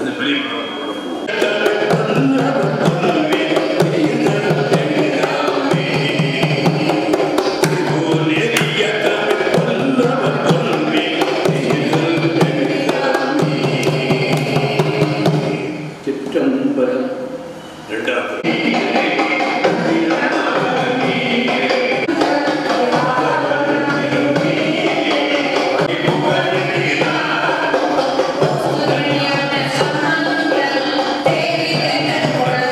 அது பெரிய சிற்றம்பலம் ரெண்டாவது தேவி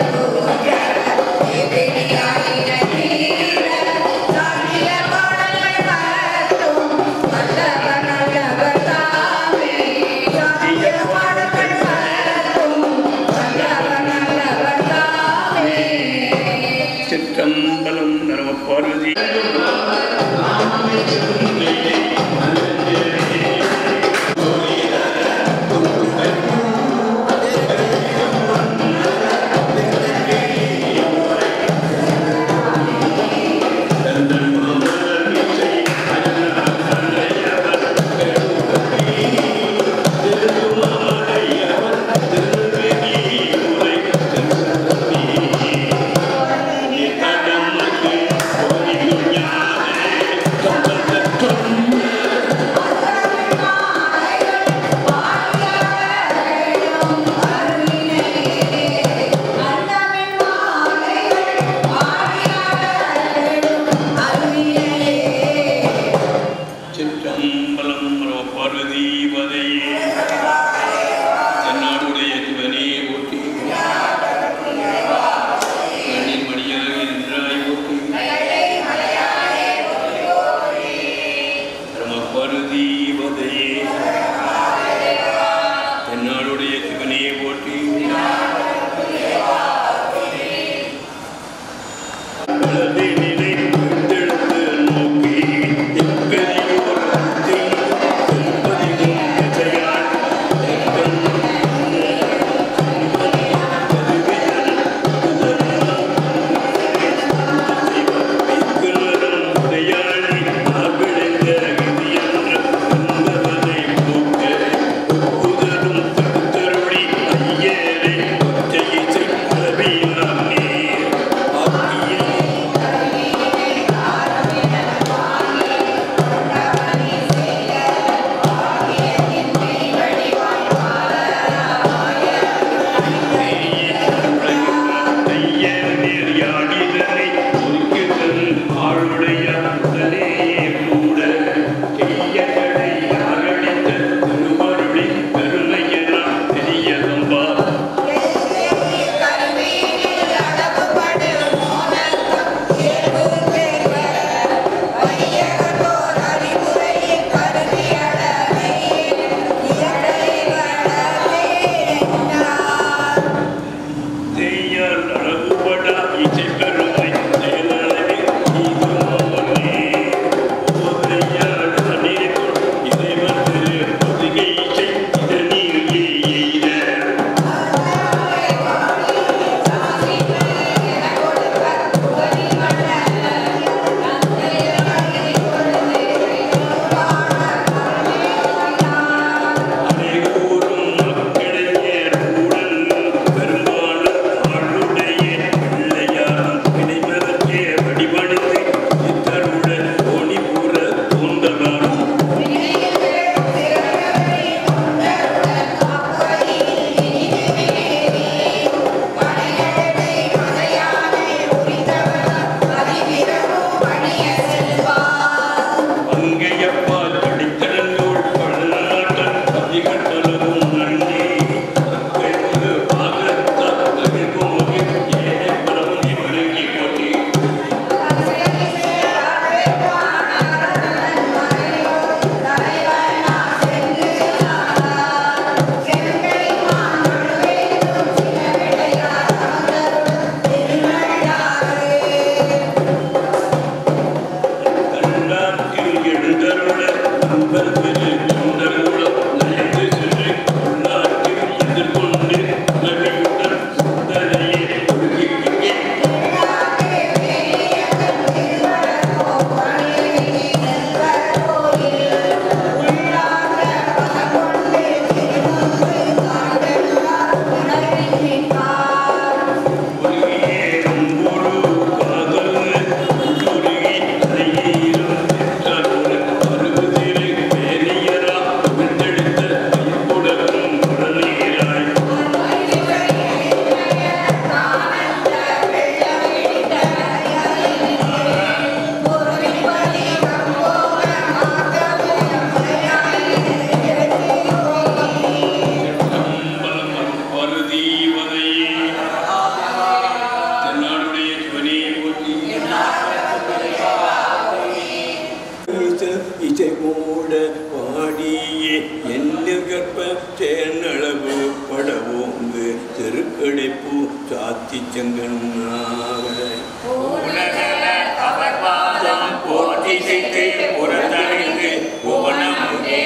ஆத்திச்சங்கனும் நாவலை உலகள அவர் பாதம் போற்றி செய்து புறத்தறிந்து புவனமுதே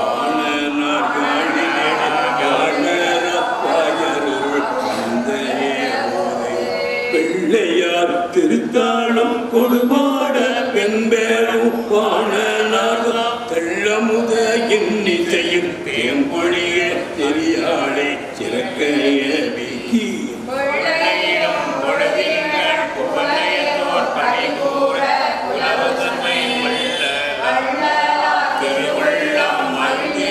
பிள்ளையார் திருத்தாளம் கொடுபாட பெண்பேரும் பாணனார்தா தெள்ளமுத இன்னிசையும் தேம்பொழிய தெரியாளை சிறக்கைய வீக்கி கொள்ளையிலும் பொழுதிங்கள் புகழையதோர் பணி கூற உலவு தன்மை கொள்ள திருவுள்ளம் மருந்து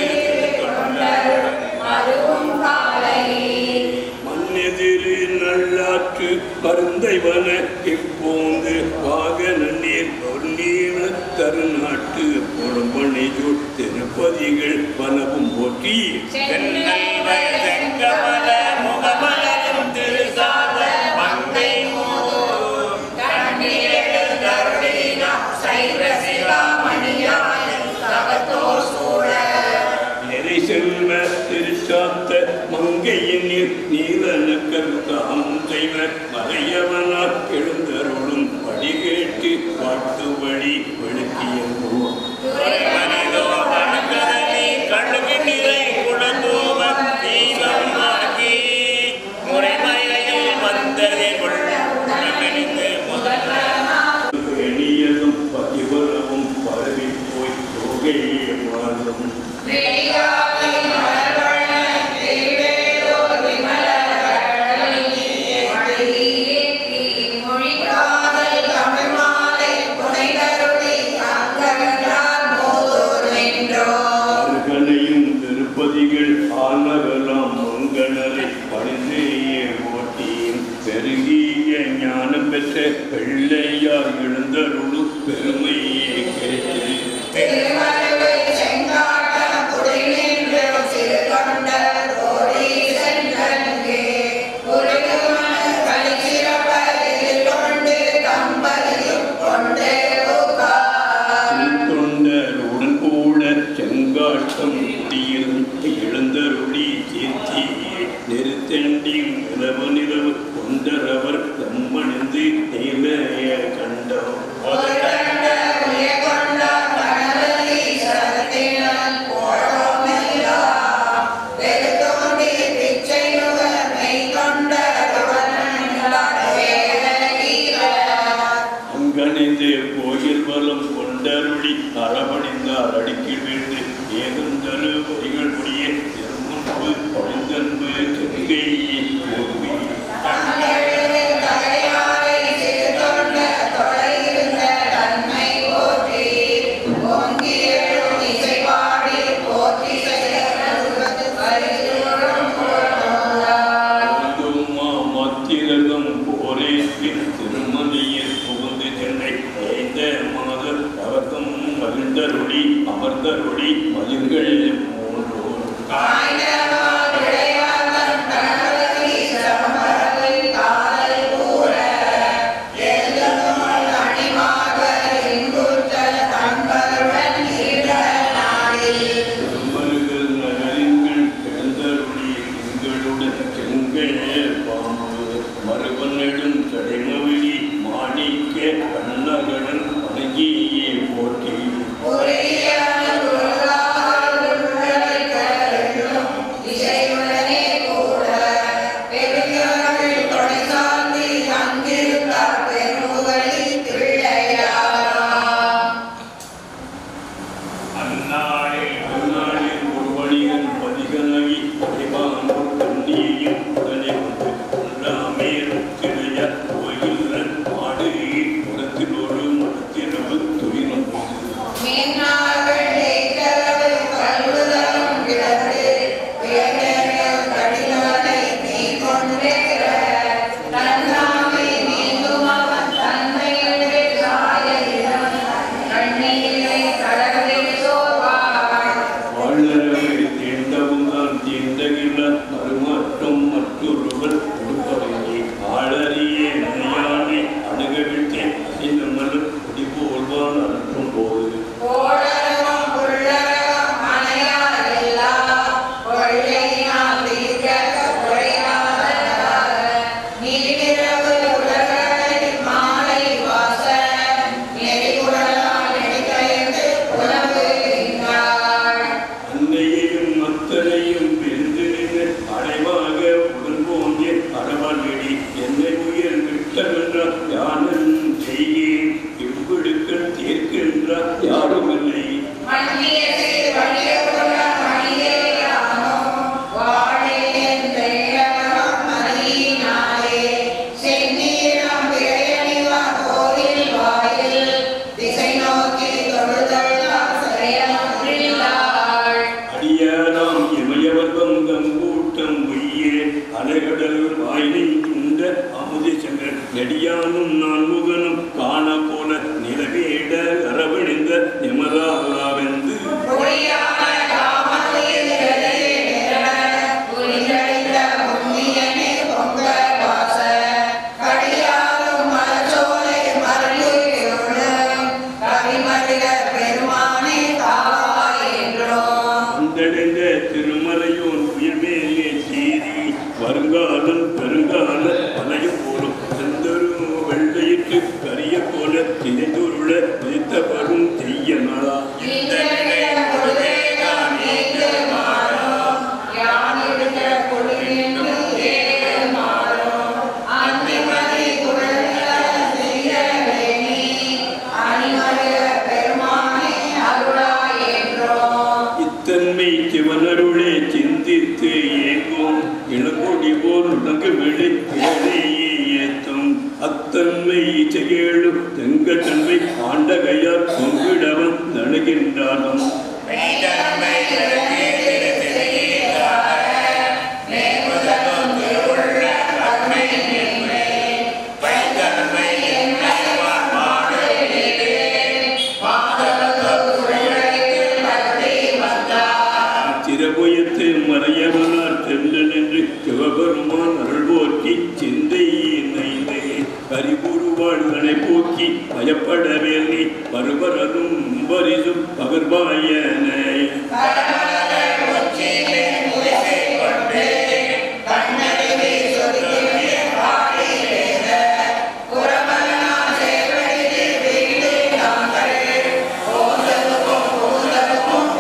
மண்ணெதிரு நல்லாற்று பருந்தைவன இப்போந்து வாகன நீர் பொன்னீன தருநாட்டு பொறும்பணிஜு திருப்பதிகள் பலவும் போற்றி சென்னை வயதெங்கமல முகமலரும் திருசாத மங்கை மூதூர் கண்ணீரெழு கருணீனா சைவ சிவாமணியாய தவத்தோர் சூழ நிறை செல்வ திருச்சாத்த மங்கையின் நீலனக்கர் தாம் செய்வ மறையவனார் எழுந்தருளும் வழி கேட்டு பாட்டு வழி வெளுக்கியங்கோ மனிதோ வணங்கதனி கழுகு நிறை குளந்தோம தீபம் ஆகி முறைமையில் வந்ததை உணவணிந்து முதல்ல எளியதும் பதிவரவும் பரவி போய் தொகையே மாறும் அருகனையும் திருப்பதிகள் ஆனவெல்லாம் மங்களரை பணிந்தேயே ஓட்டியும் பெருகிய ஞானம் பெற்ற பிள்ளையார் எழுந்தருளு பெருமையே கேட்டு தொண்டருடன் கூட செங்காட்டம் குடியில் எழுந்தருளி தீர்த்தி நிறுத்தண்டி நிலவு நிலவு கொண்டரவர் தம்மணிந்து நீலைய கண்டோம் ஒரு கண்ட அலைகடல் வாயினை உண்ட அமுதி சென்ற நெடியானும் நான் முகனும் காண போல நிலவேட அரவணிந்த நிமராவெந்து வந்தடைந்த திருமலையோன் உயர்மேலே சீரி வருங்காலம் பெருங்கால பலையும் போலும் செந்தரும் வெள்ளையிட்டு கரிய போல திரைந்துருள விதித்தவரும் செய்ய நாளா இந்த நிலை பொழுதே நான் நீங்க மாறும் யான் இருக்க பொழுதினும் ஏழு மாறும் அந்திமதி குழந்தை செய்ய வேணி அணிமருக பெருமானே அருளாய் என்றோம் இத்தன்மை சிவனருளே சிந்தித்து ஏங்கும் இளங்கொடி போல் உலகு விளை ஏழையே ஏத்தும் அத்தன்மை இச்சையேழும் தெங்கத்தன்மை ஆண்டகையார் பொங்கிடவன் நடுகின்றாலும் மெய்தன்மை விளக்கே திருத்திரையீராக மேம்புதலோ திருவுள்ள கருணை நின்மை பைதன்மை என்னை மாடு வீடு பாதலோ குழைக்கு பற்றி வந்தார் சிறபுயத்து மறையவனார் சென்றன் என்று சிவபெருமான் அருள் போக்கி சிந்தை நைந்து கரிபுருவாழ்களை போக்கி பயப்படவே நீ பருவரலும் பரிசும் பகர்வாயனை கரமலர் உச்சியிலே முடிசை கொண்டு கண்ணறிவை சொருகிய காடிலேத புறமலனா சேவடிலே வீடு நாங்கள் போதலுக்கும் பூதலுக்கும்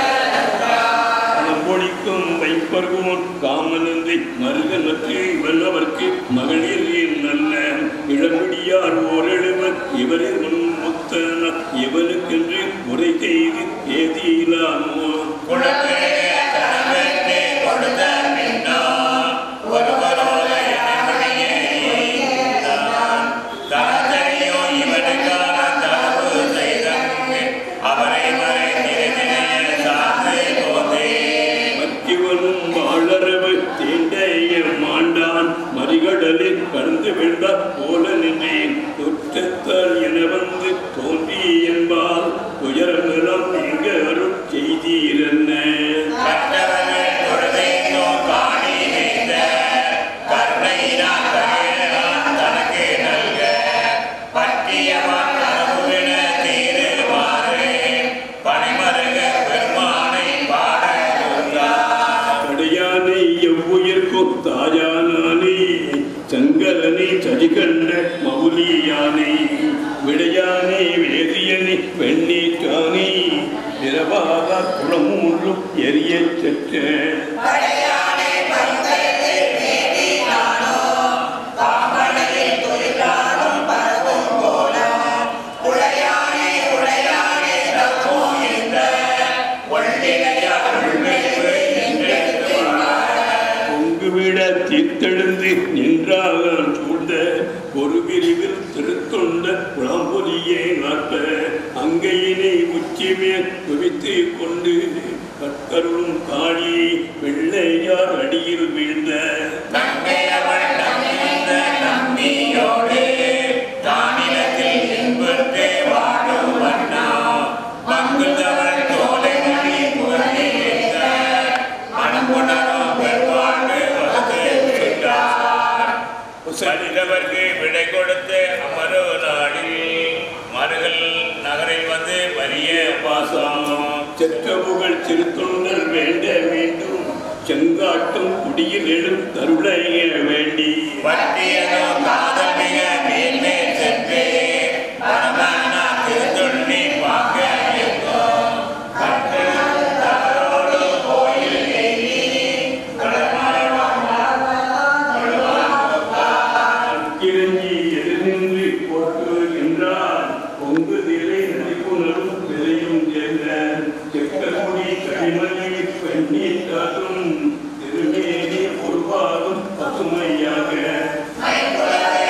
பொழிக்கும் வைப்பர்கோன் காமனந்தை மருகனற்கு வல்லவர்க்கு மகளிர் நல்ல இளமுடியார் ஓரெழுவர் இவரே முன் முத்தன இவனுக்கென்று முறை செய்து ஏதியிலாமோ குளத்திலே தனவென்று கொடுத்த பின்னோ ஒருவரோட இனமணியே ஈந்தான். தனதனியோ இவனுக்கான தரவு செய்தங்கு அவரை மறை திருதினைய சார்ந்து போதே மத்திவனும் வாழறவு தீண்டைய மாண்டான் மறிகடலில் கலந்து விழுந்தார் போல நின்றேன் தொற்றத்தால் என வந்து தோன்றி என்பால் துயரமெல்லாம் நீங்க அருள் செய்தீரென்ன கற்றவர்கள் தொழுதைந்தோ காணி வைத்த கருணையினால் கரையனான் தனக்கு நல்க பற்றியவன் அனுபவின தீருமாறு பனிமருக பெருமானை பாடுகிறார் கடையானை எவ்வுயிர்க்கும் தாயானானே சங்கரனே சதிகண்ட மௌலியானே விடையானே வேதியனே வெண்ணீற்றானே நிரவாத குளமூன்றும் எரியச் செற்ற படையானை பங்கத்து வேதினானோ பாம்பனையில் துயிலாடும் பரவும் கோலம் உடையானே உடையானே தப்போ இந்த ஒள்ளினையார் உள்மைவு என்றெடுத்து பொங்குவிட தீர்த்தெழுந்து நின்றான் சூழ்ந்த ஒரு பிரிவில் திருத்தொண்ட குளம்பொலியே நாட்ட அங்கையினை உச்சி மேல் குவித்து கொண்டு கற்கருளும் காளி வெள்ளையார் அடியில் வீழ்ந்த நங்கையவள் நம்பிந்த நம்பியோடு தானிலத்தில் இன்பத்தே வாழும் வண்ணா பங்குதவள் தோலை மணி புகழி வைத்த மனமுணரோ பெருவாழ்வு வகுத்து சுட்டார் சரிதவர்க்கு விடை கொடுத்து அமரோ நாடில் மருகல் நகரில் வந்து வரிய பாசம் செற்றபுகள் திருத்தொண்டர் வேண்ட வேண்டும் செங்காட்டும் குடியில் எழும் தருளைய வேண்டி பற்றியதோ காதல் மிக மேன்மேல் சென்று பரமனா திருத்தொண்ணி பார்க்க எங்கோ கட்டோடு கோயில் ஏறி இறங்கி எதிர்நின்று போட்டு என்றார் பொங்கு திரை நடிப்புணரும் விலையும் சேர்ந்த செக்கக்குடி கடிமணி பெண்ணீட்டாலும் திருமேனி பொறுப்பாகும் பசுமையாக மைக்குலரை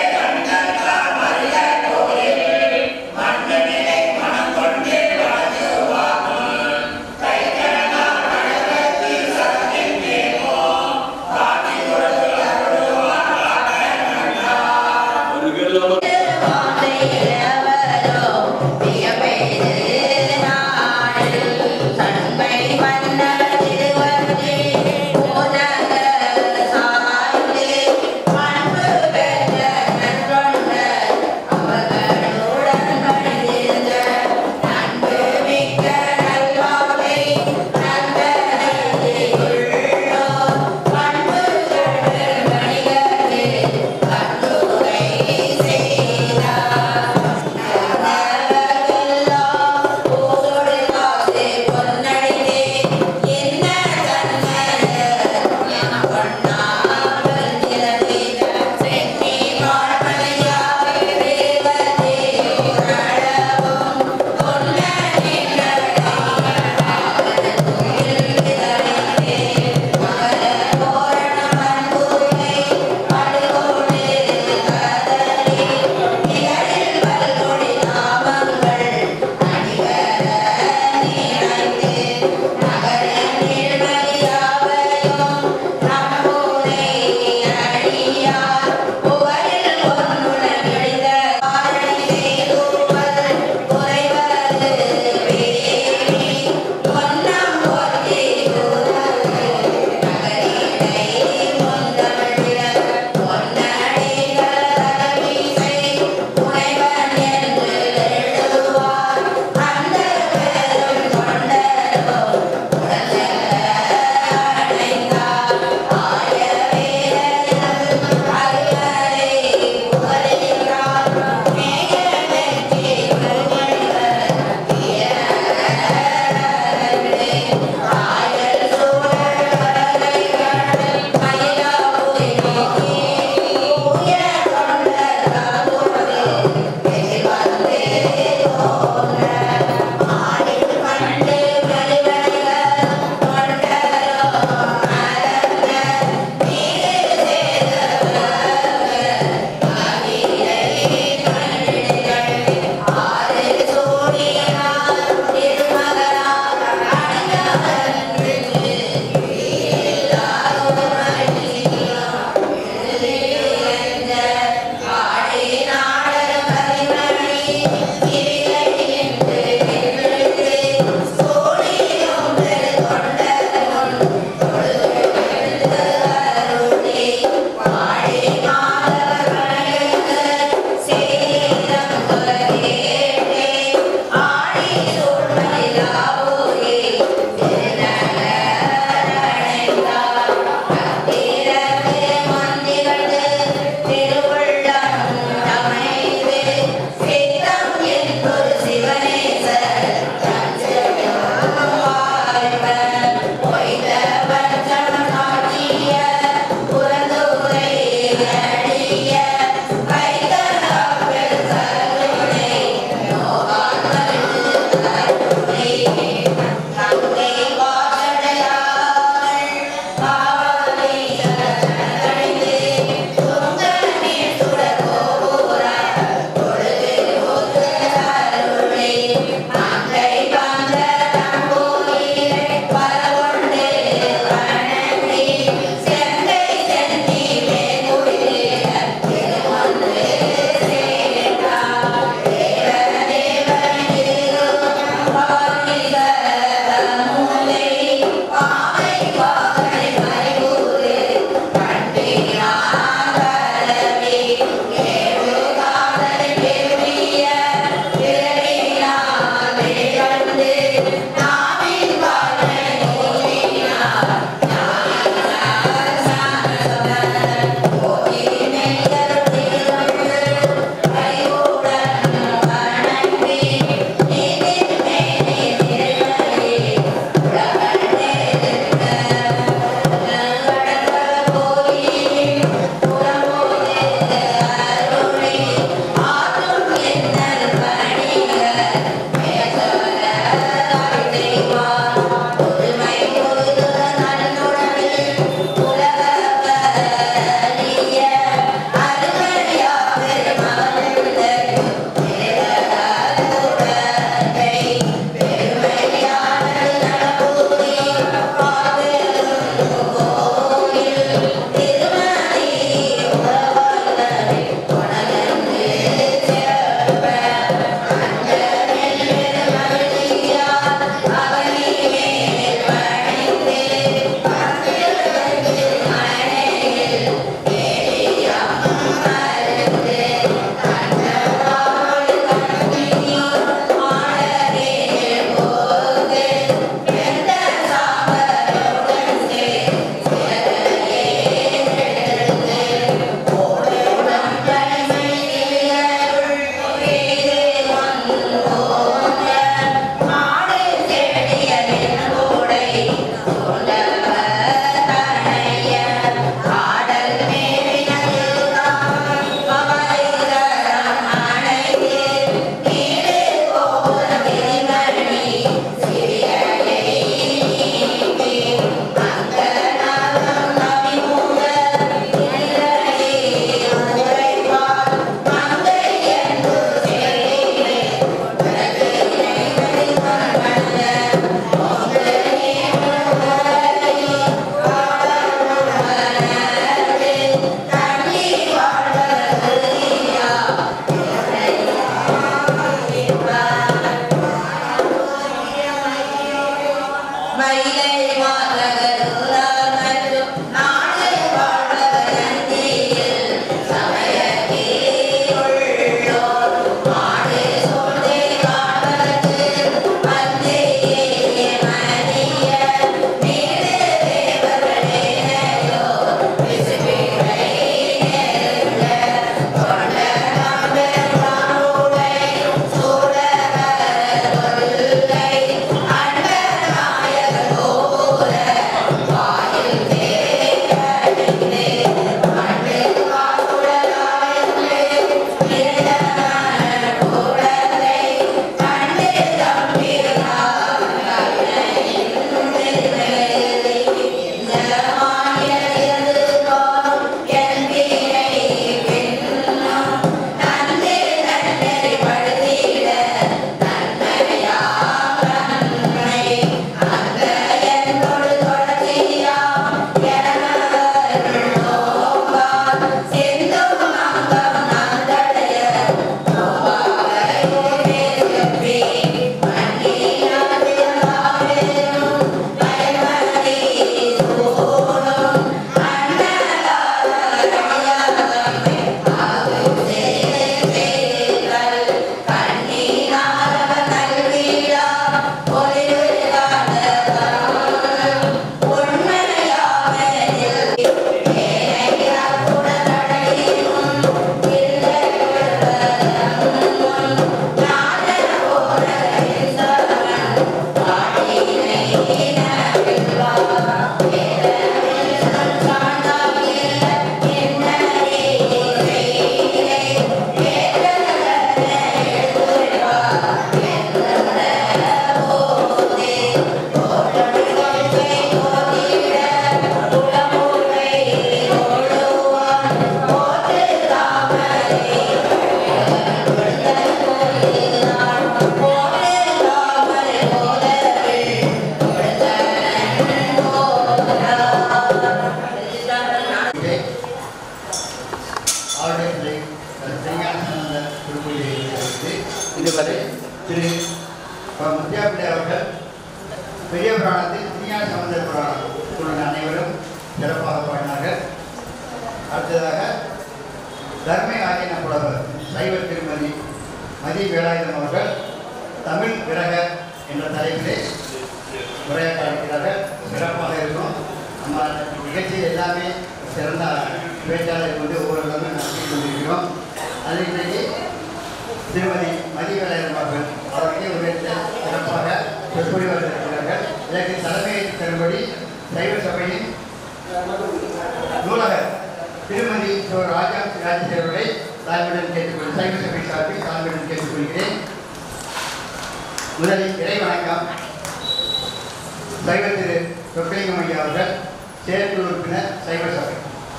திரு ப. முத்தியாப்பிள்ளை அவர்கள் பெரிய புராணத்தில் திருஞான சம்பந்தர் புராணம் உள்ள அனைவரும் சிறப்பாக பாடினார்கள் அடுத்ததாக தர்மை ஆதீன புலவர் சைவ திருமதி மதி வேலாயுதம் அவர்கள் தமிழ் விரக என்ற தலைப்பிலே உரையாற்ற இருக்கிறார்கள் சிறப்பாக இருக்கும் நம்ம நிகழ்ச்சி எல்லாமே சிறந்த பேச்சாளர் கொண்டு ஒவ்வொருவரும் நடத்தி கொண்டிருக்கிறோம் அது இன்றைக்கு திருமதி மதிவேலாயுதம் அவர்கள் அவர்களே உரைத்த சிறப்பாக சொற்பொழிவாக இருக்கிறார்கள் இதற்கு தலைமையை தரும்படி சைவ சபையின் நூலகர் திருமதி சோ ராஜா ராஜேஷ் அவர்களை தாழ்வுடன் கேட்டுக்கொள் சைவ சபை சார்பில் தாழ்வுடன் கேட்டுக்கொள்கிறேன் முதலில் இறை வணக்கம் சைவ திரு சொக்கலிங்கம் ஐயா அவர்கள் செயற்குழு உறுப்பினர் சைவ சபை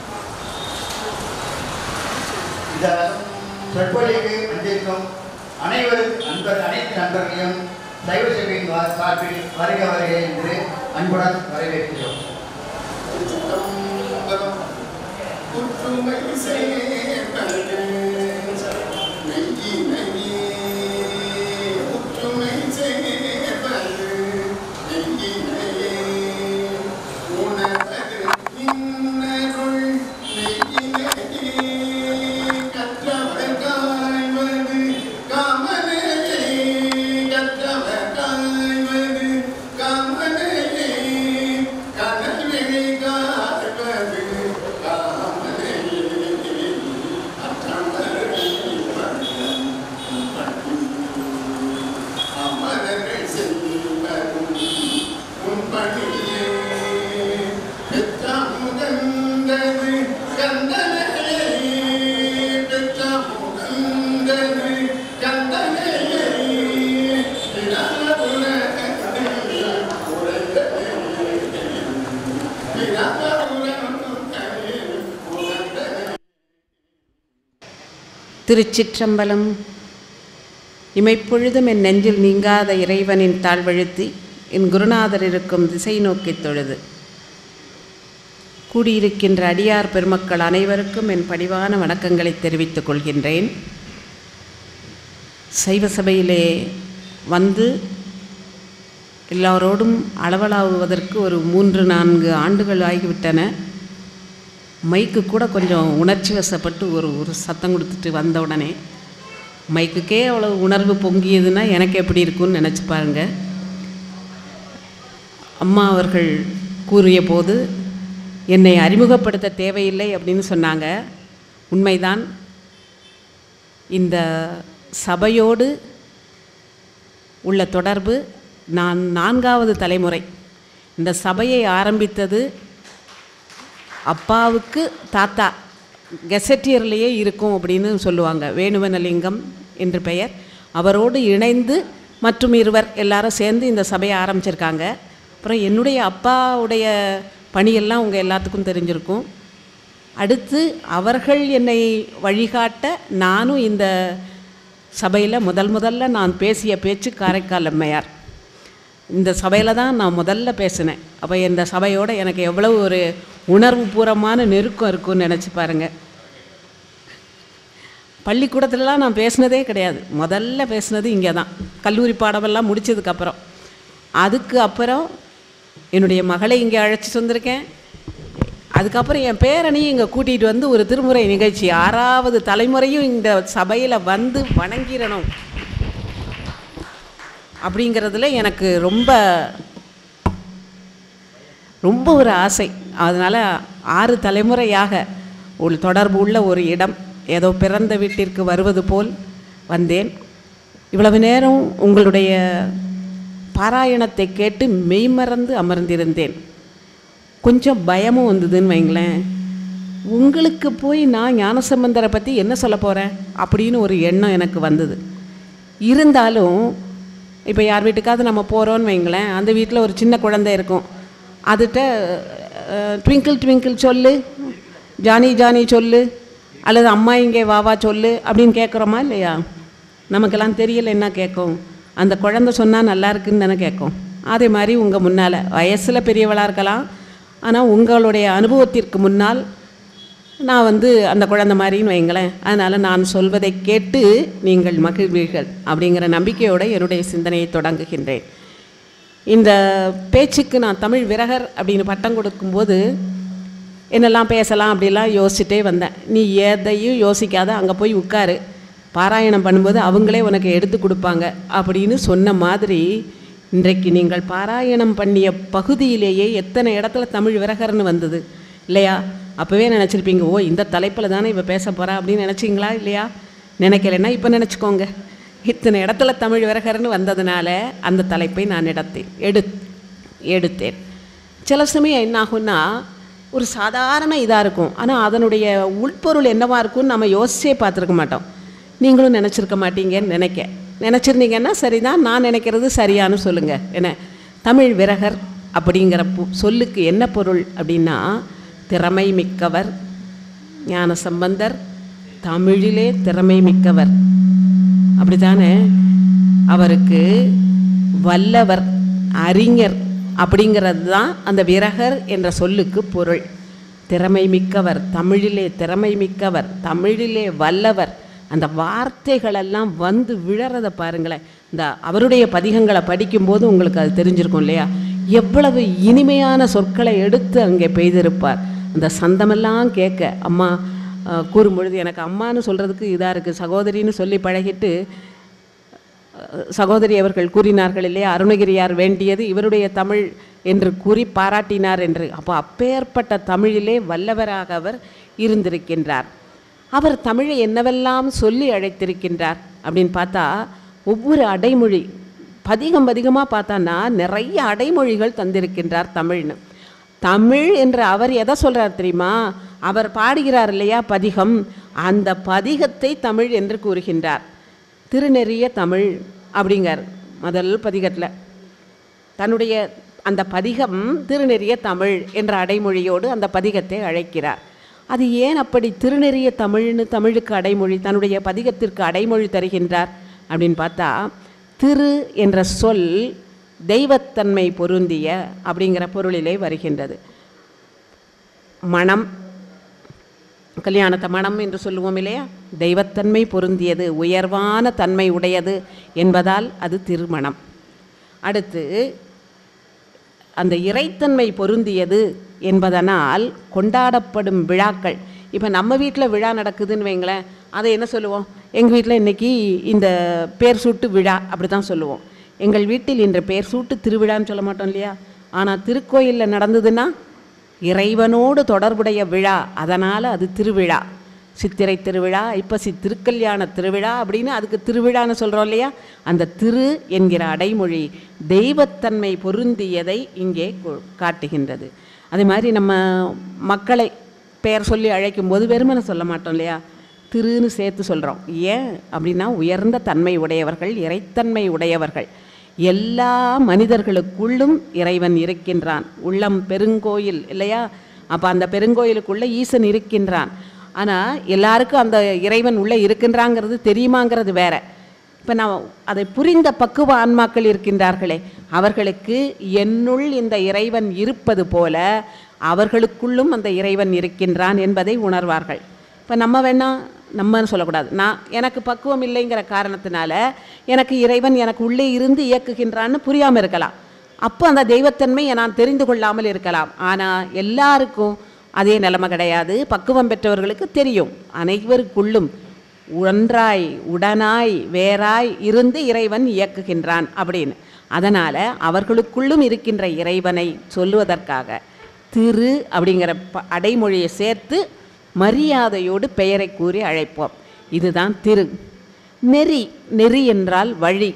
இந்த சொற்பொழிவுக்கு வந்திருக்கும் அனைவரும் நண்பர் அனைத்து நண்பர்களையும் சைவ சபையின் வா- சார்பில் வருக வருக என்று அன்புடன் வரவேற்கிறோம் சிதம்பரம் புற்றுமை சேர்ப்பது நெய்யி நெய்யி புற்றுமை சேர்ப்பது நெய்யி நெய்யி உணர்வது இன்னருள் நெய்யி நெய்யி கற்றவர் காய்வது காமனையே கற்றவர் காய்வது காமனையே கனவிழி காய்வது காமனையே அற்றமர் அமரர்கள் செல்வரும் உன் பணியே பெற்றாமுகந்தது கந்தனையே பெற்றாமுகந்தது கந்தனையே திருச்சிற்றம்பலம் இமைப்பொழுதும் என் நெஞ்சில் நீங்காத இறைவனின் தாழ்வழுத்தி என் குருநாதர் இருக்கும் திசை நோக்கித் தொழுது கூடியிருக்கின்ற அடியார் பெருமக்கள் அனைவருக்கும் என் பணிவான வணக்கங்களை தெரிவித்துக் கொள்கின்றேன் சைவ சபையிலே வந்து எல்லாரோடும் அளவலாவுவதற்கு ஒரு மூன்று நான்கு ஆண்டுகள் ஆகிவிட்டன மைக்கு கூட கொஞ்சம் உணர்ச்சி வசப்பட்டு ஒரு ஒரு சத்தம் கொடுத்துட்டு வந்த உடனே மைக்குக்கே அவ்வளோ உணர்வு பொங்கியதுன்னா எனக்கு எப்படி இருக்கும்னு நினச்சி பாருங்க அம்மா அவர்கள் கூறிய போது என்னை அறிமுகப்படுத்த தேவையில்லை அப்படின்னு சொன்னாங்க உண்மைதான் இந்த சபையோடு உள்ள தொடர்பு நான் நான்காவது தலைமுறை இந்த சபையை ஆரம்பித்தது அப்பாவுக்கு தாத்தா கெசட்டியர்லேயே இருக்கும் அப்படின்னு சொல்லுவாங்க வேணுவனலிங்கம் என்று பெயர் அவரோடு இணைந்து மற்றும் இருவர் எல்லாரும் சேர்ந்து இந்த சபையை ஆரம்பிச்சிருக்காங்க அப்புறம் என்னுடைய அப்பாவுடைய பணியெல்லாம் உங்கள் எல்லாத்துக்கும் தெரிஞ்சிருக்கும் அடுத்து அவர்கள் என்னை வழிகாட்ட நானும் இந்த சபையில் முதல் முதல்ல நான் பேசிய பேச்சு காரைக்கால் அம்மையார் இந்த சபையில் தான் நான் முதல்ல பேசினேன் அப்போ இந்த சபையோட எனக்கு எவ்வளவு ஒரு உணர்வு பூர்வமான நெருக்கம் இருக்குன்னு நினச்சி பாருங்கள் பள்ளிக்கூடத்துலலாம் நான் பேசினதே கிடையாது முதல்ல பேசினது இங்கே தான் கல்லூரி பாடமெல்லாம் முடிச்சதுக்கப்புறம் அதுக்கு அப்புறம் என்னுடைய மகளை இங்கே அழைச்சிட்டு வந்திருக்கேன் அதுக்கப்புறம் என் பேரனையும் இங்கே கூட்டிகிட்டு வந்து ஒரு திருமுறை நிகழ்ச்சி ஆறாவது தலைமுறையும் இந்த சபையில் வந்து வணங்கிடணும் அப்படிங்கிறதுல எனக்கு ரொம்ப ரொம்ப ஒரு ஆசை அதனால் ஆறு தலைமுறையாக ஒரு தொடர்பு உள்ள ஒரு இடம் ஏதோ பிறந்த வீட்டிற்கு வருவது போல் வந்தேன் இவ்வளவு நேரம் உங்களுடைய பாராயணத்தை கேட்டு மெய்மறந்து அமர்ந்திருந்தேன் கொஞ்சம் பயமும் வந்ததுன்னு வைங்களேன் உங்களுக்கு போய் நான் ஞானசம்பந்தரை பற்றி என்ன சொல்ல போகிறேன் அப்படின்னு ஒரு எண்ணம் எனக்கு வந்தது இருந்தாலும் இப்போ யார் வீட்டுக்காவது நம்ம போகிறோன்னு வைங்களேன் அந்த வீட்டில் ஒரு சின்ன குழந்தை இருக்கும் அதுகிட்ட ட்விங்கிள் ட்விங்கிள் சொல்லு ஜானி ஜானி சொல்லு அல்லது அம்மா இங்கே வா வா சொல்லு அப்படின்னு கேட்குறோமா இல்லையா நமக்கெல்லாம் தெரியல என்ன கேட்கும் அந்த குழந்தை சொன்னால் நல்லா இருக்குன்னு தானே கேட்கும் அதே மாதிரி உங்கள் முன்னால் வயசில் பெரியவளாக இருக்கலாம் ஆனால் உங்களுடைய அனுபவத்திற்கு முன்னால் நான் வந்து அந்த குழந்தை மாதிரின்னு வைங்களேன் அதனால் நான் சொல்வதை கேட்டு நீங்கள் மகிழ்வீர்கள் அப்படிங்கிற நம்பிக்கையோடு என்னுடைய சிந்தனையை தொடங்குகின்றேன் இந்த பேச்சுக்கு நான் தமிழ் விரகர் அப்படின்னு பட்டம் கொடுக்கும்போது என்னெல்லாம் பேசலாம் அப்படிலாம் யோசிச்சுட்டே வந்தேன் நீ எதையும் யோசிக்காத அங்கே போய் உட்காரு பாராயணம் பண்ணும்போது அவங்களே உனக்கு எடுத்து கொடுப்பாங்க அப்படின்னு சொன்ன மாதிரி இன்றைக்கு நீங்கள் பாராயணம் பண்ணிய பகுதியிலேயே எத்தனை இடத்துல தமிழ் விரகர்னு வந்தது இல்லையா அப்போவே நினச்சிருப்பீங்க ஓ இந்த தலைப்பில் தானே இப்போ பேச போகிறா அப்படின்னு நினச்சிங்களா இல்லையா நினைக்கலைன்னா இப்போ நினச்சிக்கோங்க இத்தனை இடத்துல தமிழ் விரகர்னு வந்ததுனால அந்த தலைப்பை நான் எடுத்தேன் எடு எடுத்தேன் சில சமயம் என்ன ஆகும்னா ஒரு சாதாரண இதாக இருக்கும் ஆனால் அதனுடைய உள்பொருள் என்னவா இருக்கும்னு நம்ம யோசிச்சே பார்த்துருக்க மாட்டோம் நீங்களும் நினச்சிருக்க மாட்டீங்கன்னு நினைக்க நினச்சிருந்தீங்கன்னா சரிதான் நான் நினைக்கிறது சரியான்னு சொல்லுங்கள் என்ன தமிழ் விரகர் அப்படிங்கிற பு- சொல்லுக்கு என்ன பொருள் அப்படின்னா திறமை மிக்கவர் ஞான சம்பந்தர் தமிழிலே திறமை மிக்கவர் அப்படித்தானே அவருக்கு வல்லவர் அறிஞர் அப்படிங்கிறது தான் அந்த விரகர் என்ற சொல்லுக்கு பொருள் திறமை மிக்கவர் தமிழிலே திறமை மிக்கவர் தமிழிலே வல்லவர் அந்த வார்த்தைகளெல்லாம் வந்து விழறத பாருங்களேன் இந்த அவருடைய பதிகங்களை படிக்கும்போது உங்களுக்கு அது தெரிஞ்சிருக்கும் இல்லையா எவ்வளவு இனிமையான சொற்களை எடுத்து அங்கே பெய்திருப்பார் அந்த சந்தமெல்லாம் கேட்க அம்மா அஹ், கூறும்பொழுது எனக்கு அம்மான்னு சொல்கிறதுக்கு இதாக இருக்குது சகோதரின்னு சொல்லி பழகிட்டு அஹ், சகோதரி அவர்கள் கூறினார்கள் இல்லையா அருணகிரியார் வேண்டியது இவருடைய தமிழ் என்று கூறி பாராட்டினார் என்று அப்போ அப்பேற்பட்ட தமிழிலே வல்லவராக அவர் இருந்திருக்கின்றார் அவர் தமிழை என்னவெல்லாம் சொல்லி அழைத்திருக்கின்றார் அப்படின்னு பார்த்தா ஒவ்வொரு அடைமொழி பதிகம் பதிகமாக பார்த்தான்னா நிறைய அடைமொழிகள் தந்திருக்கின்றார் தமிழ்னு தமிழ் என்று அவர் எதை சொல்றார் தெரியுமா அவர் பாடுகிறார் இல்லையா பதிகம் அந்த பதிகத்தை தமிழ் என்று கூறுகின்றார் திருநெறிய தமிழ் அப்படிங்கார் முதல் பதிகத்தில் தன்னுடைய அந்த பதிகம் திருநெறிய தமிழ் என்ற அடைமொழியோடு அந்த பதிகத்தை அழைக்கிறார் அது ஏன் அப்படி திருநெறிய தமிழ்னு தமிழுக்கு அடைமொழி தன்னுடைய பதிகத்திற்கு அடைமொழி தருகின்றார் அப்படின்னு பார்த்தா திரு என்ற சொல் தெய்வத்தன்மை பொருந்திய அப்படிங்கிற பொருளிலே வருகின்றது மனம் கல்யாணத்தை மனம் என்று சொல்லுவோம் இல்லையா தெய்வத்தன்மை பொருந்தியது உயர்வான தன்மை உடையது என்பதால் அது திருமணம் அடுத்து அந்த இறைத்தன்மை பொருந்தியது என்பதனால் கொண்டாடப்படும் விழாக்கள் இப்போ நம்ம வீட்டில் விழா நடக்குதுன்னு வைங்களேன் அதை என்ன சொல்லுவோம் எங்கள் வீட்டில் இன்றைக்கி இந்த பேர் சூட்டு விழா அப்படி தான் சொல்லுவோம் எங்கள் வீட்டில் இன்று பேர் சூட்டு திருவிழான்னு சொல்ல மாட்டோம் இல்லையா ஆனால் திருக்கோயிலில் நடந்ததுன்னா இறைவனோடு தொடர்புடைய விழா அதனால் அது திருவிழா சித்திரை திருவிழா இப்போ சி திருக்கல்யாண திருவிழா அப்படின்னு அதுக்கு திருவிழான்னு சொல்கிறோம் இல்லையா அந்த திரு என்கிற அடைமொழி தெய்வத்தன்மை பொருந்தியதை இங்கே கு- காட்டுகின்றது அதே மாதிரி நம்ம மக்களை பெயர் சொல்லி அழைக்கும்போது வெறுமனை சொல்ல மாட்டோம் இல்லையா திருன்னு சேர்த்து சொல்கிறோம் ஏன் அப்படின்னா உயர்ந்த தன்மை உடையவர்கள் இறைத்தன்மை உடையவர்கள் எல்லா மனிதர்களுக்குள்ளும் இறைவன் இருக்கின்றான் உள்ளம் பெருங்கோயில் இல்லையா அப்போ அந்த பெருங்கோயிலுக்குள்ளே ஈசன் இருக்கின்றான் ஆனால் எல்லாருக்கும் அந்த இறைவன் உள்ளே இருக்கின்றாங்கிறது தெரியுமாங்கிறது வேற இப்போ நான் அதை புரிந்த பக்குவ ஆன்மாக்கள் இருக்கின்றார்களே அவர்களுக்கு என்னுள் இந்த இறைவன் இருப்பது போல அவர்களுக்குள்ளும் அந்த இறைவன் இருக்கின்றான் என்பதை உணர்வார்கள் இப்போ நம்ம வேணா நம்மன்னு சொல்லக்கூடாது நான் எனக்கு பக்குவம் இல்லைங்கிற காரணத்தினால எனக்கு இறைவன் எனக்கு உள்ளே இருந்து இயக்குகின்றான்னு புரியாமல் இருக்கலாம் அப்போ அந்த தெய்வத்தன்மை நான் தெரிந்து கொள்ளாமல் இருக்கலாம் ஆனால் எல்லாருக்கும் அதே நிலைமை கிடையாது பக்குவம் பெற்றவர்களுக்கு தெரியும் அனைவருக்குள்ளும் ஒன்றாய் உடனாய் வேறாய் இருந்து இறைவன் இயக்குகின்றான் அப்படின்னு அதனால் அவர்களுக்குள்ளும் இருக்கின்ற இறைவனை சொல்லுவதற்காக திரு அப்படிங்கிற ப அடைமொழியை சேர்த்து மரியாதையோடு பெயரை கூறி அழைப்போம் இதுதான் திரு நெறி நெறி என்றால் வழி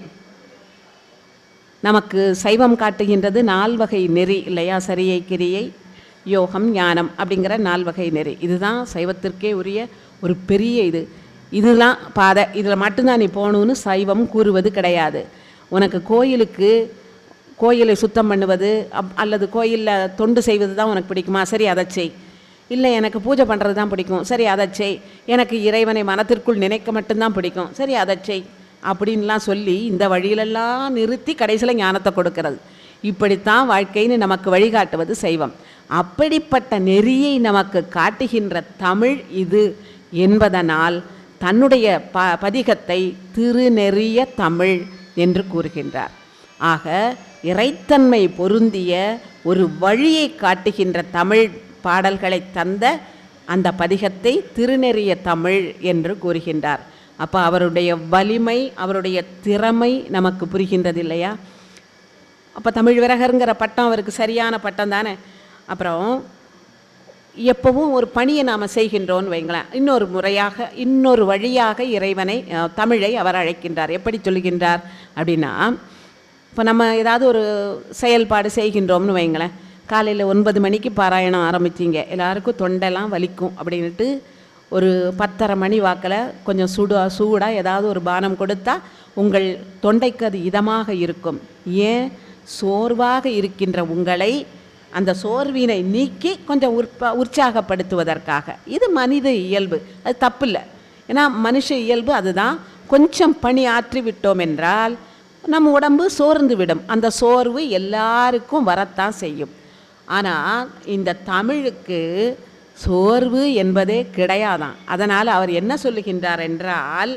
நமக்கு சைவம் காட்டுகின்றது நால்வகை நெறி இல்லையா சரியை கிரியை யோகம் ஞானம் அப்படிங்கிற நால்வகை நெறி இதுதான் சைவத்திற்கே உரிய ஒரு பெரிய இது இதெல்லாம் பாதை இதில் மட்டும்தான் நீ போகணும்னு சைவம் கூறுவது கிடையாது உனக்கு கோயிலுக்கு கோயிலை சுத்தம் பண்ணுவது அப் அல்லது கோயிலில் தொண்டு செய்வது தான் உனக்கு பிடிக்குமா சரி அதை செய் இல்லை எனக்கு பூஜை பண்ணுறது தான் பிடிக்கும் சரி அதை செய் எனக்கு இறைவனை மனத்திற்குள் நினைக்க மட்டும்தான் பிடிக்கும் சரி அதை செய் அப்படின்லாம் சொல்லி இந்த வழியிலெல்லாம் நிறுத்தி கடைசியில் ஞானத்தை கொடுக்கிறது இப்படித்தான் வாழ்க்கைன்னு நமக்கு வழிகாட்டுவது சைவம் அப்படிப்பட்ட நெறியை நமக்கு காட்டுகின்ற தமிழ் இது என்பதனால் தன்னுடைய ப பதிகத்தை திருநெறிய தமிழ் என்று கூறுகின்றார் ஆக இறைத்தன்மை பொருந்திய ஒரு வழியை காட்டுகின்ற தமிழ் பாடல்களை தந்த அந்த பதிகத்தை திருநெறிய தமிழ் என்று கூறுகின்றார் அப்போ அவருடைய வலிமை அவருடைய திறமை நமக்கு புரிகின்றது இல்லையா அப்போ தமிழ் விரகருங்கிற பட்டம் அவருக்கு சரியான பட்டம் தானே அப்புறம் எப்பவும் ஒரு பணியை நாம் செய்கின்றோன்னு வைங்களேன் இன்னொரு முறையாக இன்னொரு வழியாக இறைவனை அஹ், தமிழை அவர் அழைக்கின்றார் எப்படி சொல்லுகின்றார் அப்படின்னா இப்போ நம்ம ஏதாவது ஒரு செயல்பாடு செய்கின்றோம்னு வைங்களேன் காலையில் ஒன்பது மணிக்கு பாராயணம் ஆரம்பிச்சிங்க எல்லாருக்கும் தொண்டெல்லாம் வலிக்கும் அப்படின்ட்டு ஒரு பத்தரை மணி வாக்கில் கொஞ்சம் சுடா சூடாக ஏதாவது ஒரு பானம் கொடுத்தா உங்கள் தொண்டைக்கு அது இதமாக இருக்கும் ஏன் சோர்வாக இருக்கின்ற உங்களை அந்த சோர்வினை நீக்கி கொஞ்சம் உற்ப உற்சாகப்படுத்துவதற்காக இது மனித இயல்பு அது தப்பில்லை ஏன்னா மனுஷ இயல்பு அதுதான் கொஞ்சம் பணி ஆற்றி விட்டோம் என்றால் நம்ம உடம்பு சோர்ந்து விடும் அந்த சோர்வு எல்லாருக்கும் வரத்தான் செய்யும் ஆனால் இந்த தமிழுக்கு சோர்வு என்பதே கிடையாதான் அதனால் அவர் என்ன சொல்லுகின்றார் என்றால்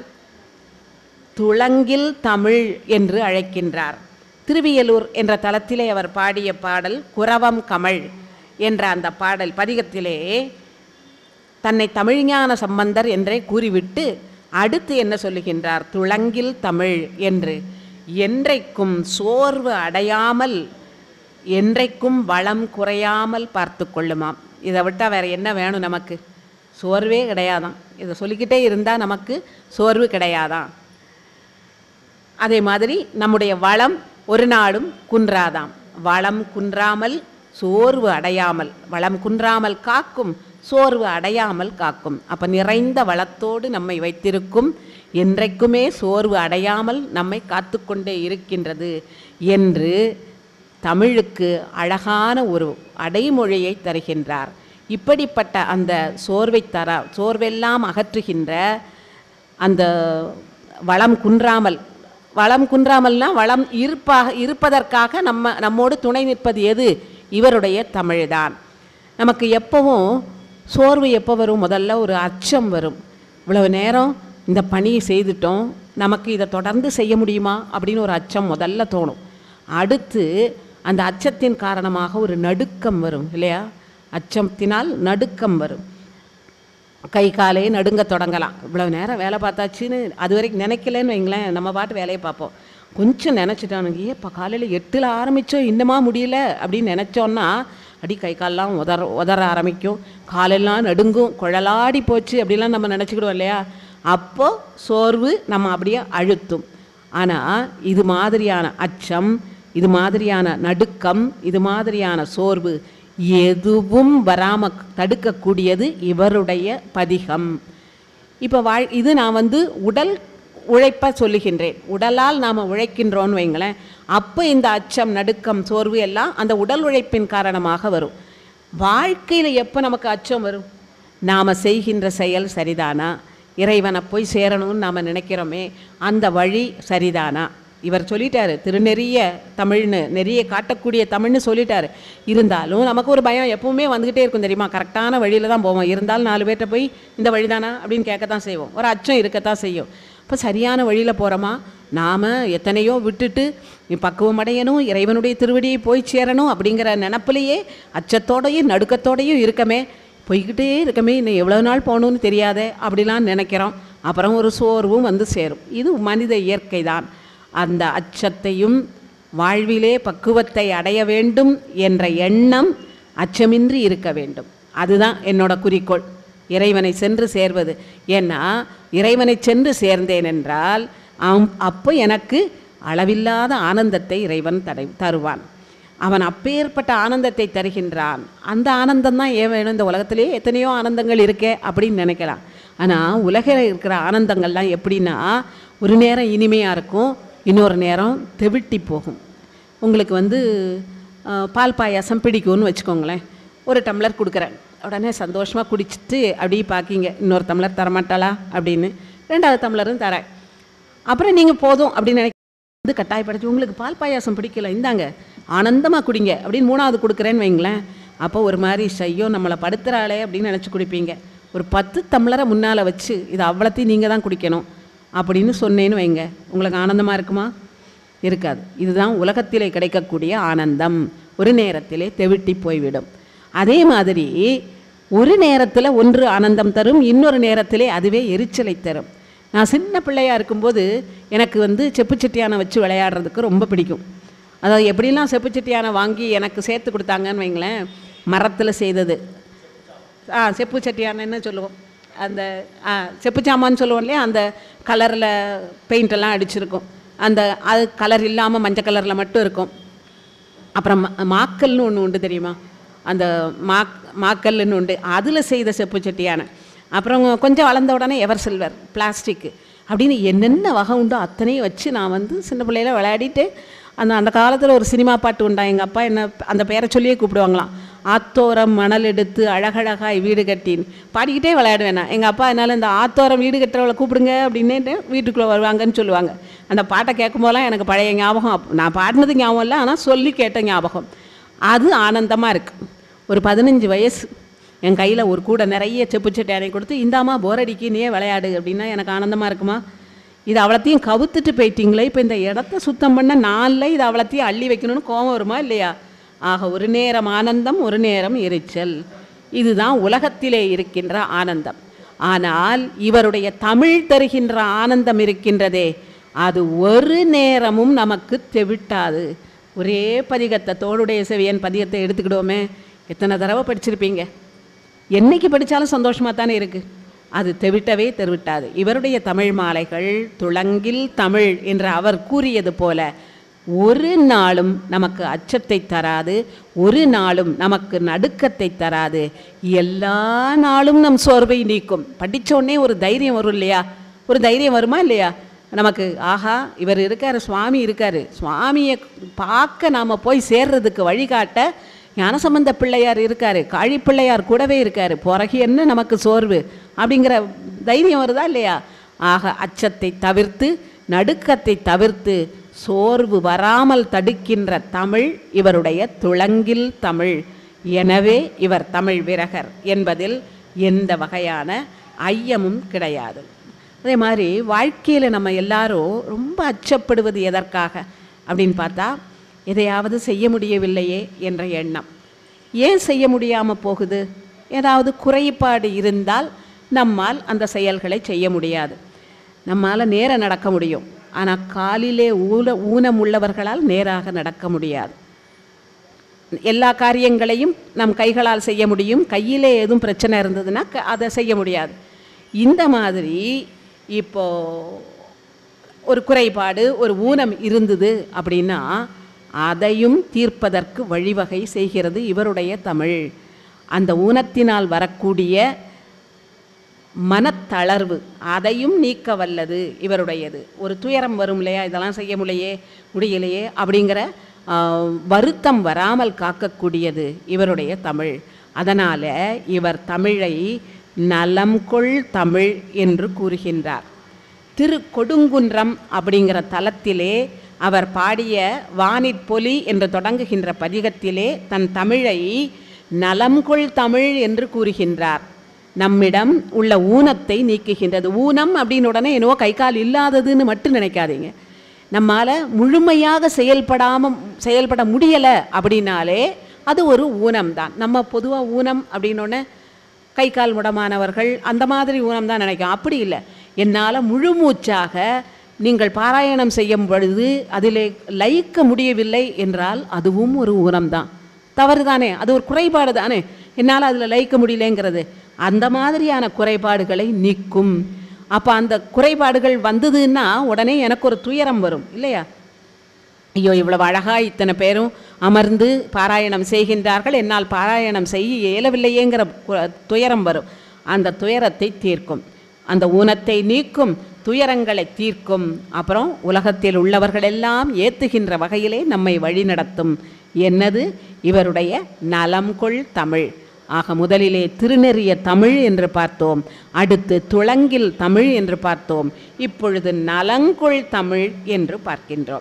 துளங்கில் தமிழ் என்று அழைக்கின்றார் திருவியலூர் என்ற தலத்திலே அவர் பாடிய பாடல் குரவம் கமழ் என்ற அந்த பாடல் பதிகத்திலே தன்னை தமிழ்ஞான சம்பந்தர் என்றே கூறிவிட்டு அடுத்து என்ன சொல்லுகின்றார் துளங்கில் தமிழ் என்று என்றைக்கும் சோர்வு அடையாமல் என்றைக்கும் வளம் குறையாமல் பார்த்து கொள்ளுமாம் இதை விட்டால் வேற என்ன வேணும் நமக்கு சோர்வே கிடையாதான் இதை சொல்லிக்கிட்டே இருந்தால் நமக்கு சோர்வு கிடையாதான் அதே மாதிரி நம்முடைய வளம் ஒரு நாளும் குன்றாதாம் வளம் குன்றாமல் சோர்வு அடையாமல் வளம் குன்றாமல் காக்கும் சோர்வு அடையாமல் காக்கும் அப்போ நிறைந்த வளத்தோடு நம்மை வைத்திருக்கும் என்றைக்குமே சோர்வு அடையாமல் நம்மை காத்துக்கொண்டே இருக்கின்றது என்று தமிழுக்கு அழகான ஒரு அடைமொழியை தருகின்றார் இப்படிப்பட்ட அந்த சோர்வை தர சோர்வெல்லாம் அகற்றுகின்ற அந்த வளம் குன்றாமல் வளம் குன்றாமல்னா வளம் இருப்பாக இருப்பதற்காக நம்ம நம்மோடு துணை நிற்பது எது இவருடைய தமிழ்தான் நமக்கு எப்பவும் சோர்வு எப்போ வரும் முதல்ல ஒரு அச்சம் வரும் இவ்வளவு நேரம் இந்த பணியை செய்துட்டோம் நமக்கு இதை தொடர்ந்து செய்ய முடியுமா அப்படின்னு ஒரு அச்சம் முதல்ல தோணும் அடுத்து அந்த அச்சத்தின் காரணமாக ஒரு நடுக்கம் வரும் இல்லையா அச்சத்தினால் நடுக்கம் வரும் கை காலே நடுங்க தொடங்கலாம் இவ்வளவு நேரம் வேலை பார்த்தாச்சுன்னு அது வரைக்கும் நினைக்கலன்னு வைங்களேன் நம்ம பாட்டு வேலையை பார்ப்போம் கொஞ்சம் நினச்சிட்டானுங்க ஏப்பா காலையில் எட்டில் ஆரம்பித்தோம் இன்னமா முடியல அப்படின்னு நினச்சோன்னா அடி கை கால்லாம் உதற உதற ஆரம்பிக்கும் காலெல்லாம் நடுங்கும் குழலாடி போச்சு அப்படிலாம் நம்ம நினச்சிக்கிடுவோம் இல்லையா அப்போ சோர்வு நம்ம அப்படியே அழுத்தும் ஆனால் இது மாதிரியான அச்சம் இது மாதிரியான நடுக்கம் இது மாதிரியான சோர்வு எதுவும் வராமல் தடுக்கக்கூடியது இவருடைய பதிகம் இப்போ வாழ் இது நான் வந்து உடல் உழைப்ப சொல்லுகின்றேன் உடலால் நாம் உழைக்கின்றோன்னு வைங்களேன் அப்போ இந்த அச்சம் நடுக்கம் சோர்வு எல்லாம் அந்த உடல் உழைப்பின் காரணமாக வரும் வாழ்க்கையில் எப்போ நமக்கு அச்சம் வரும் நாம் செய்கின்ற செயல் சரிதானா இறைவனை போய் சேரணும்னு நாம் நினைக்கிறோமே அந்த வழி சரிதானா இவர் சொல்லிட்டாரு திருநெறிய தமிழ்னு நெறிய காட்டக்கூடிய தமிழ்னு சொல்லிட்டாரு இருந்தாலும் நமக்கு ஒரு பயம் எப்பவுமே வந்துக்கிட்டே இருக்கும் தெரியுமா கரெக்டான வழியில் தான் போவோம் இருந்தாலும் நாலு பேர்கிட்ட போய் இந்த வழிதானா அப்படின்னு கேட்கத்தான் செய்வோம் ஒரு அச்சம் இருக்கத்தான் செய்யும் இப்போ சரியான வழியில் போகிறோமா நாம் எத்தனையோ விட்டுட்டு நீ பக்குவம் அடையணும் இறைவனுடைய திருவடியை போய் சேரணும் அப்படிங்கிற நினப்பிலேயே அச்சத்தோடையும் நடுக்கத்தோடையும் இருக்கமே போய்கிட்டே இருக்கமே இன்னும் எவ்வளோ நாள் போகணும்னு தெரியாதே அப்படிலாம் நினைக்கிறோம் அப்புறம் ஒரு சோர்வும் வந்து சேரும் இது மனித இயற்கை தான் அந்த அச்சத்தையும் வாழ்விலே பக்குவத்தை அடைய வேண்டும் என்ற எண்ணம் அச்சமின்றி இருக்க வேண்டும் அதுதான் என்னோட குறிக்கோள் இறைவனை சென்று சேர்வது ஏன்னா இறைவனை சென்று சேர்ந்தேன் என்றால் அம் அப்போ எனக்கு அளவில்லாத ஆனந்தத்தை இறைவன் தடை தருவான் அவன் அப்பேற்பட்ட ஆனந்தத்தை தருகின்றான் அந்த ஆனந்தம் தான் ஏன் வேணும் இந்த உலகத்திலே எத்தனையோ ஆனந்தங்கள் இருக்கே அப்படின்னு நினைக்கலாம் ஆனால் உலகில் இருக்கிற ஆனந்தங்கள்லாம் எப்படின்னா ஒரு நேரம் இனிமையாக இருக்கும் இன்னொரு நேரம் தெவிட்டி போகும் உங்களுக்கு வந்து அஹ், பால் பாயாசம் பிடிக்கும்னு வச்சுக்கோங்களேன் ஒரு டம்ளர் கொடுக்குறேன் உடனே சந்தோஷமாக குடிச்சிட்டு அப்படியே பார்க்கிங்க இன்னொரு டம்ளர் தரமாட்டாளா அப்படின்னு ரெண்டாவது டம்ளரும் தரேன் அப்புறம் நீங்கள் போதும் அப்படின்னு நினைக்க வந்து கட்டாயப்படுத்தி உங்களுக்கு பால் பாயாசம் பிடிக்கல இந்தாங்க ஆனந்தமாக குடிங்க அப்படின்னு மூணாவது கொடுக்குறேன்னு வைங்களேன் அப்போ ஒரு மாதிரி செய்யோ நம்மளை படுத்துகிறாளே அப்படின்னு நினச்சி குடிப்பீங்க ஒரு பத்து டம்ளரை முன்னால் வச்சு இது அவ்வளோத்தையும் நீங்கள் தான் குடிக்கணும் அப்படின்னு சொன்னேன்னு வைங்க உங்களுக்கு ஆனந்தமாக இருக்குமா இருக்காது இதுதான் உலகத்திலே கிடைக்கக்கூடிய ஆனந்தம் ஒரு நேரத்திலே தெவிட்டி போய்விடும் அதே மாதிரி ஒரு நேரத்தில் ஒன்று ஆனந்தம் தரும் இன்னொரு நேரத்திலே அதுவே எரிச்சலை தரும் நான் சின்ன பிள்ளையாக இருக்கும்போது எனக்கு வந்து செப்புச்சட்டியானை வச்சு விளையாடுறதுக்கு ரொம்ப பிடிக்கும் அதாவது எப்படிலாம் செப்புச்சட்டியானை வாங்கி எனக்கு சேர்த்து கொடுத்தாங்கன்னு வைங்களேன் மரத்தில் செய்தது ஆ செப்பு சட்டியானன்னு சொல்லுவோம் அந்த ஆ செப்பு சாமான்னு சொல்லுவோம் இல்லையா அந்த கலரில் பெயிண்ட் எல்லாம் அடிச்சிருக்கும் அந்த அது கலர் இல்லாமல் மஞ்சள் கலரில் மட்டும் இருக்கும் அப்புறம் மா- மாக்கல்னு ஒன்று உண்டு தெரியுமா அந்த மாக் மாக்கல்னு உண்டு அதில் செய்த செப்பு சட்டியான அப்புறம் கொஞ்சம் வளர்ந்த உடனே எவர் சில்வர் பிளாஸ்டிக்கு அப்படின்னு என்னென்ன வகை உண்டோ அத்தனையும் வச்சு நான் வந்து சின்ன பிள்ளையில விளையாடிட்டு அந்த அந்த காலத்தில் ஒரு சினிமா பாட்டு உண்டா எங்கள் அப்பா என்ன அந்த பேரை சொல்லியே கூப்பிடுவாங்களாம் ஆத்தோரம் மணல் எடுத்து அழகழகாய் வீடு கட்டின்னு பாடிக்கிட்டே விளையாடுவேன் நான் எங்கள் அப்பா என்னால் இந்த ஆத்தோரம் வீடு கட்டுறவளை கூப்பிடுங்க அப்படின்னுட்டு வீட்டுக்குள்ளே வருவாங்கன்னு சொல்லுவாங்க அந்த பாட்டை கேட்கும் போதெல்லாம் எனக்கு பழைய ஞாபகம் அப்- நான் பாடினது ஞாபகம் இல்லை ஆனால் சொல்லி கேட்ட ஞாபகம் அது ஆனந்தமாக இருக்குது ஒரு பதினஞ்சு வயசு என் கையில் ஒரு கூட நிறைய செப்பு சட்டையானை கொடுத்து இந்தாம்மா போர் அடிக்கி நீயே விளையாடு அப்படின்னா எனக்கு ஆனந்தமாக இருக்குமா இது அவ்வளோத்தையும் கவுத்துட்டு போயிட்டீங்களே இப்போ இந்த இடத்த சுத்தம் பண்ண நாளில் இது அவ்வளோத்தையும் அள்ளி வைக்கணும்னு கோபம் வருமா இல்லையா ஆக ஒரு நேரம் ஆனந்தம் ஒரு நேரம் எரிச்சல் இதுதான் உலகத்திலே இருக்கின்ற ஆனந்தம் ஆனால் இவருடைய தமிழ் தருகின்ற ஆனந்தம் இருக்கின்றதே அது ஒரு நேரமும் நமக்கு தெவிட்டாது ஒரே பதிகத்தை தோளுடைய செவியன் பதிகத்தை எடுத்துக்கிடுவோமே எத்தனை தடவை படிச்சிருப்பீங்க என்னைக்கு படித்தாலும் சந்தோஷமாக தானே இருக்குது அது தெவிட்டவே தெவிட்டாது இவருடைய தமிழ் மாலைகள் துளங்கில் தமிழ் என்று அவர் கூறியது போல ஒரு நாளும் நமக்கு அச்சத்தை தராது ஒரு நாளும் நமக்கு நடுக்கத்தை தராது எல்லா நாளும் நம் சோர்வை நீக்கும் படிச்ச உடனே ஒரு தைரியம் வரும் இல்லையா ஒரு தைரியம் வருமா இல்லையா நமக்கு ஆஹா இவர் இருக்காரு சுவாமி இருக்காரு சுவாமியை பார்க்க நாம் போய் சேர்றதுக்கு வழிகாட்ட ஞானசம்பந்த பிள்ளையார் இருக்காரு காழி பிள்ளையார் கூடவே இருக்காரு பிறகு என்ன நமக்கு சோர்வு அப்படிங்கிற தைரியம் வருதா இல்லையா ஆக அச்சத்தை தவிர்த்து நடுக்கத்தை தவிர்த்து சோர்வு வராமல் தடுக்கின்ற தமிழ் இவருடைய துளங்கில் தமிழ் எனவே இவர் தமிழ் விரகர் என்பதில் எந்த வகையான ஐயமும் கிடையாது அதே மாதிரி வாழ்க்கையில் நம்ம எல்லாரும் ரொம்ப அச்சப்படுவது எதற்காக அப்படின்னு பார்த்தா எதையாவது செய்ய முடியவில்லையே என்ற எண்ணம் ஏன் செய்ய முடியாமல் போகுது ஏதாவது குறைபாடு இருந்தால் நம்மால் அந்த செயல்களை செய்ய முடியாது நம்மால் நேர நடக்க முடியும் ஆனால் காலிலே ஊன ஊனம் உள்ளவர்களால் நேராக நடக்க முடியாது எல்லா காரியங்களையும் நம் கைகளால் செய்ய முடியும் கையிலே எதுவும் பிரச்சனை இருந்ததுன்னா க- அதை செய்ய முடியாது இந்த மாதிரி இப்போ ஒரு குறைபாடு ஒரு ஊனம் இருந்தது அப்படின்னா அதையும் தீர்ப்பதற்கு வழிவகை செய்கிறது இவருடைய தமிழ் அந்த ஊனத்தினால் வரக்கூடிய மனத்தளர்வு அதையும் நீக்க வல்லது இவருடையது ஒரு துயரம் வரும் இல்லையா இதெல்லாம் செய்ய முடியலையே முடியலையே அப்படிங்கிற ஆ, வருத்தம் வராமல் காக்கக்கூடியது இவருடைய தமிழ் அதனால் இவர் தமிழை நலம் கொள் தமிழ் என்று கூறுகின்றார் திரு கொடுங்குன்றம் அப்படிங்கிற தலத்திலே அவர் பாடிய வானிற்பொலி என்று தொடங்குகின்ற பதிகத்திலே தன் தமிழை நலம்கொள் தமிழ் என்று கூறுகின்றார் நம்மிடம் உள்ள ஊனத்தை நீக்குகின்றது ஊனம் அப்படின்னு உடனே என்னவோ கை கால் இல்லாததுன்னு மட்டும் நினைக்காதீங்க நம்மால் முழுமையாக செயல்படாமல் செயல்பட முடியலை அப்படின்னாலே அது ஒரு ஊனம் தான் நம்ம பொதுவாக ஊனம் அப்படின்னோடனே கை கால் முடமானவர்கள் அந்த மாதிரி ஊனம் தான் நினைக்கும் அப்படி இல்லை என்னால் முழு மூச்சாக நீங்கள் பாராயணம் செய்யும் பொழுது அதிலே லயிக்க முடியவில்லை என்றால் அதுவும் ஒரு ஊனம்தான் தவறு தானே அது ஒரு குறைபாடு தானே என்னால் அதில் லயிக்க முடியலங்கிறது அந்த மாதிரியான குறைபாடுகளை நீக்கும் அப்போ அந்த குறைபாடுகள் வந்ததுன்னா உடனே எனக்கு ஒரு துயரம் வரும் இல்லையா ஐயோ இவ்வளவு அழகா இத்தனை பேரும் அமர்ந்து பாராயணம் செய்கின்றார்கள் என்னால் பாராயணம் செய்ய இயலவில்லையேங்கிற கு- துயரம் வரும் அந்த துயரத்தை தீர்க்கும் அந்த ஊனத்தை நீக்கும் துயரங்களை தீர்க்கும் அப்புறம் உலகத்தில் உள்ளவர்களெல்லாம் ஏத்துகின்ற வகையிலே நம்மை வழிநடத்தும் என்னது இவருடைய நலம்கொள் தமிழ் ஆக முதலிலே திருநெறிய தமிழ் என்று பார்த்தோம் அடுத்து துளங்கில் தமிழ் என்று பார்த்தோம் இப்பொழுது நலங்கொள் தமிழ் என்று பார்க்கின்றோம்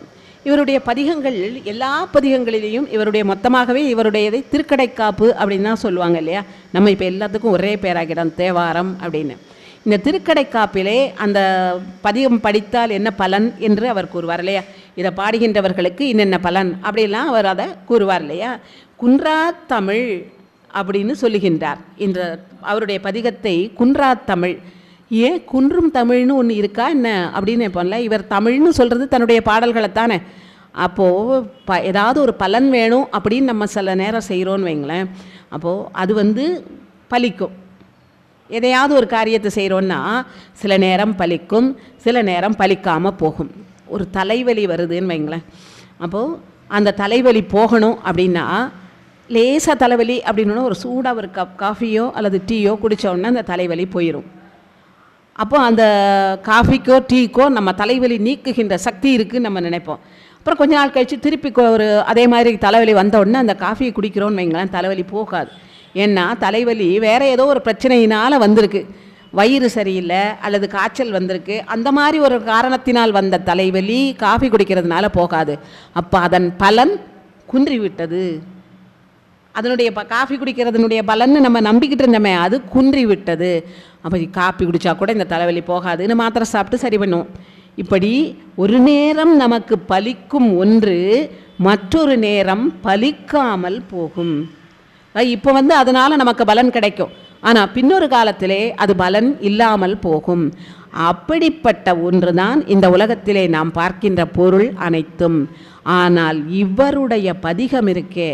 இவருடைய பதிகங்கள் எல்லா பதிகங்களிலேயும் இவருடைய மொத்தமாகவே இவருடையதை திருக்கடைக்காப்பு அப்படின்னு தான் சொல்லுவாங்க இல்லையா நம்ம இப்போ எல்லாத்துக்கும் ஒரே பேராகிடம் தேவாரம் அப்படின்னு இந்த திருக்கடைக்காப்பிலே அந்த பதிகம் படித்தால் என்ன பலன் என்று அவர் கூறுவார் இல்லையா இதை பாடுகின்றவர்களுக்கு இன்னென்ன பலன் அப்படிலாம் அவர் அதை கூறுவார் இல்லையா குன்றா தமிழ் அப்படின்னு சொல்லுகின்றார் இந்த அவருடைய பதிகத்தை குன்றா தமிழ் ஏன் குன்றும் தமிழ்னு ஒன்று இருக்கா என்ன அப்படின்னு நினைப்போம்ல இவர் தமிழ்னு சொல்கிறது தன்னுடைய பாடல்களை தானே அப்போது ப ஏதாவது ஒரு பலன் வேணும் அப்படின்னு நம்ம சில நேரம் செய்கிறோன்னு வைங்களேன் அப்போது அது வந்து பலிக்கும் எதையாவது ஒரு காரியத்தை செய்கிறோன்னா சில நேரம் பலிக்கும் சில நேரம் பலிக்காமல் போகும் ஒரு தலைவலி வருதுன்னு வைங்களேன் அப்போது அந்த தலைவலி போகணும் அப்படின்னா லேசாக தலைவலி அப்படின்னா ஒரு சூடாக ஒரு கப் காஃபியோ அல்லது டீயோ குடிச்ச உடனே அந்த தலைவலி போயிடும் அப்போ அந்த காஃபிக்கோ டீக்கோ நம்ம தலைவலி நீக்குகின்ற சக்தி இருக்குன்னு நம்ம நினைப்போம் அப்புறம் கொஞ்ச நாள் கழித்து திருப்பி கொ- ஒரு அதே மாதிரி தலைவலி வந்த உடனே அந்த காஃபியை குடிக்கிறோன்னு வைங்களேன் தலைவலி போகாது ஏன்னா தலைவலி வேற ஏதோ ஒரு பிரச்சனையினால் வந்திருக்கு வயிறு சரியில்லை அல்லது காய்ச்சல் வந்திருக்கு அந்த மாதிரி ஒரு காரணத்தினால் வந்த தலைவலி காஃபி குடிக்கிறதுனால போகாது அப்போ அதன் பலன் குன்றிவிட்டது அதனுடைய ப காஃபி குடிக்கிறதுனுடைய பலன்னு நம்ம நம்பிக்கிட்டு இருந்தோமே அது குன்றி விட்டது அப்போ காஃபி குடித்தா கூட இந்த தலைவலி போகாதுன்னு மாத்திரை சாப்பிட்டு சரி பண்ணுவோம் இப்படி ஒரு நேரம் நமக்கு பலிக்கும் ஒன்று மற்றொரு நேரம் பலிக்காமல் போகும் இப்போ வந்து அதனால் நமக்கு பலன் கிடைக்கும் ஆனால் பின்னொரு காலத்திலே அது பலன் இல்லாமல் போகும் அப்படிப்பட்ட ஒன்றுதான் இந்த உலகத்திலே நாம் பார்க்கின்ற பொருள் அனைத்தும் ஆனால் இவருடைய பதிகம் இருக்கே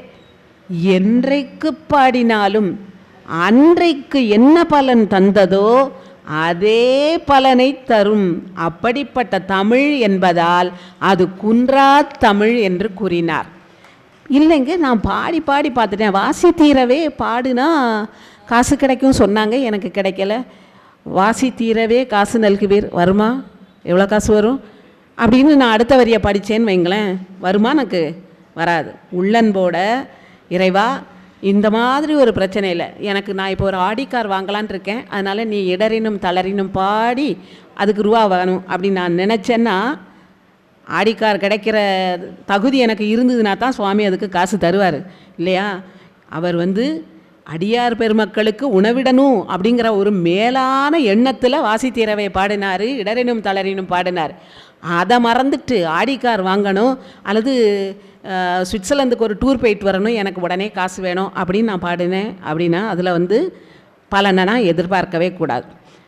என்றைக்கு பாடினாலும் அன்றைக்கு என்ன பலன் தந்ததோ அதே பலனை தரும் அப்படிப்பட்ட தமிழ் என்பதால் அது குன்றா தமிழ் என்று கூறினார் இல்லைங்க நான் பாடி பாடி பார்த்துட்டேன் வாசி தீரவே பாடுனா காசு கிடைக்கும் சொன்னாங்க எனக்கு கிடைக்கல வாசி தீரவே காசு நல்குவீர் வருமா எவ்வளோ காசு வரும் அப்படின்னு நான் அடுத்த வரியை படித்தேன்னு வைங்களேன் வருமா எனக்கு வராது உள்ளன்போட இறைவா இந்த மாதிரி ஒரு பிரச்சனை இல்லை எனக்கு நான் இப்போ ஒரு ஆடி கார் வாங்கலான்னு இருக்கேன் அதனால் நீ இடறினும் தளரினும் பாடி அதுக்கு ரூபா வேணும் அப்படின்னு நான் நினச்சேன்னா ஆடிக்கார் கிடைக்கிற தகுதி எனக்கு இருந்ததுன்னா தான் சுவாமி அதுக்கு காசு தருவார் இல்லையா அவர் வந்து அடியார் பெருமக்களுக்கு உணவிடணும் அப்படிங்கிற ஒரு மேலான எண்ணத்தில் வாசித்தீரவை பாடினார் இடரினும் தளரினும் பாடினார் அதை மறந்துட்டு ஆடிக்கார் வாங்கணும் அல்லது அஹ், சுவிட்சர்லாந்துக்கு ஒரு டூர் போயிட்டு வரணும் எனக்கு உடனே காசு வேணும் அப்படின்னு நான் பாடினேன் அப்படின்னா அதில் வந்து பலனை நான் எதிர்பார்க்கவே கூடாது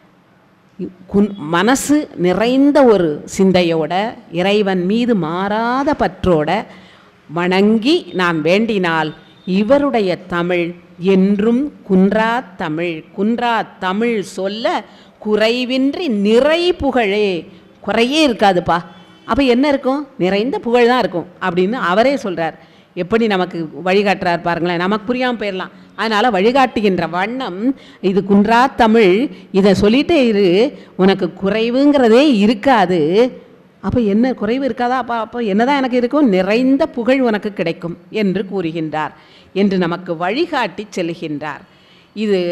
குன் மனசு நிறைந்த ஒரு சிந்தையோட இறைவன் மீது மாறாத பற்றோட வணங்கி நாம் வேண்டினால் இவருடைய தமிழ் என்றும் குன்றா தமிழ் குன்றா தமிழ் சொல்ல குறைவின்றி நிறை புகழே குறையே இருக்காதுப்பா அப்போ என்ன இருக்கும் நிறைந்த புகழ் தான் இருக்கும் அப்படின்னு அவரே சொல்கிறார் எப்படி நமக்கு வழிகாட்டுறார் பாருங்களேன் நமக்கு புரியாமல் போயிடலாம் அதனால் வழிகாட்டுகின்ற வண்ணம் இது குன்றா தமிழ் இதை சொல்லிட்டே இரு உனக்கு குறைவுங்கிறதே இருக்காது அப்போ என்ன குறைவு இருக்காதா அப்போ அப்போ என்னதான் எனக்கு இருக்கும் நிறைந்த புகழ் உனக்கு கிடைக்கும் என்று கூறுகின்றார் என்று நமக்கு வழிகாட்டி செல்கின்றார் இது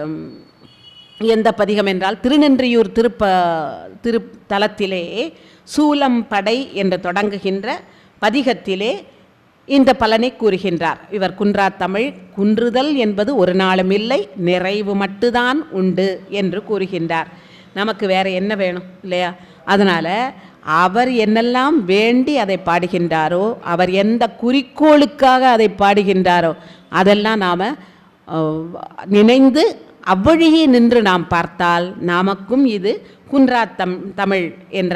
எந்த பதிகம் என்றால் திருநென்றியூர் திருப்ப திருத்தலத்திலே சூலம் படை என்று தொடங்குகின்ற பதிகத்திலே இந்த பலனை கூறுகின்றார் இவர் குன்றா தமிழ் குன்றுதல் என்பது ஒரு நாளும் இல்லை நிறைவு மட்டுதான் உண்டு என்று கூறுகின்றார் நமக்கு வேற என்ன வேணும் இல்லையா அதனால் அவர் என்னெல்லாம் வேண்டி அதை பாடுகின்றாரோ அவர் எந்த குறிக்கோளுக்காக அதை பாடுகின்றாரோ அதெல்லாம் நாம் நினைந்து அவ்வழியே நின்று நாம் பார்த்தால் நமக்கும் இது குன்றா தம் தமிழ் என்ற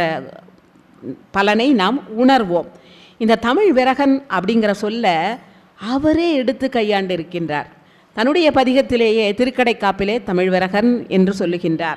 பலனை நாம் உணர்வோம் இந்த தமிழ் விரகன் அப்படிங்கிற சொல்ல அவரே எடுத்து கையாண்டு இருக்கின்றார் தன்னுடைய பதிகத்திலேயே திருக்கடைக்காப்பிலே தமிழ் விரகன் என்று சொல்லுகின்றார்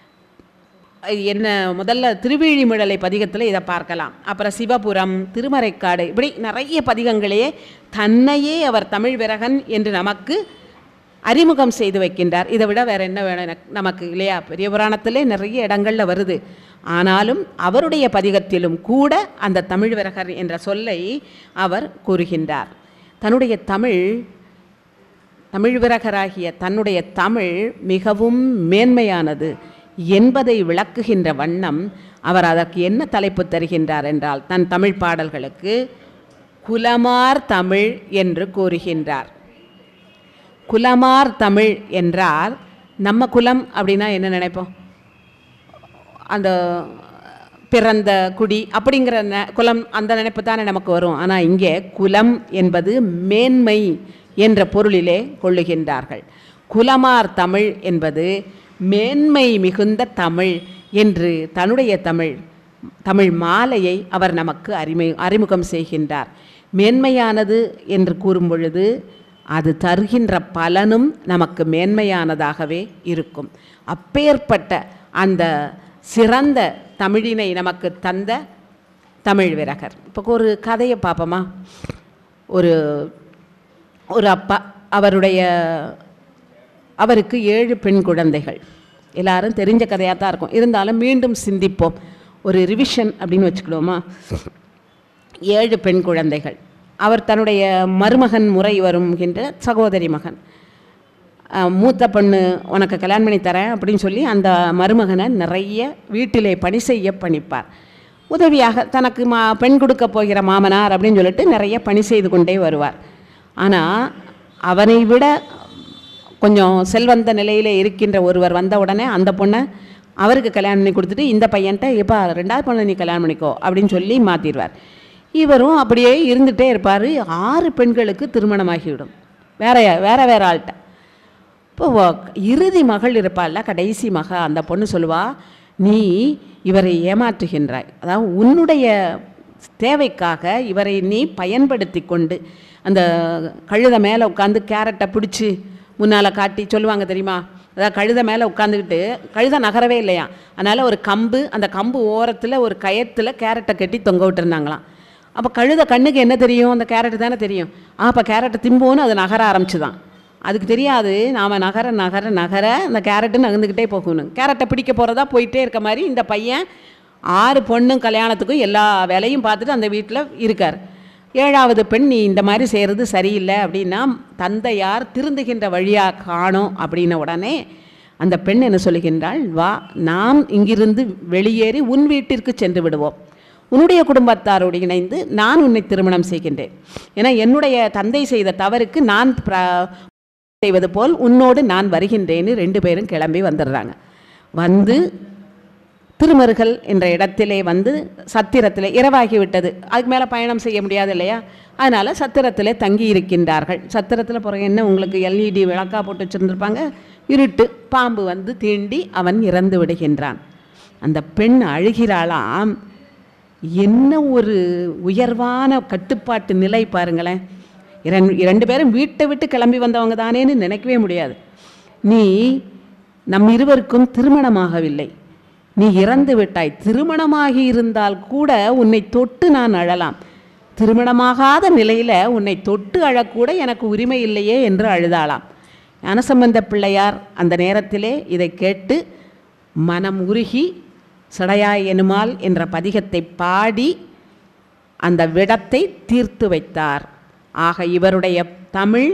என்ன முதல்ல திருவிழிமிழலை பதிகத்தில் இதை பார்க்கலாம் அப்புறம் சிவபுரம் திருமறைக்காடு இப்படி நிறைய பதிகங்களே தன்னையே அவர் தமிழ் விரகன் என்று நமக்கு அறிமுகம் செய்து வைக்கின்றார் இதை விட வேற என்ன வேணும் எனக்கு நமக்கு இல்லையா பெரிய புராணத்திலே நிறைய இடங்களில் வருது ஆனாலும் அவருடைய பதிகத்திலும் கூட அந்த தமிழ் விரகர் என்ற சொல்லை அவர் கூறுகின்றார் தன்னுடைய தமிழ் தமிழ் விரகராகிய தன்னுடைய தமிழ் மிகவும் மேன்மையானது என்பதை விளக்குகின்ற வண்ணம் அவர் அதற்கு என்ன தலைப்பு தருகின்றார் என்றால் தன் தமிழ் பாடல்களுக்கு குலமார் தமிழ் என்று கூறுகின்றார் குலமார் தமிழ் என்றால் நம்ம குலம் அப்படின்னா என்ன நினைப்போம் அந்த பிறந்த குடி அப்படிங்கிற ந குலம் அந்த நினைப்பு தானே நமக்கு வரும் ஆனால் இங்கே குலம் என்பது மேன்மை என்ற பொருளிலே கொள்ளுகின்றார்கள் குலமார் தமிழ் என்பது மேன்மை மிகுந்த தமிழ் என்று தன்னுடைய தமிழ் தமிழ் மாலையை அவர் நமக்கு அறிமை அறிமுகம் செய்கின்றார் மேன்மையானது என்று கூறும் பொழுது அது தருகின்ற பலனும் நமக்கு மேன்மையானதாகவே இருக்கும் அப்பேற்பட்ட அந்த சிறந்த தமிழினை நமக்கு தந்த தமிழ் விரகர் இப்போ ஒரு கதையை பார்ப்போமா ஒரு ஒரு அப்பா அவருடைய அவருக்கு ஏழு பெண் குழந்தைகள் எல்லாரும் தெரிஞ்ச கதையாக தான் இருக்கும் இருந்தாலும் மீண்டும் சிந்திப்போம் ஒரு ரிவிஷன் அப்படின்னு வச்சுக்கிடுவோமா ஏழு பெண் குழந்தைகள் அவர் தன்னுடைய மருமகன் முறை வருகின்ற சகோதரி மகன் அஹ், மூத்த பொண்ணு உனக்கு கல்யாணம் பண்ணி தரேன் அப்படின்னு சொல்லி அந்த மருமகனை நிறைய வீட்டிலே பணி செய்ய பணிப்பார் உதவியாக தனக்கு மா பெண் கொடுக்க போகிற மாமனார் அப்படின்னு சொல்லிட்டு நிறைய பணி செய்து கொண்டே வருவார் ஆனால் அவனை விட கொஞ்சம் செல்வந்த நிலையில் இருக்கின்ற ஒருவர் வந்த உடனே அந்த பொண்ணை அவருக்கு கல்யாணம் பண்ணி கொடுத்துட்டு இந்த பையன்ட்ட எப்பா ரெண்டாவது பொண்ணை நீ கல்யாணம் பண்ணிக்கோ அப்படின்னு சொல்லி மாற்றிடுவார் இவரும் அப்படியே இருந்துகிட்டே இருப்பார் ஆறு பெண்களுக்கு திருமணமாகிவிடும் வேற வேற வேற ஆள்கிட்ட இப்போ வ- இறுதி மகள் இருப்பாள்ல கடைசி மக அந்த பொண்ணு சொல்லுவா நீ இவரை ஏமாற்றுகின்றாய் அதாவது உன்னுடைய தேவைக்காக இவரை நீ பயன்படுத்தி கொண்டு அந்த கழுதை மேலே உட்காந்து கேரட்டை பிடிச்சி முன்னால் காட்டி சொல்லுவாங்க தெரியுமா அதாவது கழுதை மேலே உட்காந்துக்கிட்டு கழுதை நகரவே இல்லையா அதனால் ஒரு கம்பு அந்த கம்பு ஓரத்தில் ஒரு கயத்தில் கேரட்டை கட்டி தொங்க விட்டுருந்தாங்களாம் அப்போ கழுதை கண்ணுக்கு என்ன தெரியும் அந்த கேரட்டு தானே தெரியும் ஆ அப்போ கேரட்டை திம்போன்னு அது நகர ஆரம்பிச்சுதான் அதுக்கு தெரியாது நாம் நகர நகர நகர அந்த கேரட்டு நகர்ந்துக்கிட்டே போகணும் கேரட்டை பிடிக்க போகிறதா போயிட்டே இருக்க மாதிரி இந்த பையன் ஆறு பொண்ணும் கல்யாணத்துக்கும் எல்லா வேலையும் பார்த்துட்டு அந்த வீட்டில் இருக்கார் ஏழாவது பெண் நீ இந்த மாதிரி செய்கிறது சரியில்லை அப்படின்னா தந்தையார் திருந்துகின்ற வழியாக காணோம் அப்படின்ன உடனே அந்த பெண் என்ன சொல்லுகின்றாள் வா நாம் இங்கிருந்து வெளியேறி உன் வீட்டிற்கு சென்று விடுவோம் உன்னுடைய குடும்பத்தாரோடு இணைந்து நான் உன்னை திருமணம் செய்கின்றேன் ஏன்னா என்னுடைய தந்தை செய்த தவறுக்கு நான் பிர- செய்வது போல் உன்னோடு நான் வருகின்றேன்னு ரெண்டு பேரும் கிளம்பி வந்துடுறாங்க வந்து திருமருகல் என்ற இடத்திலே வந்து சத்திரத்திலே இரவாகி விட்டது அதுக்கு மேலே பயணம் செய்ய முடியாது இல்லையா அதனால் சத்திரத்திலே தங்கி இருக்கின்றார்கள் சத்திரத்தில் பிறகு என்ன உங்களுக்கு எல்இடி விளக்கா போட்டு வச்சுருந்துருப்பாங்க இருட்டு பாம்பு வந்து தீண்டி அவன் இறந்து விடுகின்றான் அந்த பெண் அழுகிறாளாம் என்ன ஒரு உயர்வான கட்டுப்பாட்டு நிலை பாருங்களேன் இரண் இரண்டு பேரும் வீட்டை விட்டு கிளம்பி வந்தவங்க தானேன்னு நினைக்கவே முடியாது நீ நம் இருவருக்கும் திருமணமாகவில்லை நீ இறந்து விட்டாய் திருமணமாகி இருந்தால் கூட உன்னை தொட்டு நான் அழலாம் திருமணமாகாத நிலையில் உன்னை தொட்டு அழக்கூட எனக்கு உரிமை இல்லையே என்று அழுதாளாம் ஞானசம்பந்த பிள்ளையார் அந்த நேரத்திலே இதை கேட்டு மனம் உருகி சடையாய் எனுமால் என்ற பதிகத்தை பாடி அந்த விடத்தை தீர்த்து வைத்தார் ஆக இவருடைய தமிழ்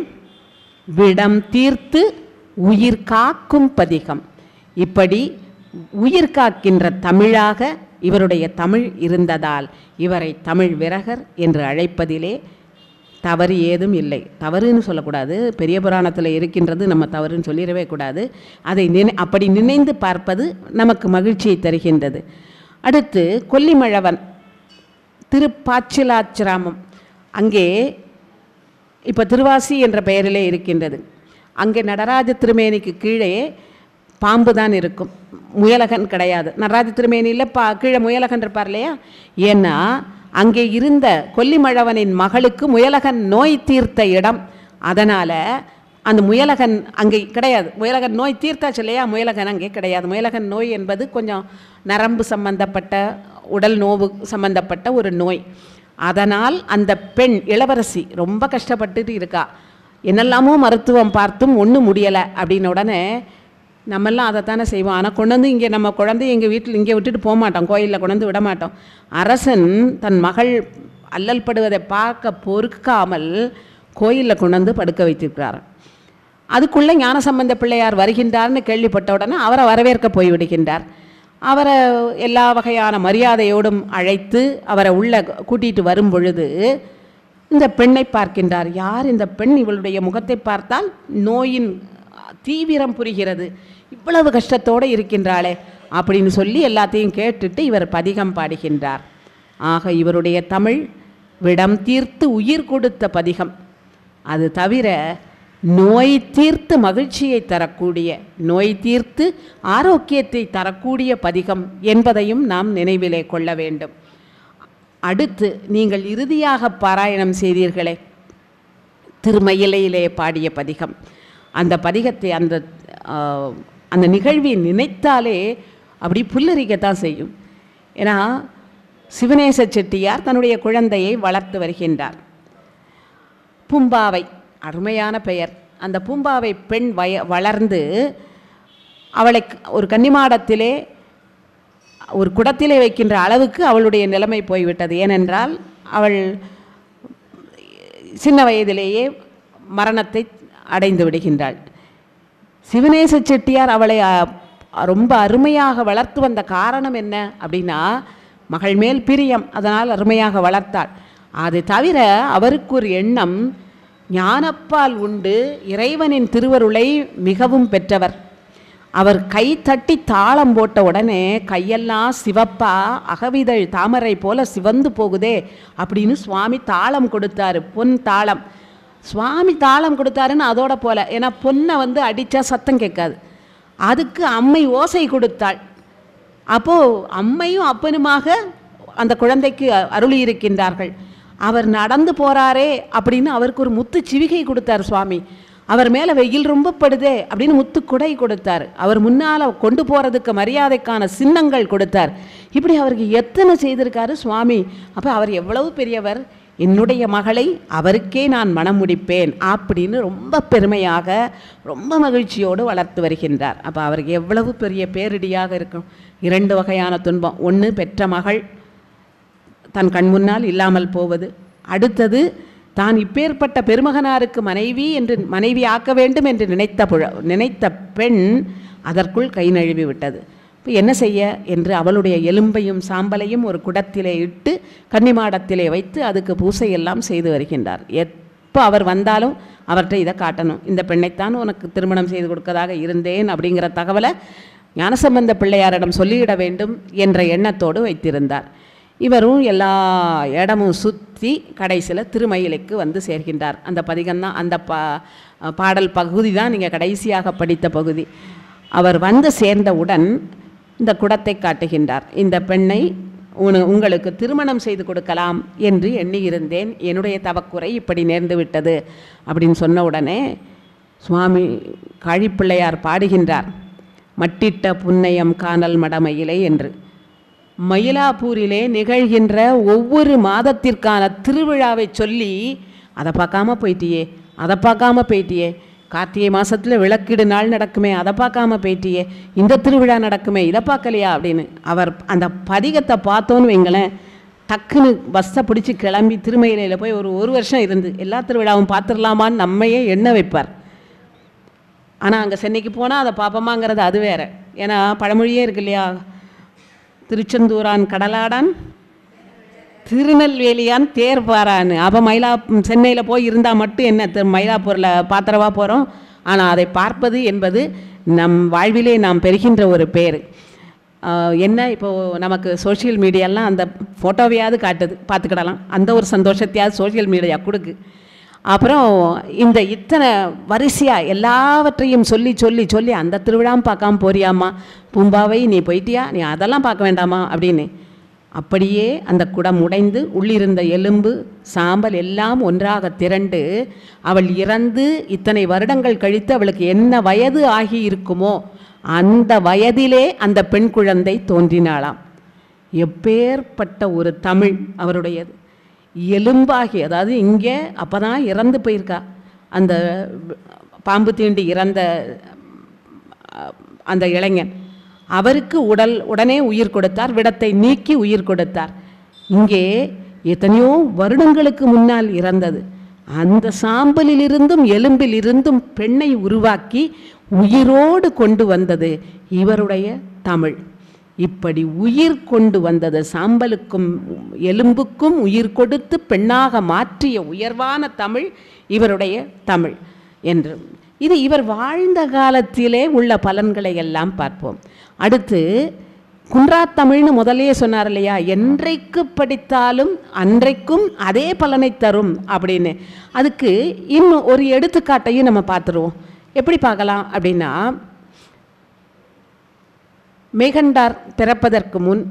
விடம் தீர்த்து உயிர் காக்கும் பதிகம் இப்படி உயிர் காக்கின்ற தமிழாக இவருடைய தமிழ் இருந்ததால் இவரை தமிழ் விரகர் என்று அழைப்பதிலே தவறு ஏதும் இல்லை தவறுன்னு சொல்லக்கூடாது பெரிய புராணத்தில் இருக்கின்றது நம்ம தவறுன்னு சொல்லிடவே கூடாது அதை நினை அப்படி நினைந்து பார்ப்பது நமக்கு மகிழ்ச்சியை தருகின்றது அடுத்து கொல்லிமழவன் திருப்பாச்சிலாச்சிராமம் அங்கே இப்போ திருவாசி என்ற பெயரிலே இருக்கின்றது அங்கே நடராஜ திருமேனிக்கு கீழே பாம்பு தான் இருக்கும் முயலகன் கிடையாது நடராஜ திருமேனியில் பா கீழே முயலகன் இருப்பார் இல்லையா ஏன்னா அங்கே இருந்த கொல்லிமழவனின் மகளுக்கு முயலகன் நோய் தீர்த்த இடம் அதனால் அந்த முயலகன் அங்கே கிடையாது முயலகன் நோய் தீர்த்தாச்சு இல்லையா முயலகன் அங்கே கிடையாது முயலகன் நோய் என்பது கொஞ்சம் நரம்பு சம்பந்தப்பட்ட உடல் நோவு சம்பந்தப்பட்ட ஒரு நோய் அதனால் அந்த பெண் இளவரசி ரொம்ப கஷ்டப்பட்டுட்டு இருக்கா என்னெல்லாமோ மருத்துவம் பார்த்தும் ஒன்றும் முடியலை அப்படின்ன உடனே நம்மெல்லாம் அதை தானே செய்வோம் ஆனால் கொண்டு வந்து இங்கே நம்ம குழந்தைய எங்கள் வீட்டில் இங்கே விட்டுட்டு போக மாட்டோம் கோயிலில் கொண்டு வந்து விட மாட்டோம் அரசன் தன் மகள் அல்லல் படுவதை பார்க்க பொறுக்காமல் கோயிலில் கொண்டு வந்து படுக்க வைத்திருக்கிறார் அதுக்குள்ளே ஞானசம்பந்த பிள்ளையார் வருகின்றார்னு கேள்விப்பட்ட உடனே அவரை வரவேற்க போய்விடுகின்றார் அவரை எல்லா வகையான மரியாதையோடும் அழைத்து அவரை உள்ளே கூட்டிகிட்டு வரும் பொழுது இந்த பெண்ணை பார்க்கின்றார் யார் இந்த பெண் இவளுடைய முகத்தை பார்த்தால் நோயின் தீவிரம் புரிகிறது இவ்வளவு கஷ்டத்தோடு இருக்கின்றாளே அப்படின்னு சொல்லி எல்லாத்தையும் கேட்டுட்டு இவர் பதிகம் பாடுகின்றார் ஆக இவருடைய தமிழ் விடம் தீர்த்து உயிர் கொடுத்த பதிகம் அது தவிர நோய் தீர்த்து மகிழ்ச்சியை தரக்கூடிய நோய் தீர்த்து ஆரோக்கியத்தை தரக்கூடிய பதிகம் என்பதையும் நாம் நினைவிலே கொள்ள வேண்டும் அடுத்து நீங்கள் இறுதியாக பாராயணம் செய்தீர்களே திருமயிலையிலே பாடிய பதிகம் அந்த பதிகத்தை அந்த ஆ, அந்த நிகழ்வை நினைத்தாலே அப்படி புல்லரிக்கத்தான் செய்யும் ஏன்னா சிவநேச செட்டியார் தன்னுடைய குழந்தையை வளர்த்து வருகின்றார் பூம்பாவை அருமையான பெயர் அந்த பூம்பாவை பெண் வய வளர்ந்து அவளை க- ஒரு கன்னிமாடத்திலே ஒரு குடத்திலே வைக்கின்ற அளவுக்கு அவளுடைய நிலைமை போய்விட்டது ஏனென்றால் அவள் சின்ன வயதிலேயே மரணத்தை அடைந்து விடுகின்றாள் சிவநேச செட்டியார் அவளை அ, ரொம்ப அருமையாக வளர்த்து வந்த காரணம் என்ன அப்படின்னா மகள் மேல் பிரியம் அதனால் அருமையாக வளர்த்தாள் அது தவிர அவருக்கு ஒரு எண்ணம் ஞானப்பால் உண்டு இறைவனின் திருவருளை மிகவும் பெற்றவர் அவர் கை தட்டி தாளம் போட்ட உடனே கையெல்லாம் சிவப்பா அகவிதழ் தாமரை போல சிவந்து போகுதே அப்படின்னு சுவாமி தாளம் கொடுத்தாரு பொன் தாளம் சுவாமி தாளம் கொடுத்தாருன்னு அதோட போல ஏன்னா பொண்ணை வந்து அடித்தா சத்தம் கேட்காது அதுக்கு அம்மை ஓசை கொடுத்தாள் அப்போது அம்மையும் அப்பனுமாக அந்த குழந்தைக்கு அருளி இருக்கின்றார்கள் அவர் நடந்து போறாரே அப்படின்னு அவருக்கு ஒரு முத்து சிவிகை கொடுத்தார் சுவாமி அவர் மேலே வெயில் ரொம்ப படுதே அப்படின்னு முத்து குடை கொடுத்தார் அவர் முன்னால் கொண்டு போகிறதுக்கு மரியாதைக்கான சின்னங்கள் கொடுத்தார் இப்படி அவருக்கு எத்தனை செய்திருக்காரு சுவாமி அப்போ அவர் எவ்வளவு பெரியவர் என்னுடைய மகளை அவருக்கே நான் மனம் முடிப்பேன் அப்படின்னு ரொம்ப பெருமையாக ரொம்ப மகிழ்ச்சியோடு வளர்த்து வருகின்றார் அப்போ அவருக்கு எவ்வளவு பெரிய பேரிடியாக இருக்கும் இரண்டு வகையான துன்பம் ஒன்று பெற்ற மகள் தன் கண் முன்னால் இல்லாமல் போவது அடுத்தது தான் இப்பேற்பட்ட பெருமகனாருக்கு மனைவி என்று மனைவி ஆக்க வேண்டும் என்று நினைத்த புழ நினைத்த பெண் அதற்குள் கை நழுவி விட்டது இப்போ என்ன செய்ய என்று அவளுடைய எலும்பையும் சாம்பலையும் ஒரு குடத்திலே இட்டு கன்னிமாடத்திலே வைத்து அதுக்கு பூசை எல்லாம் செய்து வருகின்றார் எப்போ அவர் வந்தாலும் அவர்கிட்ட இதை காட்டணும் இந்த பெண்ணைத்தான் உனக்கு திருமணம் செய்து கொடுக்கதாக இருந்தேன் அப்படிங்கிற தகவலை ஞானசம்பந்த பிள்ளையாரிடம் சொல்லிவிட வேண்டும் என்ற எண்ணத்தோடு வைத்திருந்தார் இவரும் எல்லா இடமும் சுற்றி கடைசியில் திருமயிலைக்கு வந்து சேர்கின்றார் அந்த பதிகம்தான் அந்த பா பாடல் பகுதி தான் நீங்கள் கடைசியாக படித்த பகுதி அவர் வந்து சேர்ந்தவுடன் இந்த குடத்தை காட்டுகின்றார் இந்த பெண்ணை உன உங்களுக்கு திருமணம் செய்து கொடுக்கலாம் என்று எண்ணியிருந்தேன் என்னுடைய தவக்குறை இப்படி நேர்ந்து விட்டது அப்படின்னு சொன்ன உடனே சுவாமி காழிப்பிள்ளையார் பாடுகின்றார் மட்டிட்ட புன்னையம் காணல் மடமயிலை என்று மயிலாப்பூரிலே நிகழ்கின்ற ஒவ்வொரு மாதத்திற்கான திருவிழாவை சொல்லி அதை பார்க்காம போயிட்டியே அதை பார்க்காம போயிட்டியே கார்த்திகை மாதத்தில் விளக்கீடு நாள் நடக்குமே அதை பார்க்காம போயிட்டியே இந்த திருவிழா நடக்குமே இதை பார்க்கலையா அப்படின்னு அவர் அந்த பதிகத்தை பார்த்தோன்னு வைங்களேன் டக்குன்னு பஸ்ஸை பிடிச்சி கிளம்பி திருமயிலையில் போய் ஒரு ஒரு வருஷம் இருந்து எல்லா திருவிழாவும் பார்த்துடலாமான்னு நம்மையே எண்ண வைப்பார் ஆனால் அங்கே சென்னைக்கு போனால் அதை பார்ப்போமாங்கிறது அது வேற ஏன்னா பழமொழியே இருக்கு இல்லையா திருச்செந்தூரான் கடலாடான் திருநெல்வேலியான் தேர் பாரான்னு அப்போ மயிலா சென்னையில் போய் இருந்தால் மட்டும் என்ன திரு- மயிலாப்பூரில் பாத்திரவா போகிறோம் ஆனால் அதை பார்ப்பது என்பது நம் வாழ்விலே நாம் பெறுகின்ற ஒரு பேர் ஆஹ் என்ன இப்போது நமக்கு சோஷியல் மீடியாலாம் அந்த ஃபோட்டோவையாவது காட்டுது பார்த்துக்கிடலாம் அந்த ஒரு சந்தோஷத்தையாவது சோஷியல் மீடியா கொடுக்கு அப்புறம் இந்த இத்தனை வரிசையாக எல்லாவற்றையும் சொல்லி சொல்லி சொல்லி அந்த திருவிழாவும் பார்க்காம போறியாம்மா பூம்பாவை நீ போயிட்டியா நீ அதெல்லாம் பார்க்க வேண்டாமா அப்படின்னு அப்படியே அந்த குடம் உடைந்து உள்ளிருந்த எலும்பு சாம்பல் எல்லாம் ஒன்றாக திரண்டு அவள் இறந்து இத்தனை வருடங்கள் கழித்து அவளுக்கு என்ன வயது ஆகி இருக்குமோ அந்த வயதிலே அந்த பெண் குழந்தை தோன்றினாளாம் எப்பேற்பட்ட ஒரு தமிழ் அவருடையது எலும்பாகி அதாவது இங்கே அப்போ தான் இறந்து போயிருக்கா அந்த பாம்பு தீண்டி இறந்த அஹ், அந்த இளைஞன் அவருக்கு உடல் உடனே உயிர் கொடுத்தார் விடத்தை நீக்கி உயிர் கொடுத்தார் இங்கே எத்தனையோ வருடங்களுக்கு முன்னால் இறந்தது அந்த சாம்பலிலிருந்தும் எலும்பிலிருந்தும் பெண்ணை உருவாக்கி உயிரோடு கொண்டு வந்தது இவருடைய தமிழ் இப்படி உயிர் கொண்டு வந்தது சாம்பலுக்கும் எலும்புக்கும் உயிர் கொடுத்து பெண்ணாக மாற்றிய உயர்வான தமிழ் இவருடைய தமிழ் என்று இது இவர் வாழ்ந்த காலத்திலே உள்ள பலன்களை எல்லாம் பார்ப்போம் அடுத்து குன்றா தமிழ்னு முதல்லயே சொன்னார் இல்லையா என்றைக்கு படித்தாலும் அன்றைக்கும் அதே பலனை தரும் அப்படின்னு அதுக்கு இன்னும் ஒரு எடுத்துக்காட்டையும் நம்ம பார்த்துருவோம் எப்படி பார்க்கலாம் அப்படின்னா மேகண்டார் பிறப்பதற்கு முன்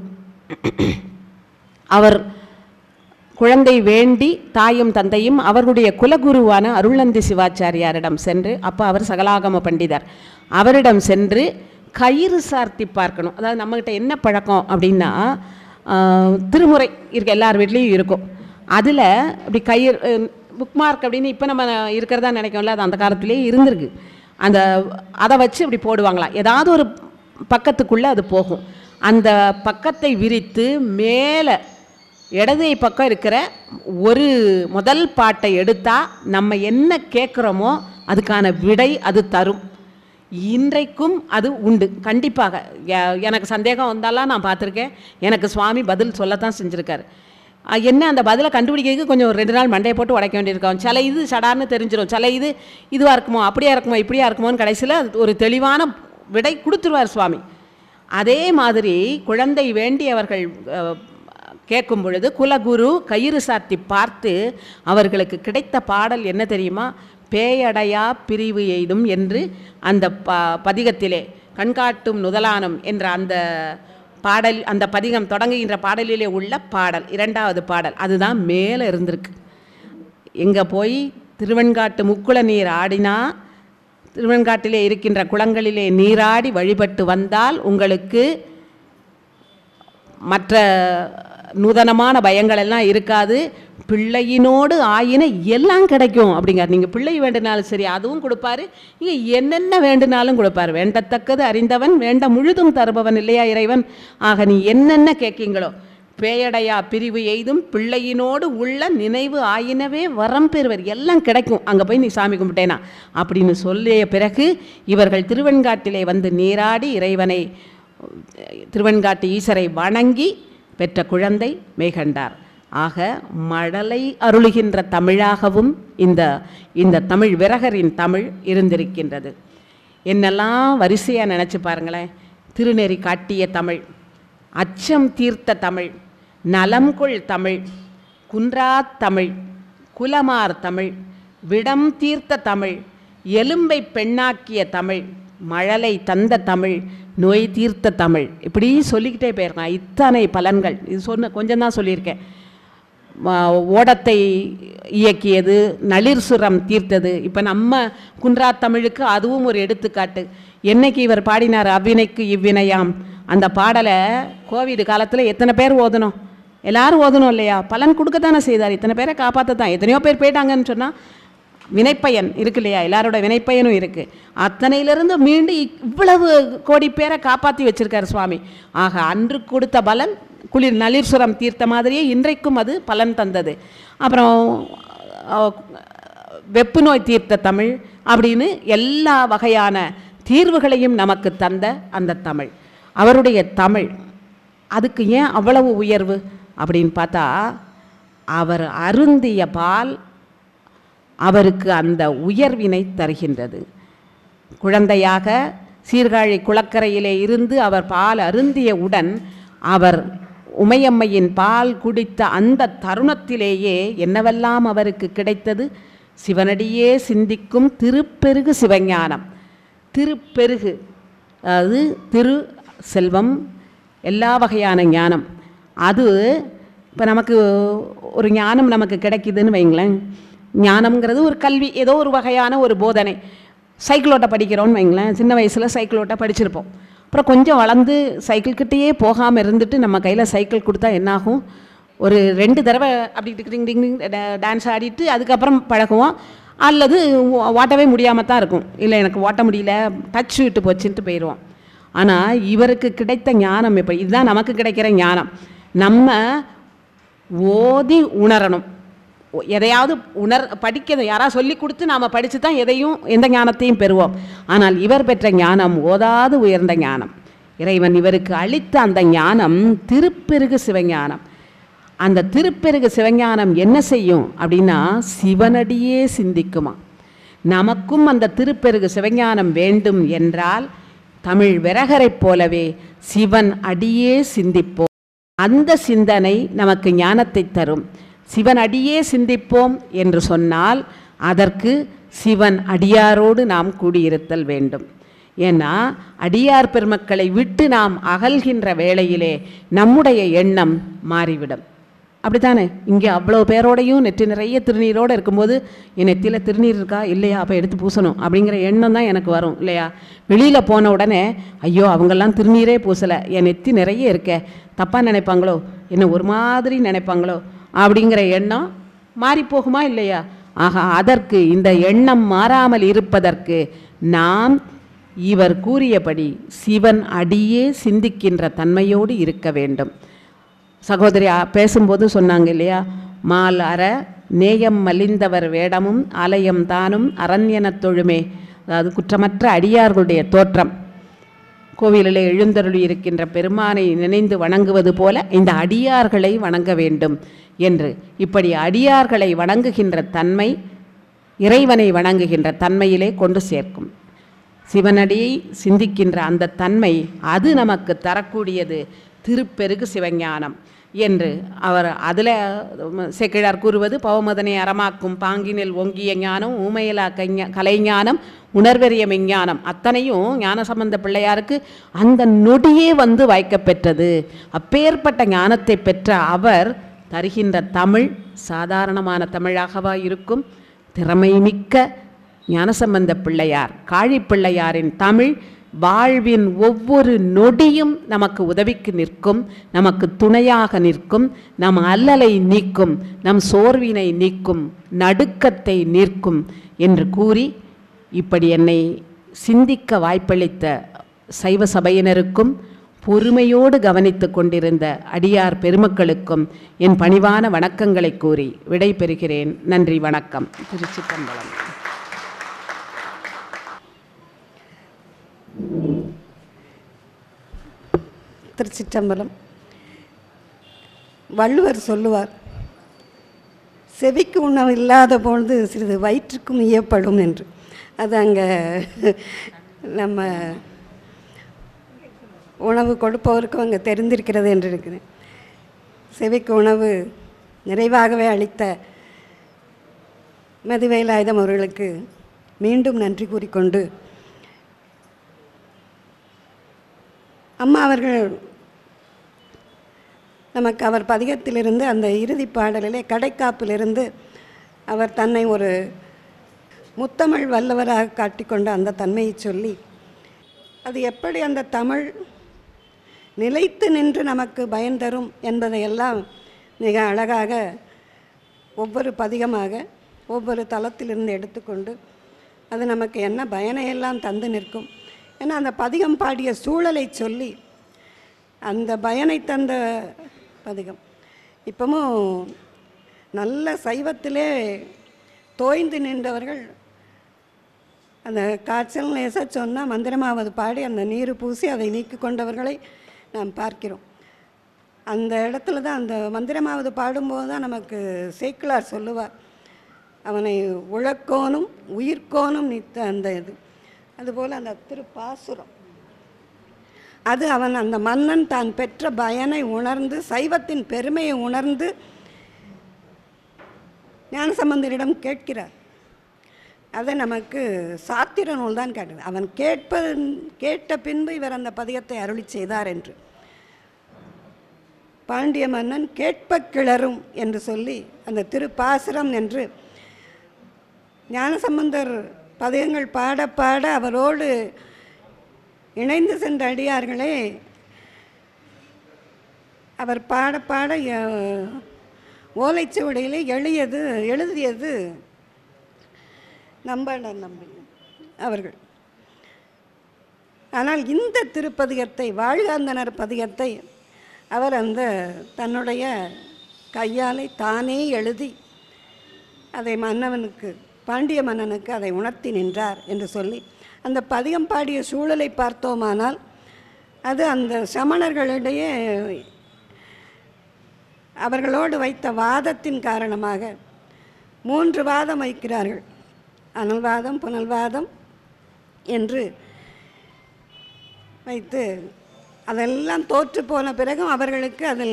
அவர் குழந்தை வேண்டி தாயும் தந்தையும் அவர்களுடைய குலகுருவான அருள்நந்தி சிவாச்சாரியாரிடம் சென்று அப்போ அவர் சகலாகம பண்டிதர் அவரிடம் சென்று கயிறு சார்த்தி பார்க்கணும் அதாவது நம்மக்கிட்ட என்ன பழக்கம் அப்படின்னா ஆஹ், திருமுறை இருக்க எல்லார் வீட்லேயும் இருக்கும் அதில் இப்படி கயிறு புக் மார்க் அப்படின்னு இப்போ நம்ம இருக்கிறதா நினைக்கோம்ல அது அந்த காலத்திலேயே இருந்திருக்கு அந்த அதை வச்சு இப்படி போடுவாங்களாம் ஏதாவது ஒரு பக்கத்துக்குள்ளே அது போகும் அந்த பக்கத்தை விரித்து மேலே இடதை பக்கம் இருக்கிற ஒரு முதல் பாட்டை எடுத்தால் நம்ம என்ன கேட்குறோமோ அதுக்கான விடை அது தரும் இன்றைக்கும் அது உண்டு கண்டிப்பாக எ- எனக்கு சந்தேகம் வந்தாலாம் நான் பார்த்துருக்கேன் எனக்கு சுவாமி பதில் சொல்லத்தான் செஞ்சுருக்காரு அஹ் என்ன அந்த பதிலை கண்டுபிடிக்கிறதுக்கு கொஞ்சம் ஒரு ரெண்டு நாள் மண்டையை போட்டு உடைக்க வேண்டியிருக்கும் சில இது சடார்னு தெரிஞ்சிடும் சில இது இதுவாக இருக்குமோ அப்படியா இருக்குமோ இப்படியா இருக்குமோன்னு கடைசியில் ஒரு தெளிவான விடை கொடுத்துருவார் சுவாமி அதே மாதிரி குழந்தை வேண்டியவர்கள் அஹ், கேட்கும் பொழுது குலகுரு கயிறு சாத்தி பார்த்து அவர்களுக்கு கிடைத்த பாடல் என்ன தெரியுமா பேயடையா பிரிவு எய்தும் என்று அந்த ப பதிகத்திலே கண்காட்டும் நுதலானம் என்ற அந்த பாடல் அந்த பதிகம் தொடங்குகின்ற பாடலிலே உள்ள பாடல் இரண்டாவது பாடல் அதுதான் மேலே இருந்திருக்கு எங்கே போய் திருவெண்காட்டு முக்குள நீர் ஆடினா திருவெண்காட்டிலே இருக்கின்ற குளங்களிலே நீராடி வழிபட்டு வந்தால் உங்களுக்கு மற்ற நூதனமான பயங்கள் எல்லாம் இருக்காது பிள்ளையினோடு ஆயின எல்லாம் கிடைக்கும் அப்படிங்கார் நீங்கள் பிள்ளை வேண்டுனாலும் சரி அதுவும் கொடுப்பாரு இங்கே என்னென்ன வேண்டுனாலும் கொடுப்பார் வேண்டத்தக்கது அறிந்தவன் வேண்ட முழுதும் தருபவன் இல்லையா இறைவன் ஆக நீ என்னென்ன கேட்கீங்களோ பேயடையா பிரிவு எய்தும் பிள்ளையினோடு உள்ள நினைவு ஆயினவே வரம் பெறுவர் எல்லாம் கிடைக்கும் அங்கே போய் நீ சாமி கும்பிட்டேனா அப்படின்னு சொல்லிய பிறகு இவர்கள் திருவெண்காட்டிலே வந்து நீராடி இறைவனை திருவெண்காட்டு ஈசரை வணங்கி பெற்ற குழந்தை மேகண்டார் ஆக மழலை அருளுகின்ற தமிழாகவும் இந்த இந்த தமிழ் விரகரின் தமிழ் இருந்திருக்கின்றது என்னெல்லாம் வரிசையாக நினச்சி பாருங்களேன் திருநெறி காட்டிய தமிழ் அச்சம் தீர்த்த தமிழ் நலம் கொள் தமிழ் குன்றா தமிழ் குலமார் தமிழ் விடம் தீர்த்த தமிழ் எலும்பை பெண்ணாக்கிய தமிழ் மழலை தந்த தமிழ் நோய் தீர்த்த தமிழ் இப்படி சொல்லிக்கிட்டே போயிருக்கான் இத்தனை பலன்கள் இது சொன்ன கொஞ்சம் தான் சொல்லியிருக்கேன் வ- ஓடத்தை இயக்கியது நளிர் சுரம் தீர்த்தது இப்போ நம்ம குன்றா தமிழுக்கு அதுவும் ஒரு எடுத்துக்காட்டு என்னைக்கு இவர் பாடினார் அவ்வினைக்கு இவ்வினையாம் அந்த பாடலை கோவிட் காலத்தில் எத்தனை பேர் ஓதணும் எல்லாரும் ஓதணும் இல்லையா பலன் கொடுக்கத்தானே செய்தார் இத்தனை பேரை காப்பாற்ற தான் எத்தனையோ பேர் போயிட்டாங்கன்னு சொன்னால் வினைப்பயன் இருக்கு இல்லையா எல்லாரோட வினைப்பயனும் இருக்குது அத்தனையிலிருந்து மீண்டு இவ்வளவு கோடி பேரை காப்பாற்றி வச்சிருக்காரு சுவாமி ஆக அன்று கொடுத்த பலன் குளிர் நளிர்சுரம் தீர்த்த மாதிரியே இன்றைக்கும் அது பலன் தந்தது அப்புறம் அஹ், வெப்பு நோய் தீர்த்த தமிழ் அப்படின்னு எல்லா வகையான தீர்வுகளையும் நமக்கு தந்த அந்த தமிழ் அவருடைய தமிழ் அதுக்கு ஏன் அவ்வளவு உயர்வு அப்படின்னு பார்த்தா அவர் அருந்திய பால் அவருக்கு அந்த உயர்வினை தருகின்றது குழந்தையாக சீர்காழி குளக்கரையிலே இருந்து அவர் பால் அருந்தியவுடன் அவர் உமையம்மையின் பால் குடித்த அந்த தருணத்திலேயே என்னவெல்லாம் அவருக்கு கிடைத்தது சிவனடியே சிந்திக்கும் திருப்பெருகு சிவஞானம் திருப்பெருகு அதாவது திரு செல்வம் எல்லா வகையான ஞானம் அது இப்போ நமக்கு ஒரு ஞானம் நமக்கு கிடைக்குதுன்னு வைங்களேன் ஞானம்ங்கிறது ஒரு கல்வி ஏதோ ஒரு வகையான ஒரு போதனை சைக்கிள் ஓட்ட படிக்கிறோன்னு வைங்களேன் சின்ன வயசில் சைக்கிள் ஓட்ட படிச்சிருப்போம் அப்புறம் கொஞ்சம் வளர்ந்து சைக்கிள் கிட்டேயே போகாமல் இருந்துட்டு நம்ம கையில் சைக்கிள் கொடுத்தா என்னாகும் ஒரு ரெண்டு தடவை அப்படி டிங் டிங் டிங் டான்ஸ் ஆடிட்டு அதுக்கப்புறம் பழகுவோம் அல்லது ஓ- ஓட்டவே முடியாமல் தான் இருக்கும் இல்லை எனக்கு ஓட்ட முடியல டச் விட்டு போச்சுன்ட்டு போயிடுவோம் ஆனால் இவருக்கு கிடைத்த ஞானம் எப்படி இதுதான் நமக்கு கிடைக்கிற ஞானம் நம்ம ஓதி உணரணும் ஒ- எதையாவது உணர் படிக்கணும் யாராவது சொல்லி கொடுத்து நாம் படித்து தான் எதையும் எந்த ஞானத்தையும் பெறுவோம் ஆனால் இவர் பெற்ற ஞானம் ஓதாது உயர்ந்த ஞானம் இறைவன் இவருக்கு அளித்த அந்த ஞானம் திருப்பெருகு சிவஞானம் அந்த திருப்பெருகு சிவஞானம் என்ன செய்யும் அப்படின்னா சிவனடியே சிந்திக்குமா நமக்கும் அந்த திருப்பெருகு சிவஞானம் வேண்டும் என்றால் தமிழ் விரகரைப் போலவே சிவன் அடியே சிந்திப்போம் அந்த சிந்தனை நமக்கு ஞானத்தை தரும் சிவன் அடியே சிந்திப்போம் என்று சொன்னால் அதற்கு சிவன் அடியாரோடு நாம் கூடியிருத்தல் வேண்டும் ஏன்னா அடியார் பெருமக்களை விட்டு நாம் அகல்கின்ற வேளையிலே நம்முடைய எண்ணம் மாறிவிடும் அப்படித்தானே இங்கே அவ்வளோ பேரோடையும் நெற்றி நிறைய திருநீரோடு இருக்கும்போது என் நெத்தியில் திருநீர் இருக்கா இல்லையா அப்போ எடுத்து பூசணும் அப்படிங்கிற எண்ணம் தான் எனக்கு வரும் இல்லையா வெளியில் போன உடனே ஐயோ அவங்கெல்லாம் திருநீரே பூசலை என் நெத்தி நிறைய இருக்கே தப்பாக நினைப்பாங்களோ என்ன ஒரு மாதிரி நினைப்பாங்களோ அப்படிங்கிற எண்ணம் மாறி போகுமா இல்லையா ஆக அதற்கு இந்த எண்ணம் மாறாமல் இருப்பதற்கு நாம் இவர் கூறியபடி சிவன் அடியே சிந்திக்கின்ற தன்மையோடு இருக்க வேண்டும் சகோதரி அ, பேசும்போது சொன்னாங்க இல்லையா மால் அற நேயம் மலிந்தவர் வேடமும் ஆலயம் தானும் அரண்யனத் தொழுமே அதாவது குற்றமற்ற அடியார்களுடைய தோற்றம் கோவிலிலே எழுந்தருளி இருக்கின்ற பெருமானை நினைந்து வணங்குவது போல இந்த அடியார்களை வணங்க வேண்டும் என்று இப்படி அடியார்களை வணங்குகின்ற தன்மை இறைவனை வணங்குகின்ற தன்மையிலே கொண்டு சேர்க்கும் சிவனடியை சிந்திக்கின்ற அந்த தன்மை அது நமக்கு தரக்கூடியது திருப்பெருகு சிவஞானம் என்று அவர் அதில் சேக்கிழார் கூறுவது பவமதனை அறமாக்கும் பாங்கினில் ஒங்கிய ஞானம் ஊமையிலா கைஞா கலைஞானம் உணர்வெறிய மெஞ்ஞானம் அத்தனையும் ஞானசம்பந்த பிள்ளையாருக்கு அந்த நொடியே வந்து வாய்க்கப்பெற்றது அப்பேற்பட்ட ஞானத்தை பெற்ற அவர் தருகின்ற தமிழ் சாதாரணமான தமிழாகவா இருக்கும் திறமைமிக்க ஞானசம்பந்த பிள்ளையார் காழி பிள்ளையாரின் தமிழ் வாழ்வின் ஒவ்வொரு நொடியும் நமக்கு உதவிக்கு நிற்கும் நமக்கு துணையாக நிற்கும் நம் அல்லலை நீக்கும் நம் சோர்வினை நீக்கும் நடுக்கத்தை நீக்கும் என்று கூறி இப்படி என்னை சிந்திக்க வாய்ப்பளித்த சைவ சபையினருக்கும் பொறுமையோடு கவனித்து கொண்டிருந்த அடியார் பெருமக்களுக்கும் என் பணிவான வணக்கங்களை கூறி விடை பெறுகிறேன் நன்றி வணக்கம் திருச்சிற்றம்பலம் திருச்சிற்றம்பலம் வள்ளுவர் சொல்லுவார் செவிக்கு உணவு இல்லாத பொழுது சிறிது வயிற்றுக்கும் இயப்படும் என்று அது அங்கே நம்ம உணவு கொடுப்பவருக்கும் அங்கே தெரிந்திருக்கிறது என்று இருக்குது செவிக்கு உணவு நிறைவாகவே அளித்த மதிவேலாயுதம் அவர்களுக்கு மீண்டும் நன்றி கூறிக்கொண்டு அம்மா அவர்கள் நமக்கு அவர் பதிகத்திலிருந்து அந்த இறுதிப் பாடலிலே கடைக்காப்பிலிருந்து அவர் தன்னை ஒரு முத்தமிழ் வல்லவராக காட்டிக்கொண்ட அந்த தன்மையை சொல்லி அது எப்படி அந்த தமிழ் நிலைத்து நின்று நமக்கு பயன் தரும் என்பதையெல்லாம் மிக அழகாக ஒவ்வொரு பதிகமாக ஒவ்வொரு தளத்திலிருந்து எடுத்துக்கொண்டு அது நமக்கு என்ன பயனையெல்லாம் தந்து நிற்கும் ஏன்னா அந்த பதிகம் பாடிய சூழலை சொல்லி அந்த பயனை தந்த பதிகம் இப்பவும் நல்ல சைவத்திலே தோய்ந்து நின்றவர்கள் அந்த காய்ச்சல் லேசாக சொன்னால் மந்திரமாவது பாடி அந்த நீர் பூசி அதை நீக்கி கொண்டவர்களை நாம் பார்க்கிறோம் அந்த இடத்துல தான் அந்த மந்திரமாவது பாடும்போது தான் நமக்கு சேக்கிலார் சொல்லுவார் அவனை உழக்கோனும் உயிர்க்கோனும் நித்த அந்த இது அதுபோல் அந்த திருப்பாசுரம் அது அவன் அந்த மன்னன் தான் பெற்ற பயனை உணர்ந்து சைவத்தின் பெருமையை உணர்ந்து ஞானசம்பந்தரிடம் கேட்கிறார் அதை நமக்கு சாத்திர நூல் தான் காட்டுது அவன் கேட்ப கேட்ட பின்பு இவர் அந்த பதிகத்தை அருளி செய்தார் என்று பாண்டிய மன்னன் கேட்ப கிளறும் என்று சொல்லி அந்த திருப்பாசுரம் என்று ஞானசம்பந்தர் பதிகங்கள் பாட பாட அவரோடு இணைந்து சென்ற அடியார்களே அவர் பாட பாட அஹ், ஓலைச்சுவடியிலே எளியது எழுதியது நம்பாளர் நம்பி அவர்கள் ஆனால் இந்த திருப்பதிகத்தை வாழ்காந்தனர் பதிகத்தை அவர் அந்த தன்னுடைய கையாலை தானே எழுதி அதை மன்னவனுக்கு பாண்டிய மன்னனுக்கு அதை உணர்த்தி நின்றார் என்று சொல்லி அந்த பதிகம் பாடிய சூழலை பார்த்தோமானால் அது அந்த சமணர்களிடையே அவர்களோடு வைத்த வாதத்தின் காரணமாக மூன்று வாதம் வைக்கிறார்கள் அனல்வாதம் புனல்வாதம் என்று வைத்து அதெல்லாம் தோற்று போன பிறகும் அவர்களுக்கு அதில்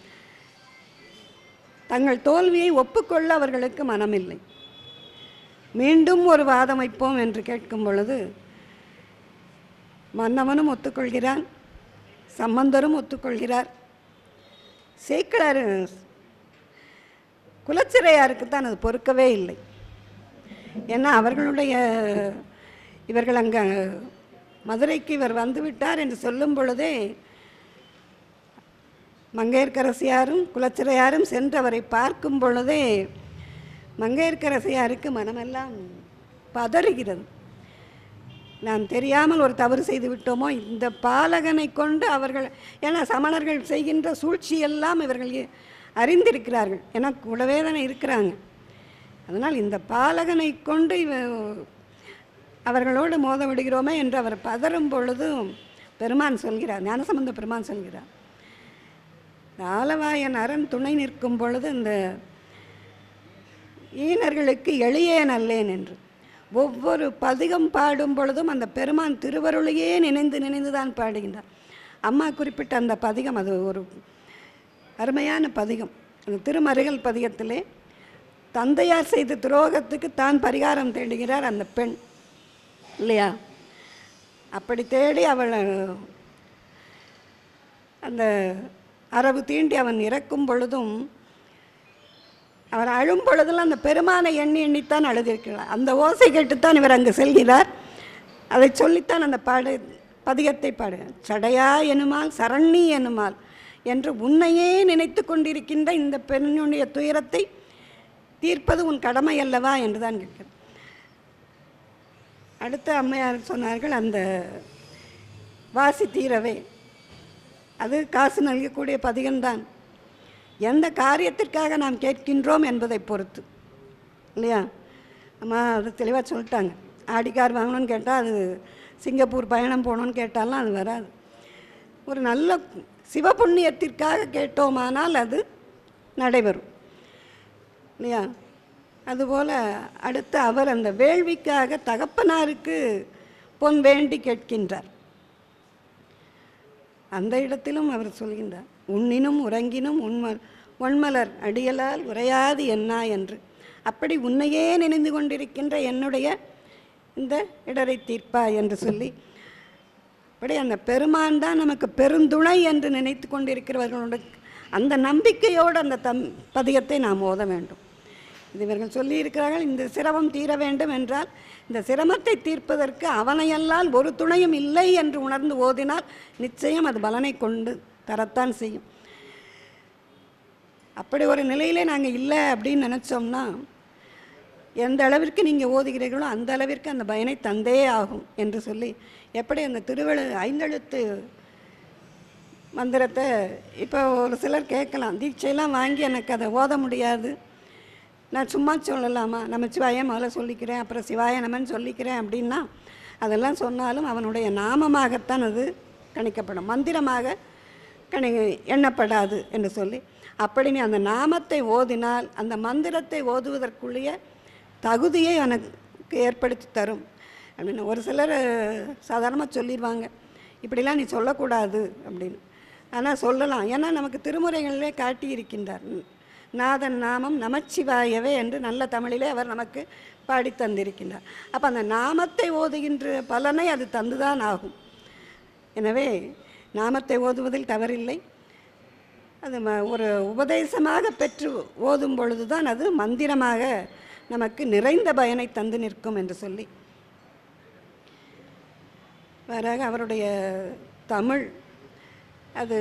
தங்கள் தோல்வியை ஒப்புக்கொள்ள அவர்களுக்கு மனமில்லை மீண்டும் ஒரு வாதம் வைப்போம் என்று கேட்கும் பொழுது மன்னவனும் ஒத்துக்கொள்கிறான் சம்பந்தரும் ஒத்துக்கொள்கிறார் சேக்கிழார் குலச்சிறையாருக்குத்தான் அது பொறுக்கவே இல்லை ஏன்னா அவர்களுடைய இவர்கள் அங்கே மதுரைக்கு இவர் வந்துவிட்டார் என்று சொல்லும் பொழுதே மங்கையர்க்கரசியாரும் குலச்சிறையாரும் சென்று அவரை பார்க்கும் பொழுதே மங்கையர்க்கரசியாருக்கு மனமெல்லாம் பதறுகிறது நாம் தெரியாமல் ஒரு தவறு செய்து விட்டோமோ இந்த பாலகனை கொண்டு அவர்கள் ஏன்னா சமணர்கள் செய்கின்ற சூழ்ச்சியெல்லாம் இவர்கள் எ- அறிந்திருக்கிறார்கள் ஏன்னா கூடவே தானே இருக்கிறாங்க அதனால் இந்த பாலகனை கொண்டு இவ அவர்களோடு மோத விடுகிறோமே என்று அவர் பதறும் பொழுதும் பெருமான் சொல்கிறார் ஞானசம்பந்த பெருமான் சொல்கிறார் ஆலவாயன் அரண் துணை நிற்கும் பொழுது இந்த ஈனர்களுக்கு எளியேன் அல்லேன் என்று ஒவ்வொரு பதிகம் பாடும் பொழுதும் அந்த பெருமான் திருவருளையே நினைந்து நினைந்து தான் பாடுகின்றார் அம்மா குறிப்பிட்ட அந்த பதிகம் அது ஒரு அருமையான பதிகம் அந்த திருமருகல் பதிகத்திலே தந்தையார் செய்த துரோகத்துக்கு தான் பரிகாரம் தேடுகிறார் அந்த பெண் இல்லையா அப்படி தேடி அவள் அந்த அரவு தீண்டி அவன் இறக்கும் பொழுதும் அவர் அழும் பொழுதெல்லாம் அந்த பெருமானை எண்ணி எண்ணித்தான் அழுதிருக்கிறார் அந்த ஓசை கேட்டுத்தான் இவர் அங்கு செல்கிறார் அதை சொல்லித்தான் அந்த பாடு பதிகத்தை பாடுகிறார் சடையா எனுமால் சரண்ணி எனுமால் என்று உன்னையே நினைத்து கொண்டிருக்கின்ற இந்த பெண்ணுடைய துயரத்தை தீர்ப்பது உன் கடமை அல்லவா என்று தான் கேட்கிறார் அடுத்த அம்மையார் சொன்னார்கள் அந்த வாசி தீரவே அது காசு நல்கக்கூடிய பதிகம்தான் எந்த காரியத்திற்காக நாம் கேட்கின்றோம் என்பதை பொறுத்து இல்லையா அம்மா அது தெளிவாக சொல்லிட்டாங்க ஆடி கார் வாங்கணும்னு கேட்டால் அது சிங்கப்பூர் பயணம் போகணும்னு கேட்டாலாம் அது வராது ஒரு நல்ல சிவபுண்ணியத்திற்காக கேட்டோமானால் அது நடைபெறும் இல்லையா அதுபோல் அடுத்து அவர் அந்த வேள்விக்காக தகப்பனாருக்கு பொன் வேண்டி கேட்கின்றார் அந்த இடத்திலும் அவர் சொல்கின்றார் உண்ணினும் உறங்கினும் உண்ம ஒன்மலர் அடியலால் உரையாது என்னா என்று அப்படி உன்னையே நினைந்து கொண்டிருக்கின்ற என்னுடைய இந்த இடரை தீர்ப்பா என்று சொல்லி அப்படி அந்த பெருமான் தான் நமக்கு பெருந்துணை என்று நினைத்து கொண்டிருக்கிறவர்களோட அந்த நம்பிக்கையோடு அந்த தம் பதிகத்தை நாம் ஓத வேண்டும் இது இவர்கள் சொல்லியிருக்கிறார்கள் இந்த சிரமம் தீர வேண்டும் என்றால் இந்த சிரமத்தை தீர்ப்பதற்கு அவனையல்லால் ஒரு துணையும் இல்லை என்று உணர்ந்து ஓதினால் நிச்சயம் அது பலனை கொண்டு தரத்தான் செய்யும் அப்படி ஒரு நிலையிலே நாங்கள் இல்லை அப்படின்னு நினச்சோம்னா எந்த அளவிற்கு நீங்கள் ஓதுகிறீர்களோ அந்த அளவிற்கு அந்த பயனை தந்தே ஆகும் என்று சொல்லி எப்படி அந்த திருவள்ளு ஐந்தெழுத்து மந்திரத்தை இப்போ ஒரு சிலர் கேட்கலாம் தீட்சையெல்லாம் வாங்கி எனக்கு அதை ஓத முடியாது நான் சும்மா சொல்லலாமா நமச்சிவாய முதல்ல சொல்லிக்கிறேன் அப்புறம் சிவாய நமன் சொல்லிக்கிறேன் அப்படின்னா அதெல்லாம் சொன்னாலும் அவனுடைய நாமமாகத்தான் அது கணிக்கப்படும் மந்திரமாக கணி எண்ணப்படாது என்று சொல்லி அப்படி நீ அந்த நாமத்தை ஓதினால் அந்த மந்திரத்தை ஓதுவதற்குரிய தகுதியை எனக்கு ஏற்படுத்தி தரும் அப்படின்னு ஒரு சிலர் சாதாரணமாக சொல்லிடுவாங்க இப்படிலாம் நீ சொல்லக்கூடாது அப்படின்னு ஆனால் சொல்லலாம் ஏன்னா நமக்கு திருமுறைகளிலே காட்டியிருக்கின்றார் நாதன் நாமம் நமச்சிவாயவே என்று நல்ல தமிழிலே அவர் நமக்கு பாடி தந்திருக்கின்றார் அப்போ அந்த நாமத்தை ஓதுகின்ற பலனை அது தந்துதான் ஆகும் எனவே நாமத்தை ஓதுவதில் தவறில்லை அது ம- ஒரு உபதேசமாக பெற்று ஓதும் பொழுது தான் அது மந்திரமாக நமக்கு நிறைந்த பயனை தந்து நிற்கும் என்று சொல்லி மாறாக அவருடைய தமிழ் அது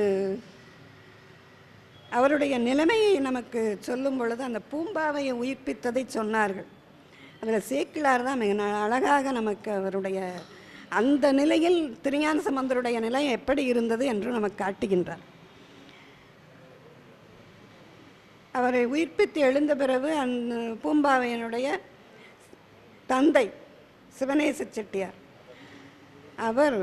அவருடைய நிலைமையை நமக்கு சொல்லும் பொழுது அந்த பூம்பாவையை உயிர்ப்பித்ததை சொன்னார்கள் அதில் சேக்கிழார் தான் மிக ந- அழகாக நமக்கு அவருடைய அந்த நிலையில் திருஞான சம்பந்தருடைய நிலை எப்படி இருந்தது என்று நமக்கு காட்டுகின்றார் அவரை உயிர்ப்பித்து எழுந்த பிறகு அந்த பூம்பாவையனுடைய தந்தை சிவனேச செட்டியார் அவர்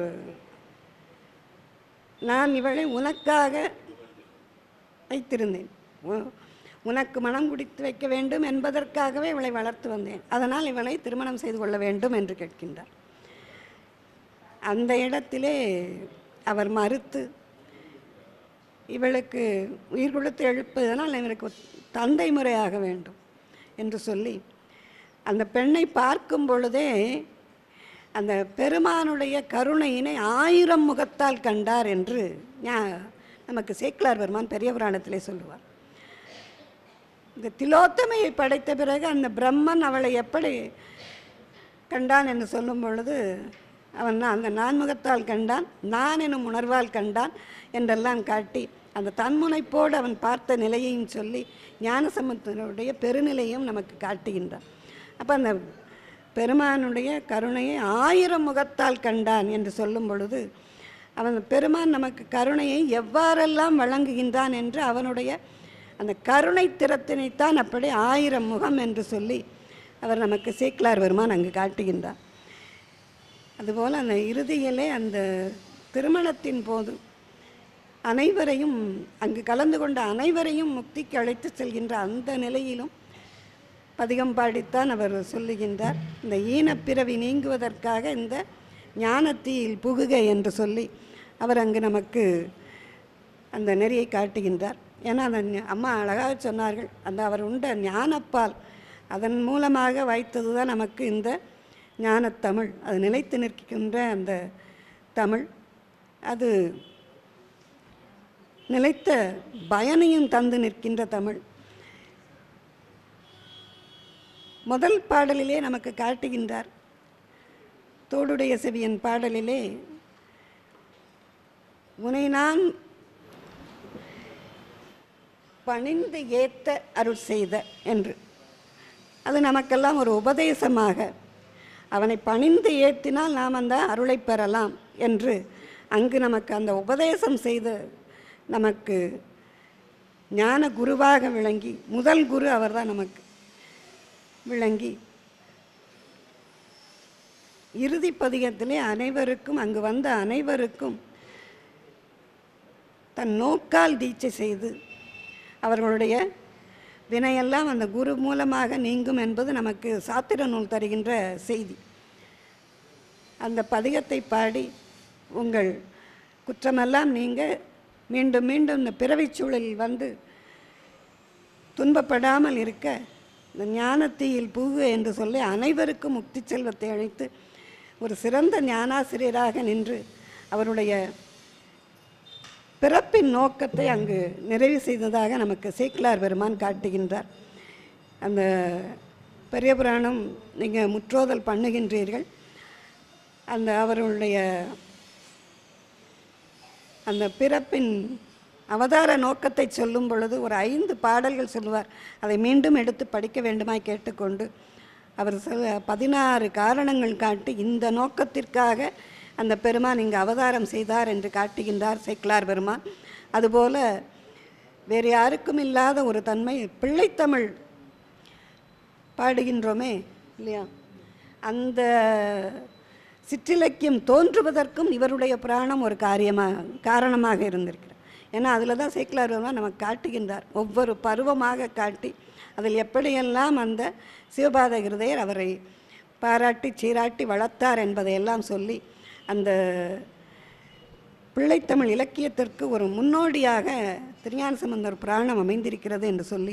நான் இவளை உனக்காக வைத்திருந்தேன் உ- உனக்கு மனம் குடித்து வைக்க வேண்டும் என்பதற்காகவே இவளை வளர்த்து வந்தேன் அதனால் இவளை திருமணம் செய்து கொள்ள வேண்டும் என்று கேட்கின்றார் அந்த இடத்திலே அவர் மறுத்து இவளுக்கு உயிர் கொடுத்து எழுப்பதனால் இவருக்கு தந்தை முறையாக வேண்டும் என்று சொல்லி அந்த பெண்ணை பார்க்கும் பொழுதே அந்த பெருமானுடைய கருணையினை ஆயிரம் முகத்தால் கண்டார் என்று ஞா- நமக்கு சேக்கிலார் பெருமான் பெரிய புராணத்திலே சொல்லுவார் இந்த திலோத்தமையை படைத்த பிறகு அந்த பிரம்மன் அவளை எப்படி கண்டான் என்று சொல்லும் பொழுது அவன் நான் அந்த நான்முகத்தால் கண்டான் நான் எனும் உணர்வால் கண்டான் என்றெல்லாம் காட்டி அந்த தன்முனைப்போடு அவன் பார்த்த நிலையையும் சொல்லி ஞானசம்பந்தனுடைய பெருநிலையும் நமக்கு காட்டுகின்றான் அப்போ அந்த பெருமானுடைய கருணையை ஆயிரம் முகத்தால் கண்டான் என்று சொல்லும் பொழுது அவன் பெருமான் நமக்கு கருணையை எவ்வாறெல்லாம் வழங்குகின்றான் என்று அவனுடைய அந்த கருணை திறத்தினைத்தான் அப்படி ஆயிரம் முகம் என்று சொல்லி அவர் நமக்கு சேக்கிலார் பெருமான் அங்கு காட்டுகின்றார் அதுபோல் அந்த இறுதியிலே அந்த திருமணத்தின் போது அனைவரையும் அங்கு கலந்து கொண்ட அனைவரையும் முக்திக்கு அழைத்து செல்கின்ற அந்த நிலையிலும் பதிகம் பாடித்தான் அவர் சொல்லுகின்றார் இந்த ஈனப்பிறவி நீங்குவதற்காக இந்த ஞானத்தீயில் புகுக என்று சொல்லி அவர் அங்கு நமக்கு அந்த நெறியை காட்டுகின்றார் ஏன்னா அந்த ஞ- அம்மா அழகாக சொன்னார்கள் அந்த அவர் உண்ட ஞானப்பால் அதன் மூலமாக வைத்தது தான் நமக்கு இந்த ஞானத்தமிழ் அது நிலைத்து நிற்கின்ற அந்த தமிழ் அது நிலைத்த பயனையும் தந்து நிற்கின்ற தமிழ் முதல் பாடலிலே நமக்கு காட்டுகின்றார் தோடுடைய செவியன் பாடலிலே உனை நான் பணிந்து ஏத்த அருள் செய்த என்று அது நமக்கெல்லாம் ஒரு உபதேசமாக அவனை பணிந்து ஏற்றினால் நாம் அந்த அருளை பெறலாம் என்று அங்கு நமக்கு அந்த உபதேசம் செய்து நமக்கு ஞான குருவாக விளங்கி முதல் குரு அவர்தான் நமக்கு விளங்கி இறுதி பதிகத்திலே அனைவருக்கும் அங்கு வந்த அனைவருக்கும் தன் நோக்கால் தீட்சை செய்து அவர்களுடைய வினையெல்லாம் அந்த குரு மூலமாக நீங்கும் என்பது நமக்கு சாத்திர நூல் தருகின்ற செய்தி அந்த பதிகத்தை பாடி உங்கள் குற்றமெல்லாம் நீங்க மீண்டும் மீண்டும் இந்த பிறவிச் சூழலில் வந்து துன்பப்படாமல் இருக்க இந்த ஞானத்தீயில் பூகு என்று சொல்லி அனைவருக்கும் முக்தி செல்வத்தை அழைத்து ஒரு சிறந்த ஞானாசிரியராக நின்று அவருடைய பிறப்பின் நோக்கத்தை அங்கு நிறைவு செய்ததாக நமக்கு சேக்கிலார் பெருமான் காட்டுகின்றார் அந்த பெரிய புராணம் நீங்கள் முற்றோதல் பண்ணுகின்றீர்கள் அந்த அவருடைய அந்த பிறப்பின் அவதார நோக்கத்தை சொல்லும் பொழுது ஒரு ஐந்து பாடல்கள் சொல்லுவார் அதை மீண்டும் எடுத்து படிக்க வேண்டுமாய் கேட்டுக்கொண்டு அவர் சொல்ல பதினாறு காரணங்கள் காட்டி இந்த நோக்கத்திற்காக அந்த பெருமான் இங்கு அவதாரம் செய்தார் என்று காட்டுகின்றார் சேக்கிலார் பெருமான் அதுபோல வேறு யாருக்கும் இல்லாத ஒரு தன்மை பிள்ளைத்தமிழ் பாடுகின்றோமே இல்லையா அந்த சிற்றிலக்கியம் தோன்றுவதற்கும் இவருடைய புராணம் ஒரு காரியமாக காரணமாக இருந்திருக்கிறார் ஏன்னா அதில் தான் சேக்கிலார் பெருமான் நமக்கு காட்டுகின்றார் ஒவ்வொரு பருவமாக காட்டி அதில் எப்படியெல்லாம் அந்த சிவபாத இருதயர் அவரை பாராட்டி சீராட்டி வளர்த்தார் என்பதையெல்லாம் சொல்லி அந்த பிள்ளைத்தமிழ் இலக்கியத்திற்கு ஒரு முன்னோடியாக திருஞான சம்பந்தர் புராணம் அமைந்திருக்கிறது என்று சொல்லி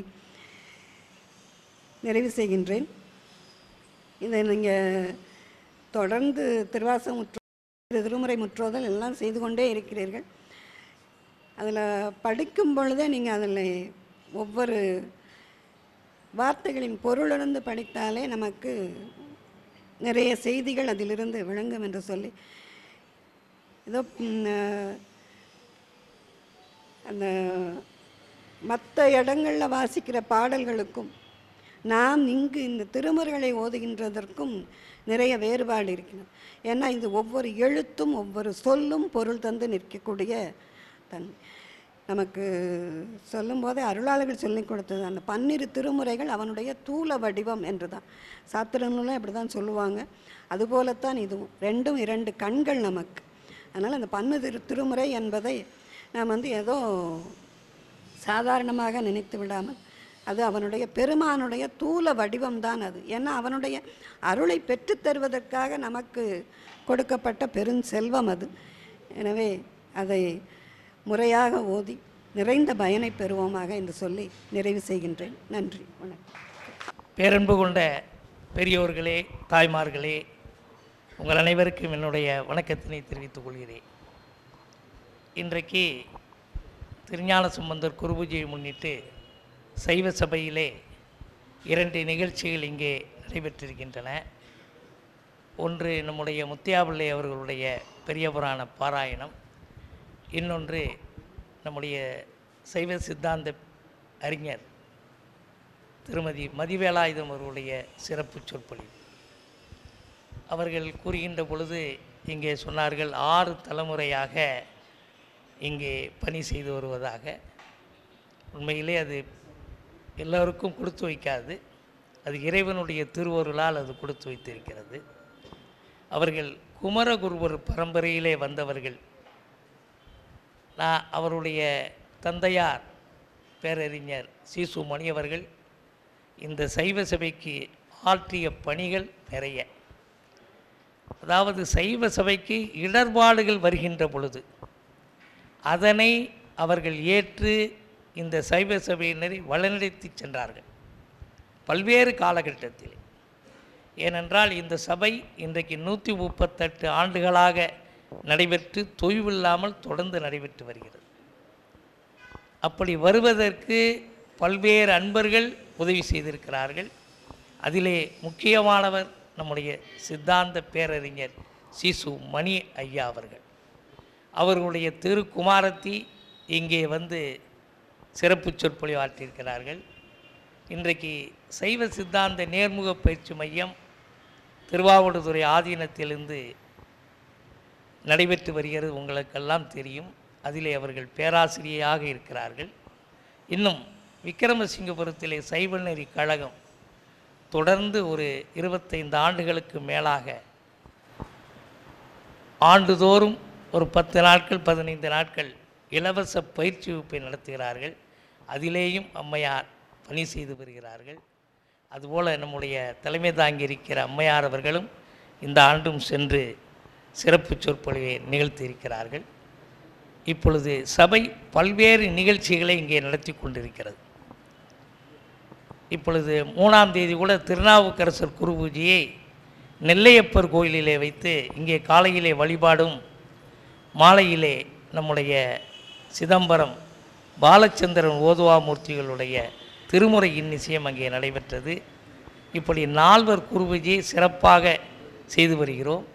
நிறைவு செய்கின்றேன் இதை நீங்கள் தொடர்ந்து திருவாசம் முற்றோ திருமுறை முற்றோதல் எல்லாம் செய்து கொண்டே இருக்கிறீர்கள் அதில் படிக்கும் பொழுதே நீங்கள் அதில் ஒவ்வொரு வார்த்தைகளின் பொருளிலிருந்து படித்தாலே நமக்கு நிறைய செய்திகள் அதிலிருந்து விளங்கும் என்று சொல்லி ஏதோ ம், அஹ், அந்த மற்ற இடங்களில் வாசிக்கிற பாடல்களுக்கும் நாம் இங்கு இந்த திருமுறைகளை ஓதுகின்றதற்கும் நிறைய வேறுபாடு இருக்கிறது ஏன்னா இது ஒவ்வொரு எழுத்தும் ஒவ்வொரு சொல்லும் பொருள் தந்து நிற்கக்கூடிய தன் நமக்கு சொல்லும்போதே அருளாளர்கள் சொல்லிக் கொடுத்தது அந்த பன்னிரு திருமுறைகள் அவனுடைய தூல வடிவம் என்று தான் சாத்திரங்களும் இப்படி தான் சொல்லுவாங்க அதுபோலத்தான் இதுவும் ரெண்டும் இரண்டு கண்கள் நமக்கு அதனால் அந்த பன்னிரு திருமுறை என்பதை நாம் வந்து ஏதோ சாதாரணமாக நினைத்து விடாமல் அது அவனுடைய பெருமானுடைய தூல வடிவம்தான் அது ஏன்னா அவனுடைய அருளை பெற்றுத் தருவதற்காக நமக்கு கொடுக்கப்பட்ட பெருஞ்செல்வம் அது எனவே அதை முறையாக ஓதி நிறைந்த பயனை பெறுவோமாக என்று சொல்லி நிறைவு செய்கின்றேன் நன்றி வணக்கம் பேரன்பு கொண்ட பெரியோர்களே தாய்மார்களே உங்கள் அனைவருக்கும் என்னுடைய வணக்கத்தினை தெரிவித்துக் கொள்கிறேன் இன்றைக்கு திருஞான சம்பந்தர் குருபூஜையை முன்னிட்டு சைவ சபையிலே இரண்டு நிகழ்ச்சிகள் இங்கே நடைபெற்றிருக்கின்றன ஒன்று நம்முடைய முத்தியாபிள்ளை அவர்களுடைய பெரிய புராண பாராயணம் இன்னொன்று நம்முடைய சைவ சித்தாந்த அறிஞர் திருமதி மதிவேலாயுதம் அவர்களுடைய சிறப்பு சொற்பொழிவு அவர்கள் கூறுகின்ற பொழுது இங்கே சொன்னார்கள் ஆறு தலைமுறையாக இங்கே பணி செய்து வருவதாக உண்மையிலே அது எல்லோருக்கும் கொடுத்து வைக்காது அது இறைவனுடைய திருவருளால் அது கொடுத்து வைத்திருக்கிறது அவர்கள் குமரகுருவர் பரம்பரையிலே வந்தவர்கள் நான் அவருடைய தந்தையார் பேரறிஞர் சீசு மணி அவர்கள் இந்த சைவ சபைக்கு ஆற்றிய பணிகள் நிறைய அதாவது சைவ சபைக்கு இடர்பாடுகள் வருகின்ற பொழுது அதனை அவர்கள் ஏற்று இந்த சைவ சபையினரை வழிநடத்தி சென்றார்கள் பல்வேறு காலகட்டத்தில் ஏனென்றால் இந்த சபை இன்றைக்கு நூற்றி முப்பத்தெட்டு ஆண்டுகளாக நடைபெற்று தொய்வில்லாமல் தொடர்ந்து நடைபெற்று வருகிறது அப்படி வருவதற்கு பல்வேறு அன்பர்கள் உதவி செய்திருக்கிறார்கள் அதிலே முக்கியமானவர் நம்முடைய சித்தாந்த பேரறிஞர் சிசு மணி ஐயா அவர்கள் அவர்களுடைய திருக்குமாரத்தி இங்கே வந்து சிறப்பு சொற்பொழிவு ஆற்றியிருக்கிறார்கள் இன்றைக்கு சைவ சித்தாந்த நேர்முக பயிற்சி மையம் திருவாவடுதுறை ஆதீனத்திலிருந்து நடைபெற்று வருகிறது உங்களுக்கெல்லாம் தெரியும் அதிலே அவர்கள் பேராசிரியராக இருக்கிறார்கள் இன்னும் விக்கிரமசிங்கபுரத்திலே சைவநெறி கழகம் தொடர்ந்து ஒரு இருபத்தைந்து ஆண்டுகளுக்கு மேலாக ஆண்டுதோறும் ஒரு பத்து நாட்கள் பதினைந்து நாட்கள் இலவச பயிற்சி வகுப்பை நடத்துகிறார்கள் அதிலேயும் அம்மையார் பணி செய்து வருகிறார்கள் அதுபோல் நம்முடைய தலைமை தாங்கி இருக்கிற அம்மையார் அவர்களும் இந்த ஆண்டும் சென்று சிறப்பு சொற்பொழிவை நிகழ்த்தியிருக்கிறார்கள் இப்பொழுது சபை பல்வேறு நிகழ்ச்சிகளை இங்கே நடத்தி கொண்டிருக்கிறது இப்பொழுது மூணாம் தேதி கூட திருநாவுக்கரசர் குரு பூஜையை நெல்லையப்பர் கோயிலிலே வைத்து இங்கே காலையிலே வழிபாடும் மாலையிலே நம்முடைய சிதம்பரம் பாலச்சந்திரன் ஓதுவாமூர்த்திகளுடைய திருமுறை இன்னிசையம் அங்கே நடைபெற்றது இப்படி நால்வர் குருபூஜையை சிறப்பாக செய்து வருகிறோம்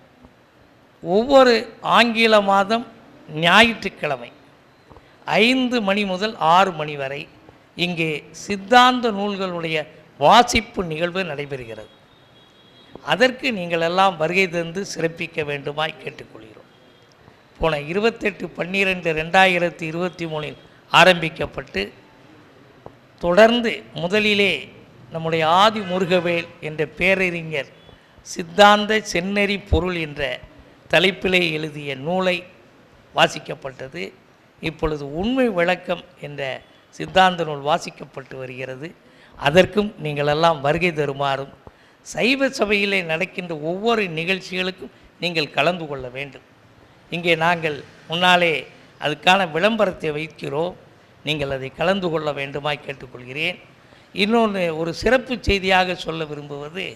ஒவ்வொரு ஆங்கில மாதம் ஞாயிற்றுக்கிழமை ஐந்து மணி முதல் ஆறு மணி வரை இங்கே சித்தாந்த நூல்களுடைய வாசிப்பு நிகழ்வு நடைபெறுகிறது அதற்கு நீங்கள் எல்லாம் வருகை தந்து சிறப்பிக்க வேண்டுமாய் கேட்டுக்கொள்கிறோம் போன இருபத்தெட்டு பன்னிரெண்டு ரெண்டாயிரத்தி இருபத்தி மூணில் ஆரம்பிக்கப்பட்டு தொடர்ந்து முதலிலே நம்முடைய ஆதி முருகவேல் என்ற பேரறிஞர் சித்தாந்த செந்நெறி பொருள் என்ற தலைப்பிலே எழுதிய நூலை வாசிக்கப்பட்டது இப்பொழுது உண்மை விளக்கம் என்ற சித்தாந்த நூல் வாசிக்கப்பட்டு வருகிறது அதற்கும் நீங்கள் எல்லாம் வருகை தருமாறும் சைவ சபையிலே நடக்கின்ற ஒவ்வொரு நிகழ்ச்சிகளுக்கும் நீங்கள் கலந்து கொள்ள வேண்டும் இங்கே நாங்கள் முன்னாலே அதுக்கான விளம்பரத்தை வைக்கிறோம் நீங்கள் அதை கலந்து கொள்ள வேண்டுமாய் கேட்டுக்கொள்கிறேன் இன்னொன்று ஒரு சிறப்பு செய்தியாக சொல்ல விரும்புவது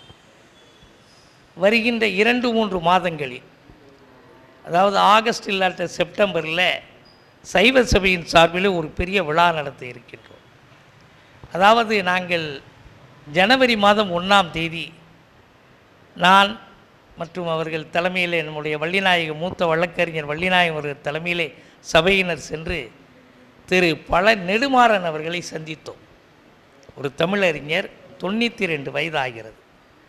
வருகின்ற இரண்டு மூன்று மாதங்களில் அதாவது ஆகஸ்ட் இல்லாட்ட செப்டம்பரில் சைவ சபையின் சார்பில் ஒரு பெரிய விழா நடத்த இருக்கின்றோம் அதாவது நாங்கள் ஜனவரி மாதம் ஒன்றாம் தேதி நான் மற்றும் அவர்கள் தலைமையிலே நம்முடைய வள்ளிநாயக மூத்த வழக்கறிஞர் வள்ளிநாயகம் அவர்கள் தலைமையிலே சபையினர் சென்று திரு பல நெடுமாறன் அவர்களை சந்தித்தோம் ஒரு தமிழறிஞர் தொண்ணூற்றி ரெண்டு வயதாகிறது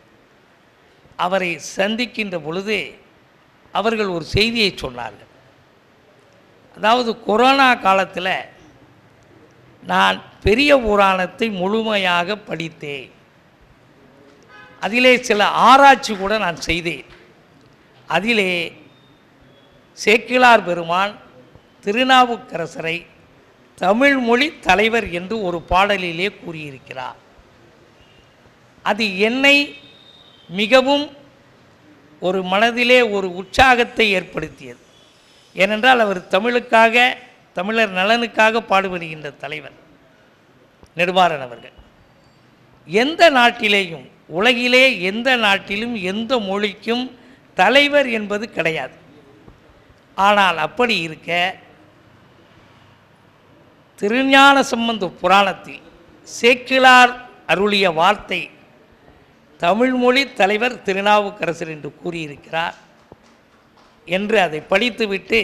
அவரை சந்திக்கின்ற பொழுது அவர்கள் ஒரு செய்தியை சொன்னார்கள் அதாவது கொரோனா காலத்தில் நான் பெரிய புராணத்தை முழுமையாக படித்தேன் அதிலே சில ஆராய்ச்சி கூட நான் செய்தேன் அதிலே சேக்கிழார் பெருமான் திருநாவுக்கரசரை தமிழ் மொழி தலைவர் என்று ஒரு பாடலிலே கூறியிருக்கிறார் அது என்னை மிகவும் ஒரு மனதிலே ஒரு உற்சாகத்தை ஏற்படுத்தியது ஏனென்றால் அவர் தமிழுக்காக தமிழர் நலனுக்காக பாடுபடுகின்ற தலைவர் நெடுமாறன் அவர்கள் எந்த நாட்டிலேயும் உலகிலே எந்த நாட்டிலும் எந்த மொழிக்கும் தலைவர் என்பது கிடையாது ஆனால் அப்படி இருக்க திருஞான சம்பந்த புராணத்தில் சேக்கிழார் அருளிய வார்த்தை தமிழ்மொழி தலைவர் திருநாவுக்கரசர் என்று கூறியிருக்கிறார் என்று அதை படித்துவிட்டு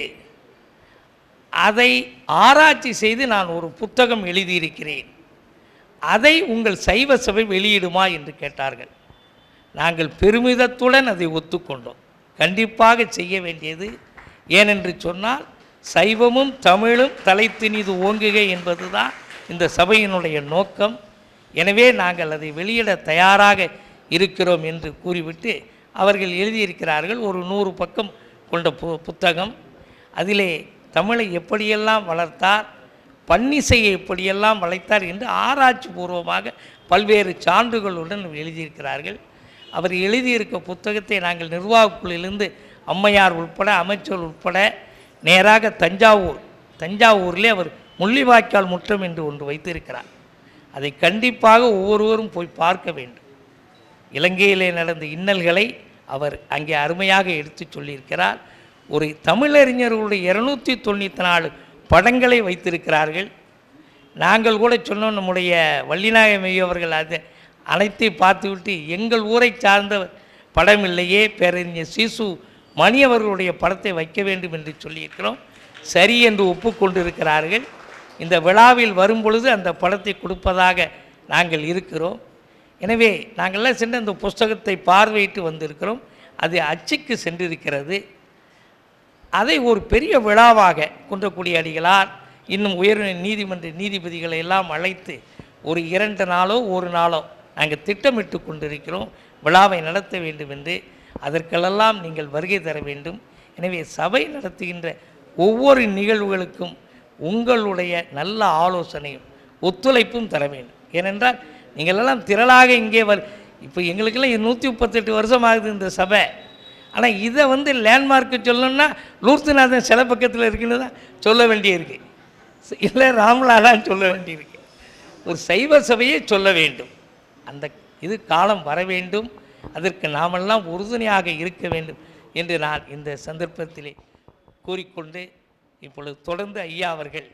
அதை ஆராய்ச்சி செய்து நான் ஒரு புத்தகம் எழுதியிருக்கிறேன் அதை உங்கள் சைவ சபை வெளியிடுமா என்று கேட்டார்கள் நாங்கள் பெருமிதத்துடன் அதை ஒத்துக்கொண்டோம் கண்டிப்பாக செய்ய வேண்டியது ஏனென்று சொன்னால் சைவமும் தமிழும் தலைத்தினிது ஓங்குக என்பதுதான் இந்த சபையினுடைய நோக்கம் எனவே நாங்கள் அதை வெளியிட தயாராக இருக்கிறோம் என்று கூறிவிட்டு அவர்கள் எழுதியிருக்கிறார்கள் ஒரு நூறு பக்கம் கொண்ட பு புத்தகம் அதிலே தமிழை எப்படியெல்லாம் வளர்த்தார் பன்னிசையை எப்படியெல்லாம் வளைத்தார் என்று ஆராய்ச்சி பூர்வமாக பல்வேறு சான்றுகளுடன் எழுதியிருக்கிறார்கள் அவர் எழுதியிருக்க புத்தகத்தை நாங்கள் நிர்வாகக்குழுவிலிருந்து அம்மையார் உட்பட அமைச்சர் உட்பட நேராக தஞ்சாவூர் தஞ்சாவூரிலே அவர் முள்ளிவாய்க்கால் முற்றம் என்று ஒன்று வைத்திருக்கிறார் அதை கண்டிப்பாக ஒவ்வொருவரும் போய் பார்க்க வேண்டும் இலங்கையிலே நடந்த இன்னல்களை அவர் அங்கே அருமையாக எடுத்துச் சொல்லியிருக்கிறார் ஒரு தமிழறிஞர்களுடைய இரநூத்தி தொண்ணூற்றி நாலு படங்களை வைத்திருக்கிறார்கள் நாங்கள் கூட சொன்னோம் நம்முடைய வள்ளிநாயகம் ஐயா அவர்கள் அது அனைத்தையும் பார்த்துவிட்டு எங்கள் ஊரை சார்ந்த படம் இல்லையே பேரறிஞர் சிசு மணி அவர்களுடைய படத்தை வைக்க வேண்டும் என்று சொல்லியிருக்கிறோம் சரி என்று ஒப்புக்கொண்டிருக்கிறார்கள் இந்த விழாவில் வரும் பொழுது அந்த படத்தை கொடுப்பதாக நாங்கள் இருக்கிறோம் எனவே நாங்கள்லாம் சென்று அந்த புஸ்தகத்தை பார்வையிட்டு வந்திருக்கிறோம் அது அச்சுக்கு சென்றிருக்கிறது அதை ஒரு பெரிய விழாவாக குன்றக்குடி அடிகளார் இன்னும் உயர் நீதிமன்ற நீதிபதிகளை எல்லாம் அழைத்து ஒரு இரண்டு நாளோ ஒரு நாளோ நாங்கள் திட்டமிட்டு கொண்டிருக்கிறோம் விழாவை நடத்த வேண்டும் என்று அதற்கெல்லாம் நீங்கள் வருகை தர வேண்டும் எனவே சபை நடத்துகின்ற ஒவ்வொரு நிகழ்வுகளுக்கும் உங்களுடைய நல்ல ஆலோசனையும் ஒத்துழைப்பும் தர வேண்டும் ஏனென்றால் நீங்கள் எல்லாம் திரளாக இங்கே வர் இப்போ எங்களுக்கெல்லாம் நூற்றி முப்பத்தெட்டு வருஷம் ஆகுது இந்த சபை ஆனால் இதை வந்து லேண்ட்மார்க்கு சொல்லணும்னா லூர்த்துநாதன் சில பக்கத்தில் இருக்குன்னு தான் சொல்ல வேண்டியிருக்கு இல்லை ராமலாலான்னு சொல்ல வேண்டியிருக்கு ஒரு சைவ சபையை சொல்ல வேண்டும் அந்த இது காலம் வர வேண்டும் அதற்கு நாமெல்லாம் உறுதுணையாக இருக்க வேண்டும் என்று நான் இந்த சந்தர்ப்பத்திலே கூறிக்கொண்டு இப்பொழுது தொடர்ந்து ஐயா அவர்கள்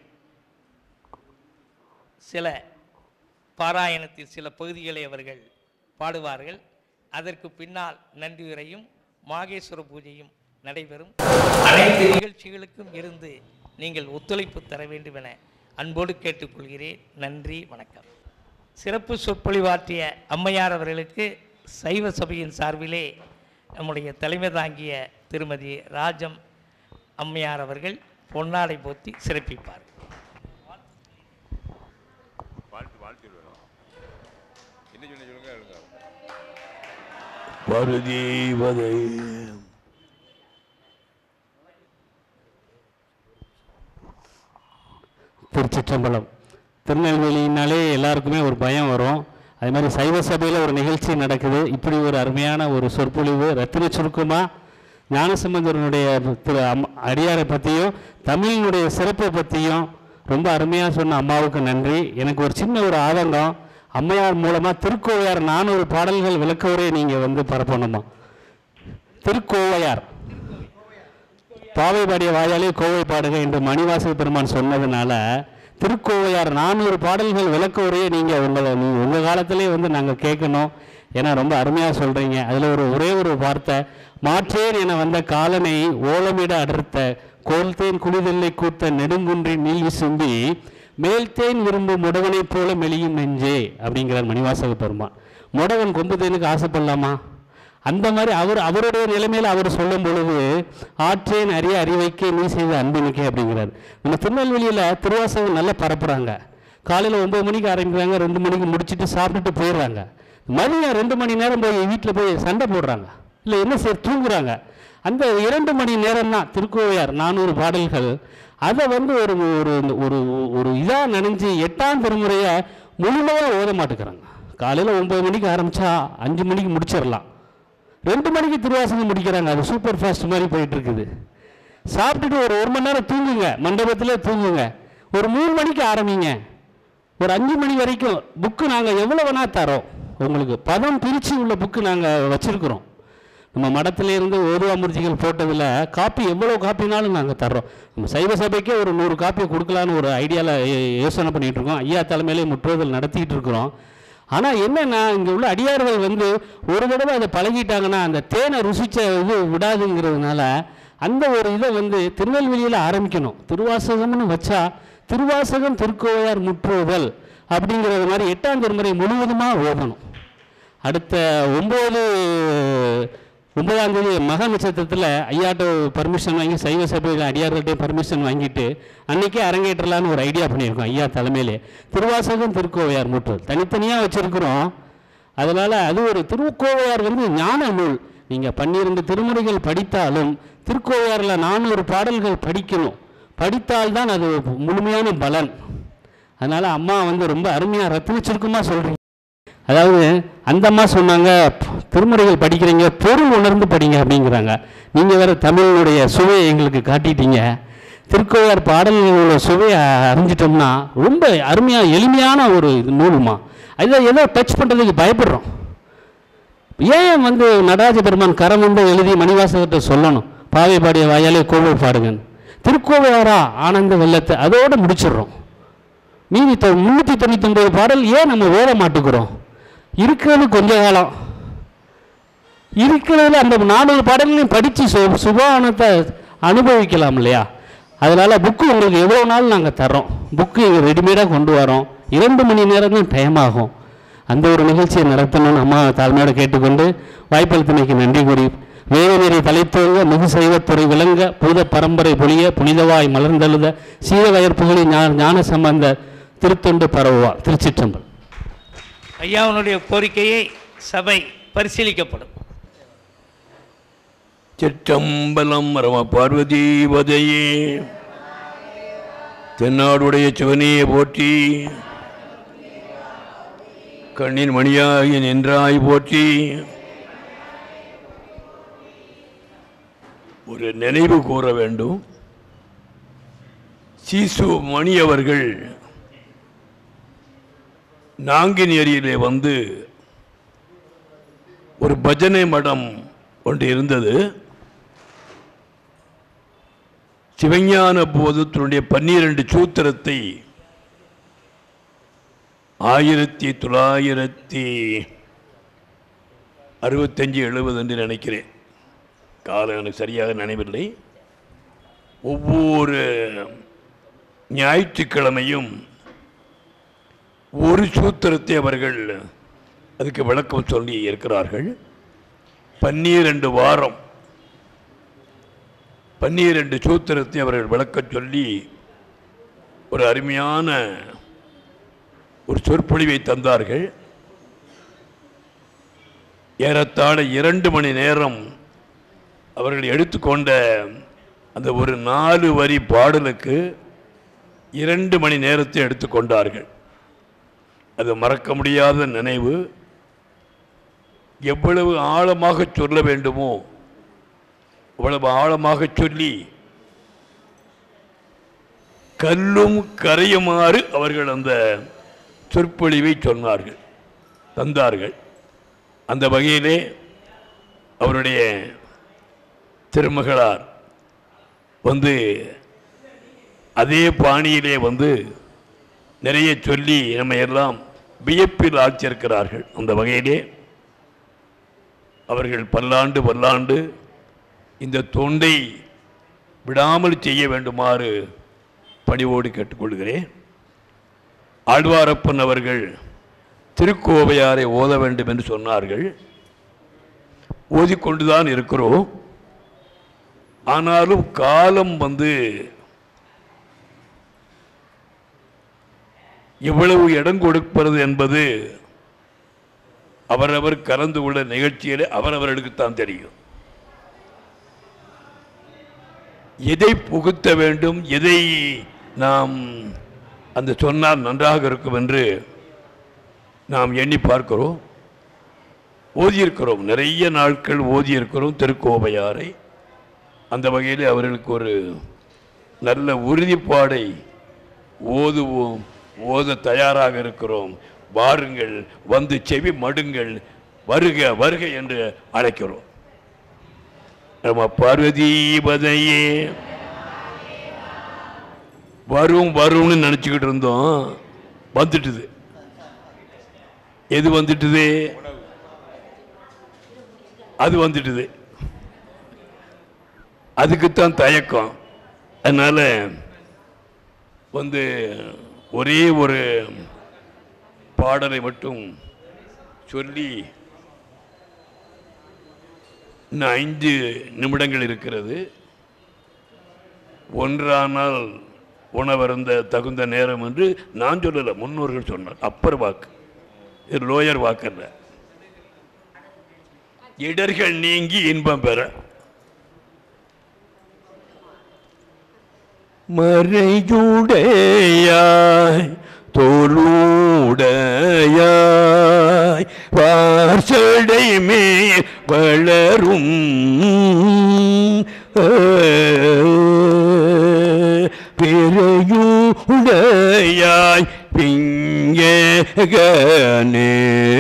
சில பாராயணத்தில் சில பகுதிகளை அவர்கள் பாடுவார்கள் அதற்கு பின்னால் நன்றியுரையும் மாகேஸ்வர பூஜையும் நடைபெறும் அனைத்து நிகழ்ச்சிகளுக்கும் இருந்து நீங்கள் ஒத்துழைப்பு தர வேண்டும் என அன்போடு கேட்டுக்கொள்கிறேன் நன்றி வணக்கம் சிறப்பு சொற்பொழிவாற்றிய அம்மையார் அவர்களுக்கு சைவ சபையின் சார்பிலே நம்முடைய தலைமை தாங்கிய திருமதி ராஜம் அம்மையார் அவர்கள் பொன்னாடை போத்தி சிறப்பிப்பார் வாழ்த்து வாழ்த்து வேணும் என்ன சொன்ன சொல்லுங்க எழுங்க பருதீவதை திருச்சிற்றம்பலம் திருநெல்வேலினாலே எல்லாருக்குமே ஒரு பயம் வரும் அது மாதிரி சைவ சபையில் ஒரு நிகழ்ச்சி நடக்குது இப்படி ஒரு அருமையான ஒரு சொற்பொழிவு ரத்தின சுருக்கமாக ஞானசம்பந்தரனுடைய திரு அம் அடியாரை பற்றியும் தமிழினுடைய சிறப்பை பற்றியும் ரொம்ப அருமையாக சொன்ன அம்மாவுக்கு நன்றி எனக்கு ஒரு சின்ன ஒரு ஆதங்கம் அம்மையார் மூலமாக திருக்கோவையார் நானூறு பாடல்கள் விளக்கவரே நீங்கள் வந்து பரப்பணுமா திருக்கோவையார் பாவை பாடிய வாயாலே கோவை பாடுக என்று மணிவாசக பெருமான் சொன்னதுனால திருக்கோவையார் நானூறு பாடல்கள் விளக்க உரையை நீங்கள் உங்களை நீங்கள் உங்கள் காலத்திலே வந்து நாங்கள் கேட்கணும் ஏன்னா ரொம்ப அருமையாக சொல்கிறீங்க அதில் ஒரு ஒரே ஒரு வார்த்தை மாற்றேன் என வந்த காலனை ஓலமிட அடர்த்த கோல்தேன் குளிதெல்லை கூத்த நெடுங்குன்றின் நீல் சிந்தி மேல்தேன் விரும்பும் முடவனைப் போல மெலியும் நெஞ்சே அப்படிங்கிறார் மணிவாசக பெருமான் முடவன் கொம்பு தேனுக்கு ஆசைப்படலாமா அந்த மாதிரி அவர் அவருடைய நிலைமையில் அவர் சொல்லும் பொழுது ஆற்றேன் அறிய அறிவைக்கே நீ செய்த அன்பினுக்கே அப்படிங்கிறார் நம்ம திருநெல்வேலியில் திருவாசகம் நல்லா பரப்புகிறாங்க காலையில் ஒம்பது மணிக்கு ஆரம்பிக்கிறாங்க ரெண்டு மணிக்கு முடிச்சுட்டு சாப்பிட்டுட்டு போயிடுறாங்க மதியம் ரெண்டு மணி நேரம் போய் வீட்டில் போய் சண்டை போடுறாங்க இல்லை என்ன செய்ய தூங்குறாங்க அந்த இரண்டு மணி நேரம் தான் திருக்கோவையார் நானூறு பாடல்கள் அதை வந்து ஒரு ஒரு ஒரு ஒரு இதாக நினைஞ்சு எட்டாம் திருமுறையை முழுமையாக ஓத மாட்டேங்கிறாங்க காலையில் ஒம்பது மணிக்கு ஆரம்பித்தா அஞ்சு மணிக்கு முடிச்சிடலாம் ரெண்டு மணிக்கு திருவாசகம் முடிக்கிறாங்க அது சூப்பர் ஃபாஸ்ட் மாதிரி போயிட்டு இருக்குது சாப்பிட்டுட்டு ஒரு ஒரு மணி நேரம் தூங்குங்க மண்டபத்திலே தூங்குங்க ஒரு மூணு மணிக்கு ஆரம்பிங்க ஒரு அஞ்சு மணி வரைக்கும் புக்கு நாங்கள் எவ்வளோ வேணா தரோம் உங்களுக்கு பதம் பிரித்து உள்ள புக்கு நாங்கள் வச்சுருக்குறோம் நம்ம மடத்திலேருந்து ஓதுவாமூர்த்திகள் போட்டதில் காப்பி எவ்வளோ காப்பினாலும் நாங்கள் தர்றோம் நம்ம சைவ சபைக்கே ஒரு நூறு காப்பி கொடுக்கலான்னு ஒரு ஐடியாவில் யோசனை பண்ணிகிட்டு இருக்கோம் ஐயா தலைமையிலே முற்றுதல் நடத்திக்கிட்டு இருக்கிறோம் ஆனால் என்னென்னா இங்கே உள்ள அடியார்கள் வந்து ஒரு தடவை அதை பழகிட்டாங்கன்னா அந்த தேனை ருசிச்ச இது விடாதுங்கிறதுனால அந்த ஒரு இதை வந்து திருநெல்வேலியில் ஆரம்பிக்கணும் திருவாசகம்னு வச்சா திருவாசகம் திருக்கோவையார் முற்றுதல் அப்படிங்கிறது மாதிரி எட்டாம் திருமுறை முழுவதுமாக ஓதணும் அடுத்த ஒம்பது ஒன்பதாம் தேதி மக நட்சத்திரத்தில் ஐயாட்ட பர்மிஷன் வாங்கி சைவ சபையில் அடியார்கள்ட்ட பர்மிஷன் வாங்கிட்டு அன்னைக்கே அரங்கேற்றலான்னு ஒரு ஐடியா பண்ணியிருக்கோம் ஐயா தலைமையிலே திருவாசகம் திருக்கோவையார் முற்றல் தனித்தனியாக வச்சுருக்குறோம் அதனால் அது ஒரு திருக்கோவையார் வந்து ஞான நூல் நீங்கள் பன்னிரண்டு திருமுறைகள் படித்தாலும் திருக்கோவையாரில் நானூறு பாடல்கள் படிக்கணும் படித்தால்தான் அது முழுமையான பலன் அதனால் அம்மா வந்து ரொம்ப அருமையாக ரத்தின சுருக்கமாக சொல்கிறீங்க அதாவது அந்த அம்மா சொன்னாங்க திருமுறைகள் படிக்கிறீங்க பொருள் உணர்ந்து படிங்க அப்படிங்கிறாங்க நீங்கள் வேறு தமிழினுடைய சுவையை எங்களுக்கு காட்டிட்டீங்க திருக்கோயார் பாடல்களோட சுவையை அறிஞ்சிட்டோம்னா ரொம்ப அருமையாக எளிமையான ஒரு இது நூலுமா அதை ஏதோ டச் பண்ணுறதுக்கு பயப்படுறோம் ஏன் வந்து நடராஜ பெருமான் கரம் வந்து எழுதி மணிவாசகத்தை சொல்லணும் பாவை பாடிய வாயாலே கோவை பாடுங்கன்னு திருக்கோவையாரா ஆனந்த வெள்ளத்தை அதோடு முடிச்சிடுறோம் மீதி தொ முந்நூற்றி தொண்ணூத்தொம்பது பாடல் ஏன் நம்ம ஓத மாட்டுக்கிறோம் இருக்கிறது கொஞ்ச காலம் இருக்கிறதுல அந்த நானூறு பாடல்களையும் படித்து சு சுபானத்தை அனுபவிக்கலாம் இல்லையா அதனால் புக்கு உங்களுக்கு எவ்வளோ நாள் நாங்கள் தர்றோம் புக்கு இங்கே ரெடிமேடாக கொண்டு வரோம் இரண்டு மணி நேரம் தான் டைம் ஆகும் அந்த ஒரு நிகழ்ச்சியை நடத்தணும்னு அம்மா தாழ்மையோடு கேட்டுக்கொண்டு வாய்ப்பளித்தமைக்கு நன்றி கூறி வேதநெறி தலைத்தோங்க மிகு சைவத்துறை விளங்க பூத பரம்பரை பொழிய புனிதவாய் மலர்ந்தெழுத சீர வயற்புகழி ஞான ஞான சம்பந்த திருத்தொண்டு பரவுவா திருச்சிற்றம்பல் ஐயாவுடைய கோரிக்கையை சபை பரிசீலிக்கப்படும் சிற்றம்பலம் ரம பார்வதி வதையே தென்னாடுடைய சிவனையை போற்றி கண்ணின் மணியாகி நின்றாய் போற்றி ஒரு நினைவு கூற வேண்டும் சீசு மணி அவர்கள் நாங்கினேரியிலே வந்து ஒரு பஜனை மடம் ஒன்று இருந்தது சிவஞான போதத்தினுடைய பன்னிரண்டு சூத்திரத்தை ஆயிரத்தி தொள்ளாயிரத்தி அறுபத்தஞ்சு எழுபது என்று நினைக்கிறேன் காலம் எனக்கு சரியாக நினைவில்லை ஒவ்வொரு ஞாயிற்றுக்கிழமையும் ஒரு சூத்திரத்தை அவர்கள் அதுக்கு விளக்கம் சொல்லி இருக்கிறார்கள் பன்னிரண்டு வாரம் பன்னிரண்டு சூத்திரத்தை அவர்கள் விளக்கச் சொல்லி ஒரு அருமையான ஒரு சொற்பொழிவை தந்தார்கள் ஏறத்தாழ இரண்டு மணி நேரம் அவர்கள் எடுத்துக்கொண்ட அந்த ஒரு நாலு வரி பாடலுக்கு இரண்டு மணி நேரத்தை எடுத்துக்கொண்டார்கள் அது மறக்க முடியாத நினைவு எவ்வளவு ஆழமாக சொல்ல வேண்டுமோ அவ்வளவு ஆழமாக சொல்லி கல்லும் கரையுமாறு அவர்கள் அந்த சொற்பொழிவை சொன்னார்கள் தந்தார்கள் அந்த வகையிலே அவருடைய திருமகளார் வந்து அதே பாணியிலே வந்து நிறைய சொல்லி நம்ம எல்லாம் வியப்பில் ஆட்சியிருக்கிறார்கள் அந்த வகையிலே அவர்கள் பல்லாண்டு பல்லாண்டு இந்த தொண்டை விடாமல் செய்ய வேண்டுமாறு பணிவோடு கேட்டுக்கொள்கிறேன் ஆழ்வாரப்பன் அவர்கள் திருக்கோவையாரை ஓத வேண்டும் என்று சொன்னார்கள் ஓதிக்கொண்டுதான் இருக்கிறோம் ஆனாலும் காலம் வந்து எவ்வளவு இடம் கொடுப்பது என்பது அவரவர் கலந்து உள்ள நிகழ்ச்சியிலே அவரவர்களுக்குத்தான் தெரியும் எதை புகுத்த வேண்டும் எதை நாம் அந்த சொன்னால் நன்றாக இருக்கும் என்று நாம் எண்ணி பார்க்கிறோம் ஓதியிருக்கிறோம் நிறைய நாட்கள் ஓதியிருக்கிறோம் திருக்கோவையாரை அந்த வகையில் அவர்களுக்கு ஒரு நல்ல உறுதிப்பாடை ஓதுவோம் ஓத தயாராக இருக்கிறோம் வாருங்கள் வந்து செவி மடுங்கள் வருக வருக என்று அழைக்கிறோம் நம்ம பார்வதிபதையே வரும் வரும்னு நினச்சிக்கிட்டு இருந்தோம் வந்துட்டுது எது வந்துட்டுது அது வந்துட்டுது அதுக்குத்தான் தயக்கம் அதனால் வந்து ஒரே ஒரு பாடலை மட்டும் சொல்லி இன்னும் ஐந்து நிமிடங்கள் இருக்கிறது ஒன்றானால் உணவருந்த தகுந்த நேரம் என்று நான் சொல்லலை முன்னோர்கள் சொன்னார் அப்பர் வாக்கு இது லோயர் வாக்கல்ல இடர்கள் நீங்கி இன்பம் பெற மறையுடையாய் தோளுடையாய் வாசடை மேல் வளரும் பிறையுடையாய் பிங்கனே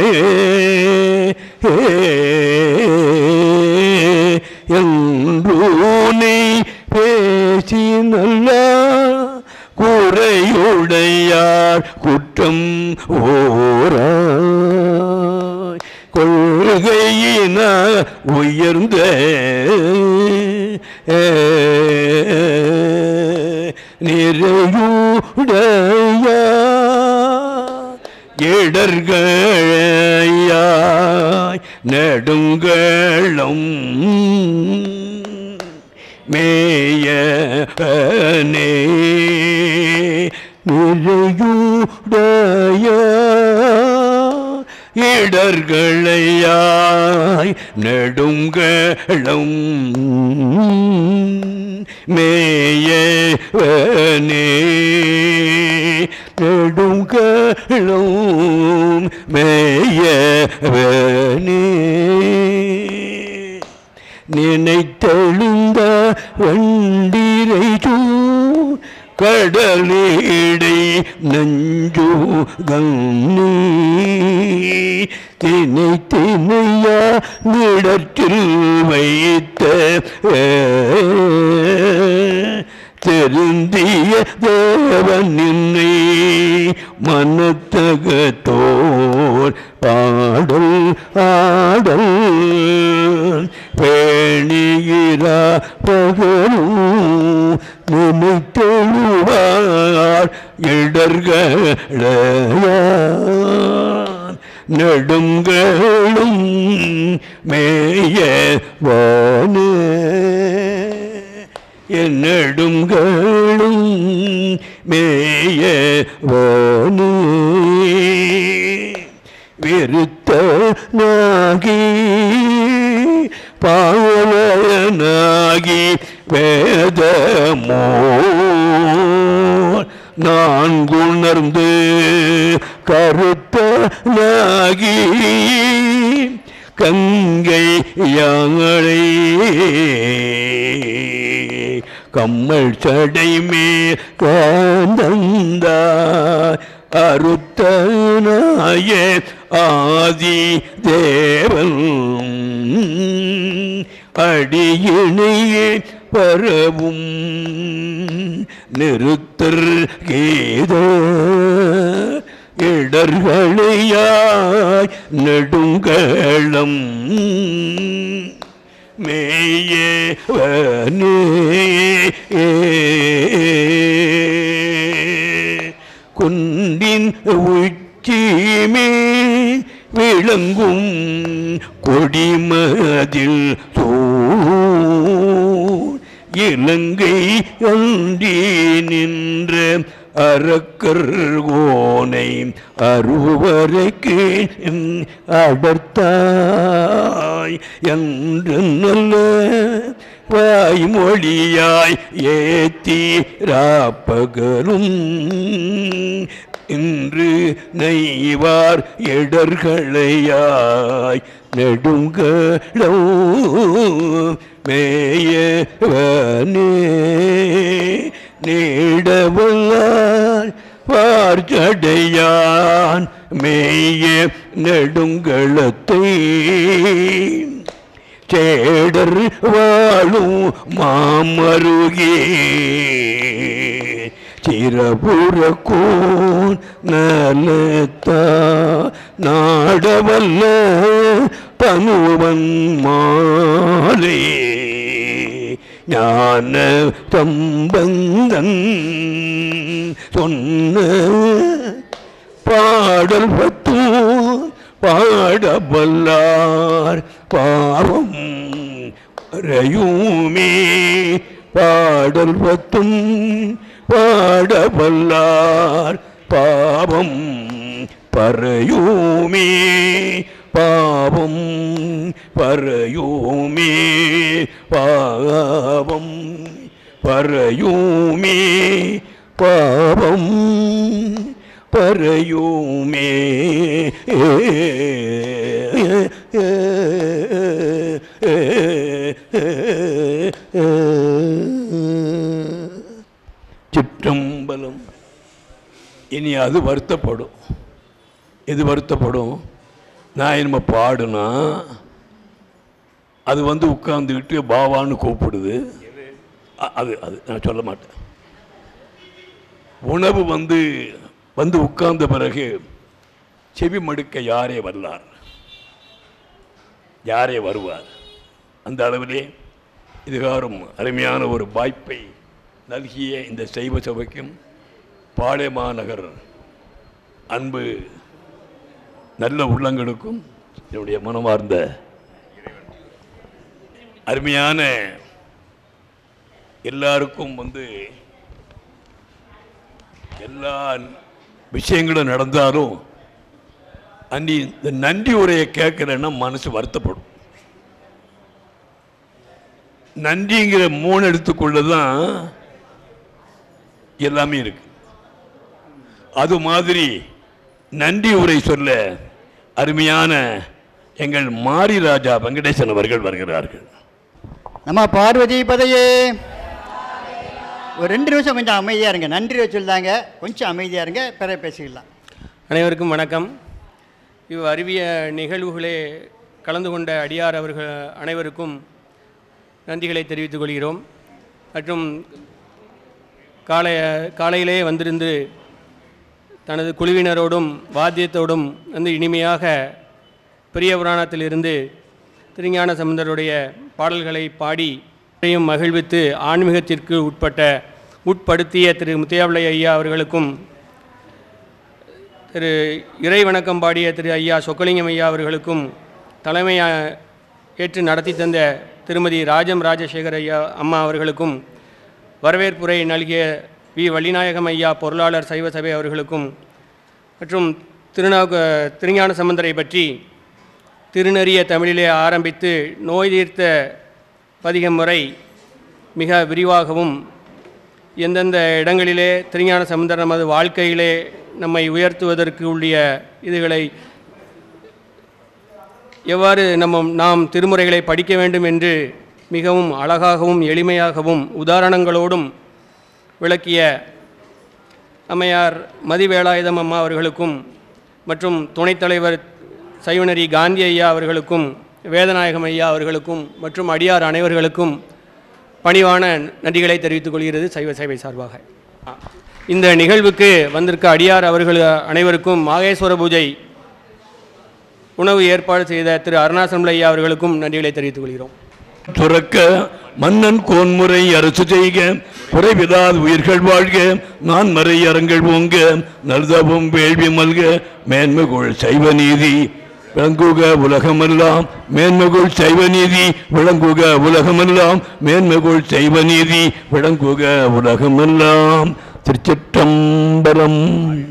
என்றூனை பேசி நல்ல குறையுடையார் குற்றம் ஓராய் கொள்கையின உயர்ந்த நிறையுடைய இடர்களையாய் நெடுங்களும் மேயனே நிறையுடைய இடர்களையாய் நெடுங்களும் மேயவனே நெடுங்களும் மேயவனே நினைத்தெழுந்த வண்டிரை கடலீடை நஞ்சு கண்ணி தினை தினையா நிடத்தில் வைத்த திருந்திய தேவன் நின்னை மனத்தகத்தோர் பாடல் ஆடல் பேணியிரா பகலும் நினைத்தெழுவார் இடர்களையார் நெடுங்களும் மேயவானே என் நெடுங்களும் மேயவானே விருத்த நாகி பாவனாகி வேதமோ நான் குணர்ந்து கருத்த நாகி கங்கை யாங்களை கம்மல் சடை மேல் காந்தந்த அருத்தனாய ஆதி தேவன் அடியினையே பரவும் நிறுத்தர் கீத இடர்களையாய் நெடுங்களம் மேயவனே குன்றின் உச்சிமே விளங்கும் கொடிமதில் இலங்கை அன்றி நின்ற அரக்கர் கோனை அருவரைக்கு அடர்த்தாய் என்று நல்ல வாய்மொழியாய் ஏத்தி ராப்பகலும் இன்று நெய்வார் இடர்களையாய் நெடுங்களோ மேயவனே நீடவல்லார் பார்ச்சடையான் மேய நெடுங்களத்தை சேடர் வாழும் மாமருகே சிறபுறக்கூன் நலத்தா நாடவல்ல தனுவன் மாலே ஞான சம்பந்தன் சொன்ன பாடல் பத்து பாடவல்லார் பாவம் அறையுமே பாடல் பத்தும் பாடவல்லார் பாவம் பறையுமே பாவம் பறையுமே பாவம் பறையுமே பாவம் பறையுமே சிற்றம்பலம் இனி அது வருத்தப்படும் எது வருத்தப்படும் நான் நம்ம பாடுனா அது வந்து உட்கார்ந்துக்கிட்டு பாவான்னு கூப்பிடுது அ- அது அது நான் சொல்ல மாட்டேன் உணவு வந்து வந்து உட்கார்ந்த பிறகு செவி மடுக்க யாரே வரலார் யாரே வருவார் அந்த அளவிலே இதுகாரும் அருமையான ஒரு வாய்ப்பை நல்கிய இந்த சைவ சபைக்கும் பாளையமாநகர் அன்பு நல்ல உள்ளங்களுக்கும் என்னுடைய மனமார்ந்த அருமையான எல்லாருக்கும் வந்து எல்லா விஷயங்களும் நடந்தாலும் அன்னி இந்த நன்றி உரையை கேட்கலன்னா மனசு வருத்தப்படும் நன்றிங்கிற மூணு எடுத்துக்குள்ள தான் எல்லாமே இருக்கு அது மாதிரி நன்றி உரை சொல்ல அருமையான எங்கள் மாரி ராஜா வெங்கடேசன் அவர்கள் வருகிறார்கள் நம்ம பார்வதி பதையே ஒரு ரெண்டு நிமிஷம் கொஞ்சம் அமைதியாக இருங்க நன்றி சொல்லுதாங்க கொஞ்சம் அமைதியாக இருங்க பிற பேசிக்கலாம் அனைவருக்கும் வணக்கம் இவ் அறிவிய நிகழ்வுகளே கலந்து கொண்ட அடியார் அவர்கள் அனைவருக்கும் நன்றிகளை தெரிவித்துக் கொள்கிறோம் மற்றும் காலை காலையிலே வந்திருந்து தனது குழுவினரோடும் வாத்தியத்தோடும் வந்து இனிமையாக பெரிய புராணத்திலிருந்து திருஞான சம்பந்தருடைய பாடல்களை பாடி அனைவரையும் மகிழ்வித்து ஆன்மீகத்திற்கு உட்பட்ட உட்படுத்திய திரு முத்தியாவிளை ஐயா அவர்களுக்கும் திரு இறை வணக்கம் பாடிய திரு ஐயா சொக்கலிங்கம் ஐயா அவர்களுக்கும் தலைமை அஹ், ஏற்று நடத்தி தந்த திருமதி ராஜம் ராஜசேகர் ஐயா அம்மா அவர்களுக்கும் வரவேற்புரை நல்கிய வி வள்ளிநாயகம் ஐயா பொருளாளர் சைவ சபை அவர்களுக்கும் மற்றும் திருநாக திருஞான சம்பந்தரை பற்றி திருநறிய தமிழிலே ஆரம்பித்து நோய் தீர்த்த பதிகம் முறை மிக விரிவாகவும் எந்தெந்த இடங்களிலே திருஞான சம்பந்தர் நமது வாழ்க்கையிலே நம்மை உயர்த்துவதற்கு உள்ள இதுகளை எவ்வாறு நம்ம நாம் திருமுறைகளை படிக்க வேண்டும் என்று மிகவும் அழகாகவும் எளிமையாகவும் உதாரணங்களோடும் விளக்கிய அம்மையார் மதிவேலாயுதம் அம்மா அவர்களுக்கும் மற்றும் துணைத் தலைவர் சைவனரி காந்தி ஐயா அவர்களுக்கும் வேதநாயகம் ஐயா அவர்களுக்கும் மற்றும் அடியார் அனைவர்களுக்கும் பணிவான நன்றிகளை தெரிவித்துக் கொள்கிறது சைவ சேவை சார்பாக இந்த நிகழ்வுக்கு வந்திருக்க அடியார் அவர்கள் அனைவருக்கும் மாகேஸ்வர பூஜை உணவு ஏற்பாடு செய்த திரு அருணாசலம் ஐயா அவர்களுக்கும் நன்றிகளை தெரிவித்துக் கொள்கிறோம் துறக்க மன்னன் கோன்முறை அரசு செய்க குறைவிலாத உயிர்கள் வாழ்க நான் மறை அறங்கள் ஓங்க நல்தவும் வேள்வி மல்க மேன்மைகொள் சைவ நீதி விளங்குக உலகமெல்லாம் மேன்மைகுள் சைவ நீதி விளங்குக உலகமெல்லாம் மேன்மைகுள் சைவ நீதி விளங்குக உலகமெல்லாம் திருச்சிற்றம்பலம்